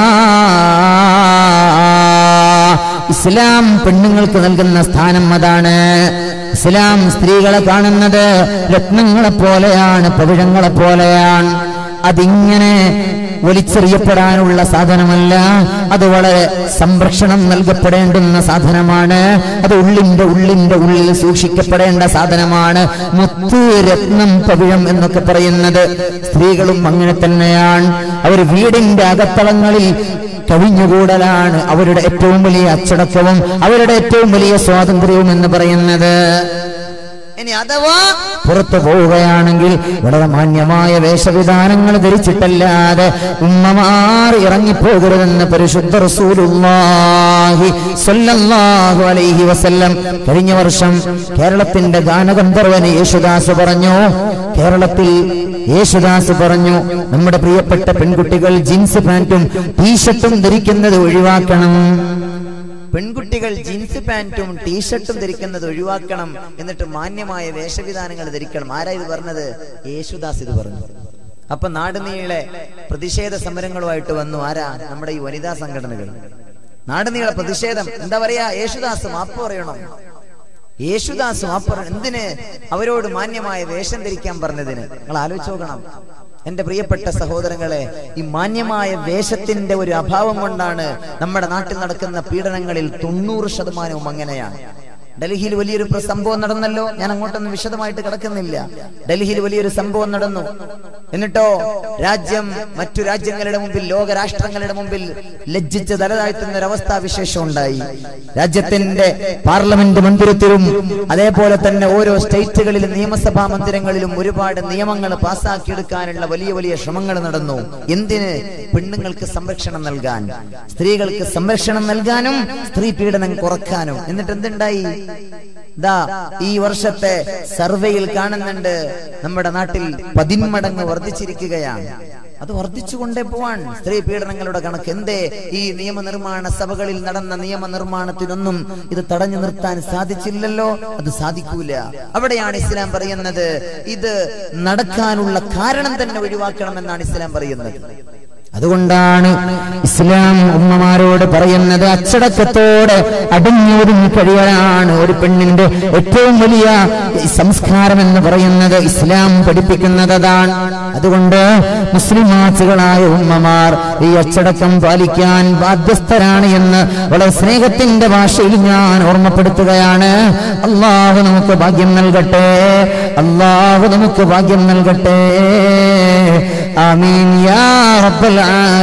ഇസ്ലാം പെണ്ണുങ്ങൾക്ക് നൽകുന്ന സ്ഥാനം അതാണ് ഇസ്ലാം സ്ത്രീകളെ കാണുന്നത് രത്നങ്ങളെ പോലെയാണ് പവിഴങ്ങളെ പോലെയാണ് അതിങ്ങനെ വലിച്ചെറിയപ്പെടാനുള്ള സാധനമല്ല അത് വളരെ സംരക്ഷണം നൽകപ്പെടേണ്ടുന്ന സാധനമാണ് അത് ഉള്ളിന്റെ ഉള്ളിന്റെ ഉള്ളിൽ സൂക്ഷിക്കപ്പെടേണ്ട സാധനമാണ് മുത്ത് രത്നം പവിഴം എന്നൊക്കെ പറയുന്നത് സ്ത്രീകളും അങ്ങനെ തന്നെയാണ് അവർ വീടിന്റെ അകത്തളങ്ങളിൽ കഴിഞ്ഞുകൂടലാണ് അവരുടെ ഏറ്റവും വലിയ അച്ചടക്കവും അവരുടെ ഏറ്റവും വലിയ സ്വാതന്ത്ര്യവും എന്ന് പറയുന്നത് ഇനി അഥവാ പുറത്തു പോവുകയാണെങ്കിൽ വളരെ മാന്യമായ വേഷവിധാനങ്ങൾ ധരിച്ചിട്ടല്ലാതെ ഉമ്മമാർ ഇറങ്ങിപ്പോകരുതെന്ന് പരിശുദ്ധ റസൂലുള്ളാഹി സ്വല്ലല്ലാഹു അലൈഹി വസല്ലം കഴിഞ്ഞ വർഷം കേരളത്തിന്റെ ഗാനഗന്ധർവന് യേശുദാസ് പറഞ്ഞു കേരളത്തിൽ യേശുദാസ് പറഞ്ഞു നമ്മുടെ പ്രിയപ്പെട്ട പെൺകുട്ടികൾ ജീൻസ് പാന്റും ടീഷർട്ടും ധരിക്കുന്നത് ഒഴിവാക്കണം പെൺകുട്ടികൾ ജീൻസ് പാന്റും ടീഷർട്ടും ധരിക്കുന്നത് ഒഴിവാക്കണം എന്നിട്ട് മാന്യമായ വേഷവിധാനങ്ങൾ ധരിക്കണം ആരാ ഇത് പറഞ്ഞത് യേശുദാസ് ഇത് പറഞ്ഞു അപ്പൊ നാടുനീളെ പ്രതിഷേധ സമരങ്ങളുമായിട്ട് വന്നു ആരാ നമ്മുടെ ഈ വനിതാ സംഘടനകൾ നാടുനീളെ പ്രതിഷേധം എന്താ പറയാ യേശുദാസ് മാപ്പ് പറയണം യേശുദാസ് മാപ്പ് പറയണം എന്തിന് അവരോട് മാന്യമായ വേഷം ധരിക്കാൻ പറഞ്ഞതിന് നിങ്ങൾ ആലോചിച്ച് നോക്കണം എന്റെ പ്രിയപ്പെട്ട സഹോദരങ്ങളെ ഈ മാന്യമായ വേഷത്തിന്റെ ഒരു അഭാവം കൊണ്ടാണ് നമ്മുടെ നാട്ടിൽ നടക്കുന്ന പീഡനങ്ങളിൽ തൊണ്ണൂറ് ശതമാനവും അങ്ങനെയാണ് ഡൽഹിയിൽ വലിയൊരു പ്ര- സംഭവം നടന്നല്ലോ ഞാൻ അങ്ങോട്ടൊന്നും വിശദമായിട്ട് കിടക്കുന്നില്ല ഡൽഹിയിൽ വലിയൊരു സംഭവം നടന്നു എന്നിട്ടോ രാജ്യം മറ്റു രാജ്യങ്ങളുടെ മുമ്പിൽ ലോക രാഷ്ട്രങ്ങളുടെ മുമ്പിൽ ലജ്ജിച്ച് തലതാഴ്ത്തുന്ന ഒരു അവസ്ഥാവിശേഷം ഉണ്ടായി രാജ്യത്തിന്റെ പാർലമെന്റ് മന്ദിരത്തിലും അതേപോലെ തന്നെ ഓരോ സ്റ്റേറ്റുകളിലും നിയമസഭാ മന്ദിരങ്ങളിലും ഒരുപാട് നിയമങ്ങൾ പാസ്സാക്കിയെടുക്കാനുള്ള വലിയ വലിയ ശ്രമങ്ങൾ നടന്നു എന്തിന് പെണ്ണുങ്ങൾക്ക് സംരക്ഷണം നൽകാൻ സ്ത്രീകൾക്ക് സംരക്ഷണം നൽകാനും സ്ത്രീ പീഡനം കുറക്കാനും എന്നിട്ട് എന്തുണ്ടായി ദാ ഈ വർഷത്തെ സർവേയിൽ കാണുന്നുണ്ട് നമ്മുടെ നാട്ടിൽ പതിന്മടങ്ങ് വർദ്ധിച്ചിരിക്കുകയാണ് അത് വർദ്ധിച്ചുകൊണ്ടേ പോവാൻ സ്ത്രീ പീഡനങ്ങളുടെ കണക്ക് എന്തേ ഈ നിയമനിർമ്മാണ സഭകളിൽ നടന്ന നിയമനിർമ്മാണത്തിനൊന്നും ഇത് തടഞ്ഞു നിർത്താൻ സാധിച്ചില്ലല്ലോ അത് സാധിക്കൂല അവിടെയാണ് ഇസ്ലാം പറയുന്നത് ഇത് നടക്കാനുള്ള കാരണം തന്നെ ഒഴിവാക്കണമെന്നാണ് ഇസ്ലാം പറയുന്നത് അതുകൊണ്ടാണ് ഇസ്ലാം ഉമ്മമാരോട് പറയുന്നത് അച്ചടക്കത്തോടെ അടങ്ങിയൊതുങ്ങി കഴിയാനാണ് ഒരു പെണ്ണിന്റെ ഏറ്റവും വലിയ സംസ്കാരം എന്ന് പറയുന്നത് ഇസ്ലാം പഠിപ്പിക്കുന്നത് അതാണ് അതുകൊണ്ട് മുസ്ലിമാച്ചുകളായ ഉമ്മമാർ ഈ അച്ചടക്കം പാലിക്കാൻ ബാധ്യസ്ഥരാണ് എന്ന് വളരെ സ്നേഹത്തിന്റെ ഭാഷയിൽ ഞാൻ ഓർമ്മപ്പെടുത്തുകയാണ് അള്ളാഹു നമുക്ക് ഭാഗ്യം നൽകട്ടെ അള്ളാഹു നമുക്ക് ഭാഗ്യം നൽകട്ടെ ആമീൻ യാ റബ്ബൽ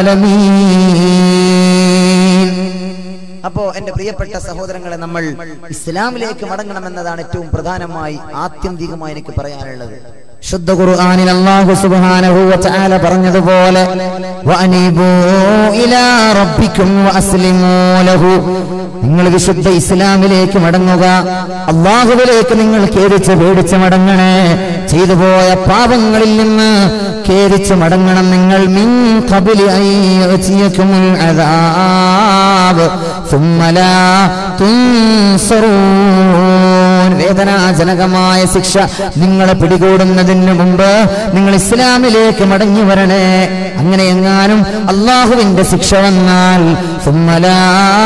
ആലമീൻ അപ്പോ എന്റെ പ്രിയപ്പെട്ട സഹോദരങ്ങളെ നമ്മൾ ഇസ്ലാമിലേക്ക് മടങ്ങണമെന്നതാണ് ഏറ്റവും പ്രധാനമായി ആത്യന്തികമായി എനിക്ക് പറയാനുള്ളത് ശുദ്ധ ഖുർആനിൽ അല്ലാഹു സുബ്ഹാനഹു വ തആല പറഞ്ഞതുപോലെ വഅനീബൂ ഇലാ റബ്ബിക്കും വഅസ്ലിമൂ ലഹു നിങ്ങൾ വിശുദ്ധ ഇസ്ലാമിലേക്ക് മടങ്ങുക അള്ളാഹുവിലേക്ക് നിങ്ങൾ കേരിച്ച് പേടിച്ച് മടങ്ങണേ ചെയ്തു പോയ പാപങ്ങളിൽ നിന്ന് കേരിച്ച് മടങ്ങണം നിങ്ങൾ മിൻ ഖബലി അൻ യഅതിയകുമുൽ അദാബ് ثم لا تنصرون വേദനാജനകമായ ശിക്ഷ നിങ്ങളെ പിടികൂടുന്നതിന് മുമ്പ് നിങ്ങൾ ഇസ്ലാമിലേക്ക് മടങ്ങി വരണേ അങ്ങനെ എങ്ങാനും അള്ളാഹുവിന്റെ ശിക്ഷ വന്നാൽ ثم لا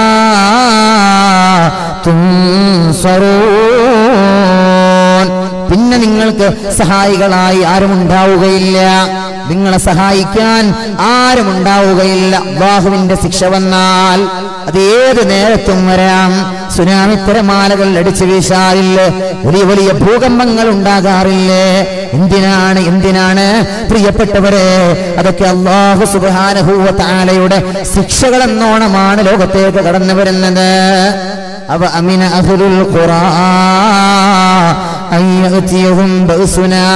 تنصرون പിന്നെ നിങ്ങൾക്ക് സഹായികളായി ആരും ഉണ്ടാവുകയില്ല നിങ്ങളെ സഹായിക്കാൻ ആരും ഉണ്ടാവുകയില്ല അള്ളാഹുവിന്റെ ശിക്ഷ വന്നാൽ അത് ഏത് നേരത്തും വരാം സുനാമി തിരമാലകൾ അടിച്ചു വീശാറില്ലേ വലിയ വലിയ ഭൂകമ്പങ്ങൾ ഉണ്ടാകാറില്ലേ എന്തിനാണ് എന്തിനാണ് പ്രിയപ്പെട്ടവരെ അതൊക്കെ അള്ളാഹു സുബാനഹൂവ താലയുടെ ശിക്ഷകൾ എന്നോണമാണ് ലോകത്തേക്ക് കടന്നു വരുന്നത് അവ അമിന അഹുലുൽ ഖുറാ أن يأتيهم بأسنا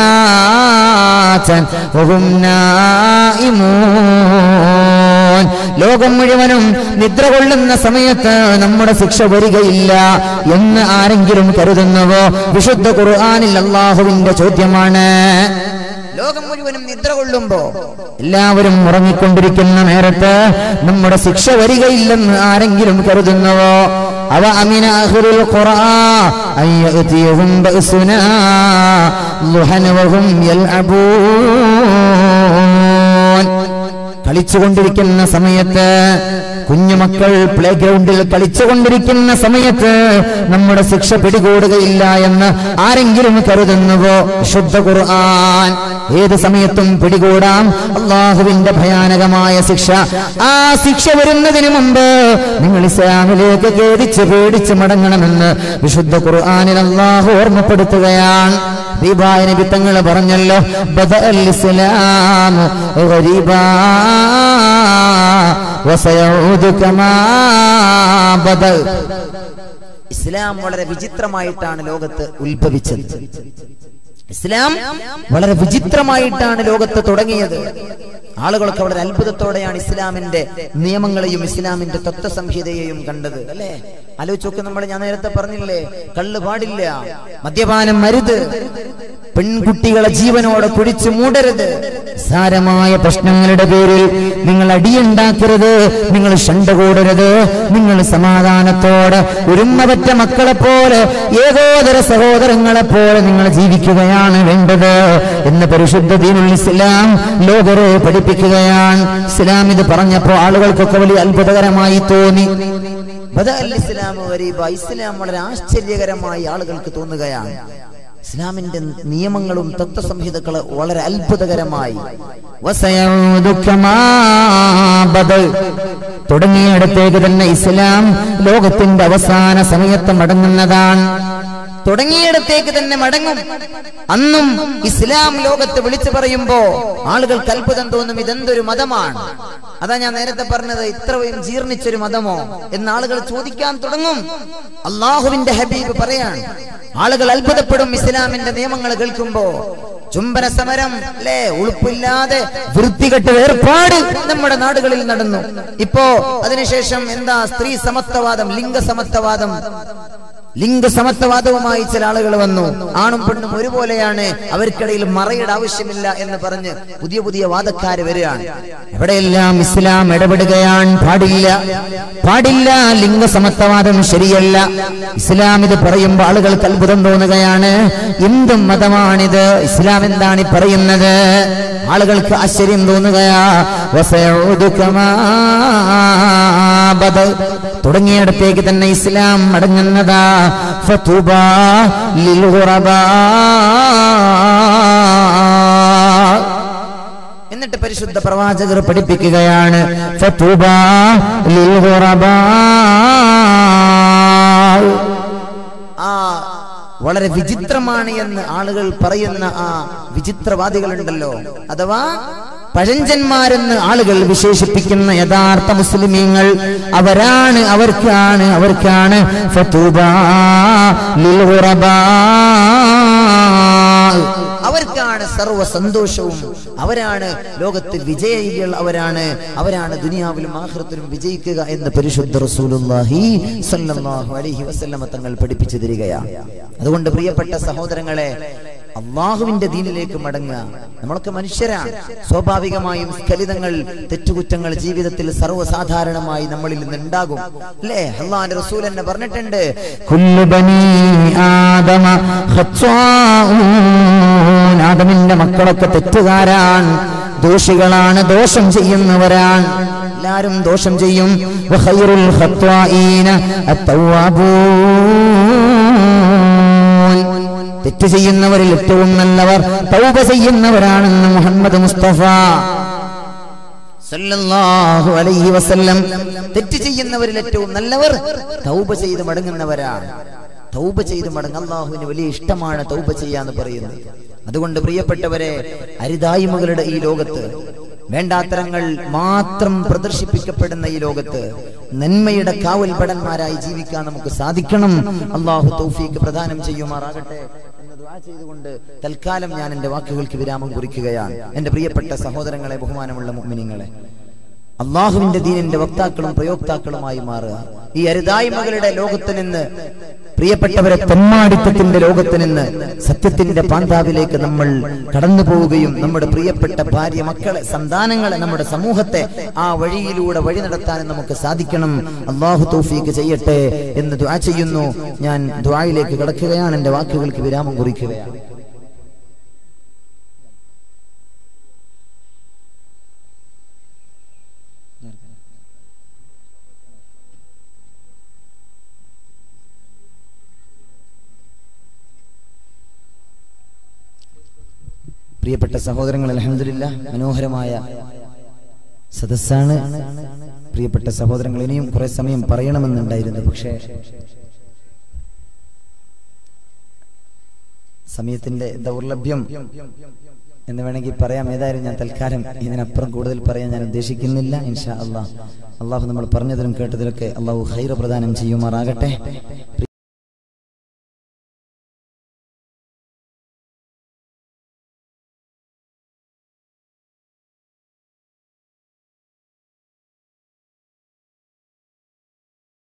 بياتا وهم نائمون ലോകം മുഴുവനും നിദ്ര കൊള്ളുന്ന സമയത്ത് നമ്മുടെ ശിക്ഷ വരികയില്ല എന്ന് ആരെങ്കിലും കരുതുന്നുവോ വിശുദ്ധ ഖുർആനിൽ അള്ളാഹുവിന്റെ ചോദ്യമാണ് ലോകം മുഴുവനും നിദ്ര കൊള്ളുമ്പോ എല്ലാവരും ഉറങ്ങിക്കൊണ്ടിരിക്കുന്ന നേരത്ത് നമ്മുടെ ശിക്ഷ വരികയില്ലെന്ന് ആരെങ്കിലും കരുതുന്നുവോ അവ അമിന അഹ്റുൽ ഖുർആൻ അൻ യഅതിയഹും ബഅസുനാ ളുഹന വഹും യൽഅബൂൻ കളിച്ചുകൊണ്ടിരിക്കുന്ന സമയത്ത് കുഞ്ഞുമക്കൾ പ്ലേ ഗ്രൗണ്ടിൽ കളിച്ചുകൊണ്ടിരിക്കുന്ന സമയത്ത് നമ്മുടെ ശിക്ഷ പിടികൂടുകയില്ല എന്ന് ആരെങ്കിലും കരുതുന്നുവോ ശുദ്ധ ഖുർആൻ ഏത് സമയത്തും പിടികൂടാം അള്ളാഹുവിന്റെ ഭയാനകമായ ശിക്ഷ ആ ശിക്ഷ വരുന്നതിന് മുമ്പ് നിങ്ങൾ ഇസ്ലാമിലേക്ക് ഖേദിച്ച് പേടിച്ച് മടങ്ങണമെന്ന് വിശുദ്ധ ഖുർആനിൽ അള്ളാഹു ഓർമ്മപ്പെടുത്തുകയാണ് ദീപായ നബി തങ്ങൾ പറഞ്ഞല്ലോ ബദഅൽ ഇസ്ലാം ഗരീബാ വസയഊദു കമാ ബദൽ ഇസ്ലാം വളരെ വിചിത്രമായിട്ടാണ് ലോകത്ത് ഉത്ഭവിച്ചത് ഇസ്ലാം വളരെ വിചിത്രമായിട്ടാണ് ലോകത്ത് തുടങ്ങിയത് ആളുകളൊക്കെ വളരെ അത്ഭുതത്തോടെയാണ് ഇസ്ലാമിന്റെ നിയമങ്ങളെയും ഇസ്ലാമിന്റെ തത്വസംഹിതയെയും കണ്ടത് അല്ലേ ആലോചിച്ചൊക്കെ നമ്മൾ ഞാൻ നേരത്തെ പറഞ്ഞില്ലേ കള്ള് പാടില്ല മദ്യപാനം മരുത് പെൺകുട്ടികളെ ജീവനോടെ കുഴിച്ചു മൂടരുത് സാരമായ പ്രശ്നങ്ങളുടെ പേരിൽ നിങ്ങൾ അടിയുണ്ടാക്കരുത് നിങ്ങൾ ശണ്ട കൂടരുത് നിങ്ങൾ സമാധാനത്തോടെ ഒരുമപറ്റ മക്കളെ പോലെ ഏകോദര സഹോദരങ്ങളെ പോലെ നിങ്ങൾ ജീവിക്കുകയാണ് വേണ്ടത് എന്ന് പരിശുദ്ധ ദീനുൽ ഇസ്ലാം ലോകരെ പഠിപ്പിക്കുകയാണ് ഇസ്ലാം ഇത് പറഞ്ഞപ്പോ ആളുകൾക്കൊക്കെ വലിയ അത്ഭുതകരമായി തോന്നി ബദഅൽ ഇസ്ലാം ഗരീബ ഇസ്ലാം വളരെ ആശ്ചര്യകരമായി ആളുകൾക്ക് തോന്നുകയാണ് ഇസ്ലാമിന്റെ നിയമങ്ങളും തത്വസംഹിതകളും വളരെ അത്ഭുതകരമായി വസയഊദു കമാ ബദൽ. തുടങ്ങിയിടത്തേക്ക് തന്നെ ഇസ്ലാം ലോകത്തിന്റെ അവസാന സമയത്ത് മടങ്ങുന്നതാണ് തുടങ്ങിയിടത്തേക്ക് തന്നെ മടങ്ങും അന്നും ഇസ്ലാം ലോകത്ത് വിളിച്ചു പറയുമ്പോ ആളുകൾക്ക് അത്ഭുതം തോന്നും ഇതെന്തൊരു മതമാണ് അതാ ഞാൻ നേരത്തെ പറഞ്ഞത് ഇത്രയും ജീർണിച്ചൊരു മതമോ എന്ന് ആളുകൾ ചോദിക്കാൻ തുടങ്ങും അള്ളാഹുവിന്റെ ഹബീബ് പറയാണ് ആളുകൾ അത്ഭുതപ്പെടും ഇസ്ലാമിന്റെ നിയമങ്ങൾ കേൾക്കുമ്പോ ചുംബന സമരം അല്ലേ ഉളുപ്പില്ലാതെ വൃത്തികെട്ട വേർപാട് നമ്മുടെ നാടുകളിൽ നടന്നു ഇപ്പോ അതിനുശേഷം എന്താ സ്ത്രീ സമത്വവാദം ലിംഗസമത്വവാദം ലിംഗസമത്വവാദവുമായി ചില ആളുകൾ വന്നു ആണും പെണ്ണും ഒരുപോലെയാണ് അവർക്കിടയിൽ മറയുടെ ആവശ്യമില്ല എന്ന് പറഞ്ഞ് പുതിയ പുതിയ വാദക്കാര് വരികയാണ് എവിടെയെല്ലാം ഇസ്ലാം ഇടപെടുകയാണ് പാടില്ല പാടില്ല ലിംഗസമത്വവാദം ശരിയല്ല ഇസ്ലാം ഇത് പറയുമ്പോൾ ആളുകൾക്ക് അത്ഭുതം തോന്നുകയാണ് എന്തും മതമാണിത് ഇസ്ലാം എന്താണ് ഈ പറയുന്നത് ആളുകൾക്ക് ആശ്ചര്യം തോന്നുകയാ വസയഊദു കമാ ബദൽ. തുടങ്ങിയിടത്തേക്ക് തന്നെ ഇസ്ലാം മടങ്ങുന്നതാ ഫതുബാ ലിൽ ഖുറബാ എന്നിട്ട് പരിശുദ്ധ പ്രവാചകർ പഠിപ്പിക്കുകയാണ് ഫതുബാ ലിൽ ഖുറബാ. ആ വളരെ വിചിത്രമാണ് എന്ന് ആളുകൾ പറയുന്ന ആ വിചിത്രവാദികളുണ്ടല്ലോ അഥവാ പഴഞ്ചന്മാരെന്ന് ആളുകൾ വിശേഷിപ്പിക്കുന്ന യഥാർത്ഥ മുസ്ലിമീങ്ങൾ അവരാണ് അവർക്കാണ് അവർക്കാണ് ഫതുബാ ലിൽ ഖുറബാ. അവർക്കാണ് സർവ്വ സന്തോഷവും അവരാണ് ലോകത്ത് വിജയികൾ അവരാണ് അവരാണ് ദുനിയാവിലും ആഹ്റത്തിലും വിജയിക്കുക എന്ന് പരിശുദ്ധ റസൂലുള്ളാഹി സ്വല്ലല്ലാഹു അലൈഹി വസല്ലമ തങ്ങൾ പഠിപ്പിച്ചു തരികയാണ് അതുകൊണ്ട് പ്രിയപ്പെട്ട സഹോദരങ്ങളെ അള്ളാഹുവിന്റെ ദീനിലേക്ക് മടങ്ങുക നമ്മളൊക്കെ മനുഷ്യരാണ് സ്വാഭാവികമായും സ്ഖലിതങ്ങൾ തെറ്റുകുറ്റങ്ങൾ ജീവിതത്തിൽ സർവ്വസാധാരണമായി നമ്മളിൽ നിന്ന് ഉണ്ടാകും അല്ലേ അള്ളാഹിന്റെ റസൂൽ എന്നെ പറഞ്ഞിട്ടുണ്ട് കുല്ലു ബനീ ആദമ ഖത്വാഊൻ. ആദമിന്റെ മക്കളൊക്കെ തെറ്റുകാരാണ് ദോഷികളാണ് ദോഷം ചെയ്യുന്നവരാണ് എല്ലാരും ദോഷം ചെയ്യും വഖൈറുൽ ഖത്വാഈന അത്തവ്വാബൂൻ. തെറ്റ് ചെയ്യുന്നവരിൽ ഏറ്റവും നല്ലവർ തൗബ ചെയ്യുന്നവരാണെന്ന് മുഹമ്മദ് മുസ്തഫ സല്ലല്ലാഹു അലൈഹി വസല്ലം തെറ്റ് ചെയ്യുന്നവരിൽ ഏറ്റവും നല്ലവർ തൗബ ചെയ്ത് മടങ്ങുന്നവരാണ് തൗബ ചെയ്ത് മടങ്ങ അള്ളാഹുവിന് വലിയ ഇഷ്ടമാണ് തൗബ ചെയ്യാന്ന് പറയുന്നത് അതുകൊണ്ട് പ്രിയപ്പെട്ടവരെ അരിതായ്മകളുടെ ഈ ലോകത്ത് വേണ്ടാത്തരങ്ങൾ മാത്രം പ്രദർശിപ്പിക്കപ്പെടുന്ന ഈ ലോകത്ത് നന്മയുടെ കാവൽ ഭടന്മാരായി ജീവിക്കാൻ നമുക്ക് സാധിക്കണം അള്ളാഹു തൗഫീക്ക് പ്രദാനം ചെയ്യുമാറാകട്ടെ എന്ന് ദുആ ചെയ്തുകൊണ്ട് തൽക്കാലം ഞാൻ എന്റെ വാക്കുകൾക്ക് വിരാമം കുറിക്കുകയാണ് എന്റെ പ്രിയപ്പെട്ട സഹോദരങ്ങളെ ബഹുമാനമുള്ള മുഅ്മിനീങ്ങളെ അള്ളാഹുവിന്റെ ദീനിന്റെ വക്താക്കളും പ്രയോക്താക്കളുമായി മാറുക ഈ അരുതായ്മകളുടെ ലോകത്ത് നിന്ന് പ്രിയപ്പെട്ടവരെ തെമ്മാടിത്തത്തിന്റെ ലോകത്ത് നിന്ന് സത്യത്തിന്റെ പാന്താവിലേക്ക് നമ്മൾ കടന്നു പോവുകയും നമ്മുടെ പ്രിയപ്പെട്ട ഭാര്യ മക്കളെ സന്താനങ്ങളെ നമ്മുടെ സമൂഹത്തെ ആ വഴിയിലൂടെ വഴി നടത്താനും നമുക്ക് സാധിക്കണം അള്ളാഹു തൗഫീക്ക് ചെയ്യട്ടെ എന്ന് ദുആ ചെയ്യുന്നു ഞാൻ ദുആയിലേക്ക് കടക്കുകയാണ് എന്റെ വാക്കുകൾക്ക് വിരാമം കുറിക്കുകയാണ് പ്രിയപ്പെട്ട സഹോദരങ്ങൾ അലഹമില്ല മനോഹരമായ സദസ്സാണ് പ്രിയപ്പെട്ട സഹോദരങ്ങൾ ഇനിയും കുറെ സമയം പറയണമെന്നുണ്ടായിരുന്നു പക്ഷേ സമയത്തിന്റെ ദൗർലഭ്യം എന്ന് വേണമെങ്കിൽ പറയാം ഏതായാലും ഞാൻ തൽക്കാലം ഇതിനപ്പുറം കൂടുതൽ പറയാൻ ഞാൻ ഉദ്ദേശിക്കുന്നില്ല ഇൻഷാ അള്ളാഹ് അള്ളാഹു നമ്മൾ പറഞ്ഞതിലും കേട്ടതിലൊക്കെ അള്ളാഹു ഹൈറ പ്രദാനം ചെയ്യുമാറാകട്ടെ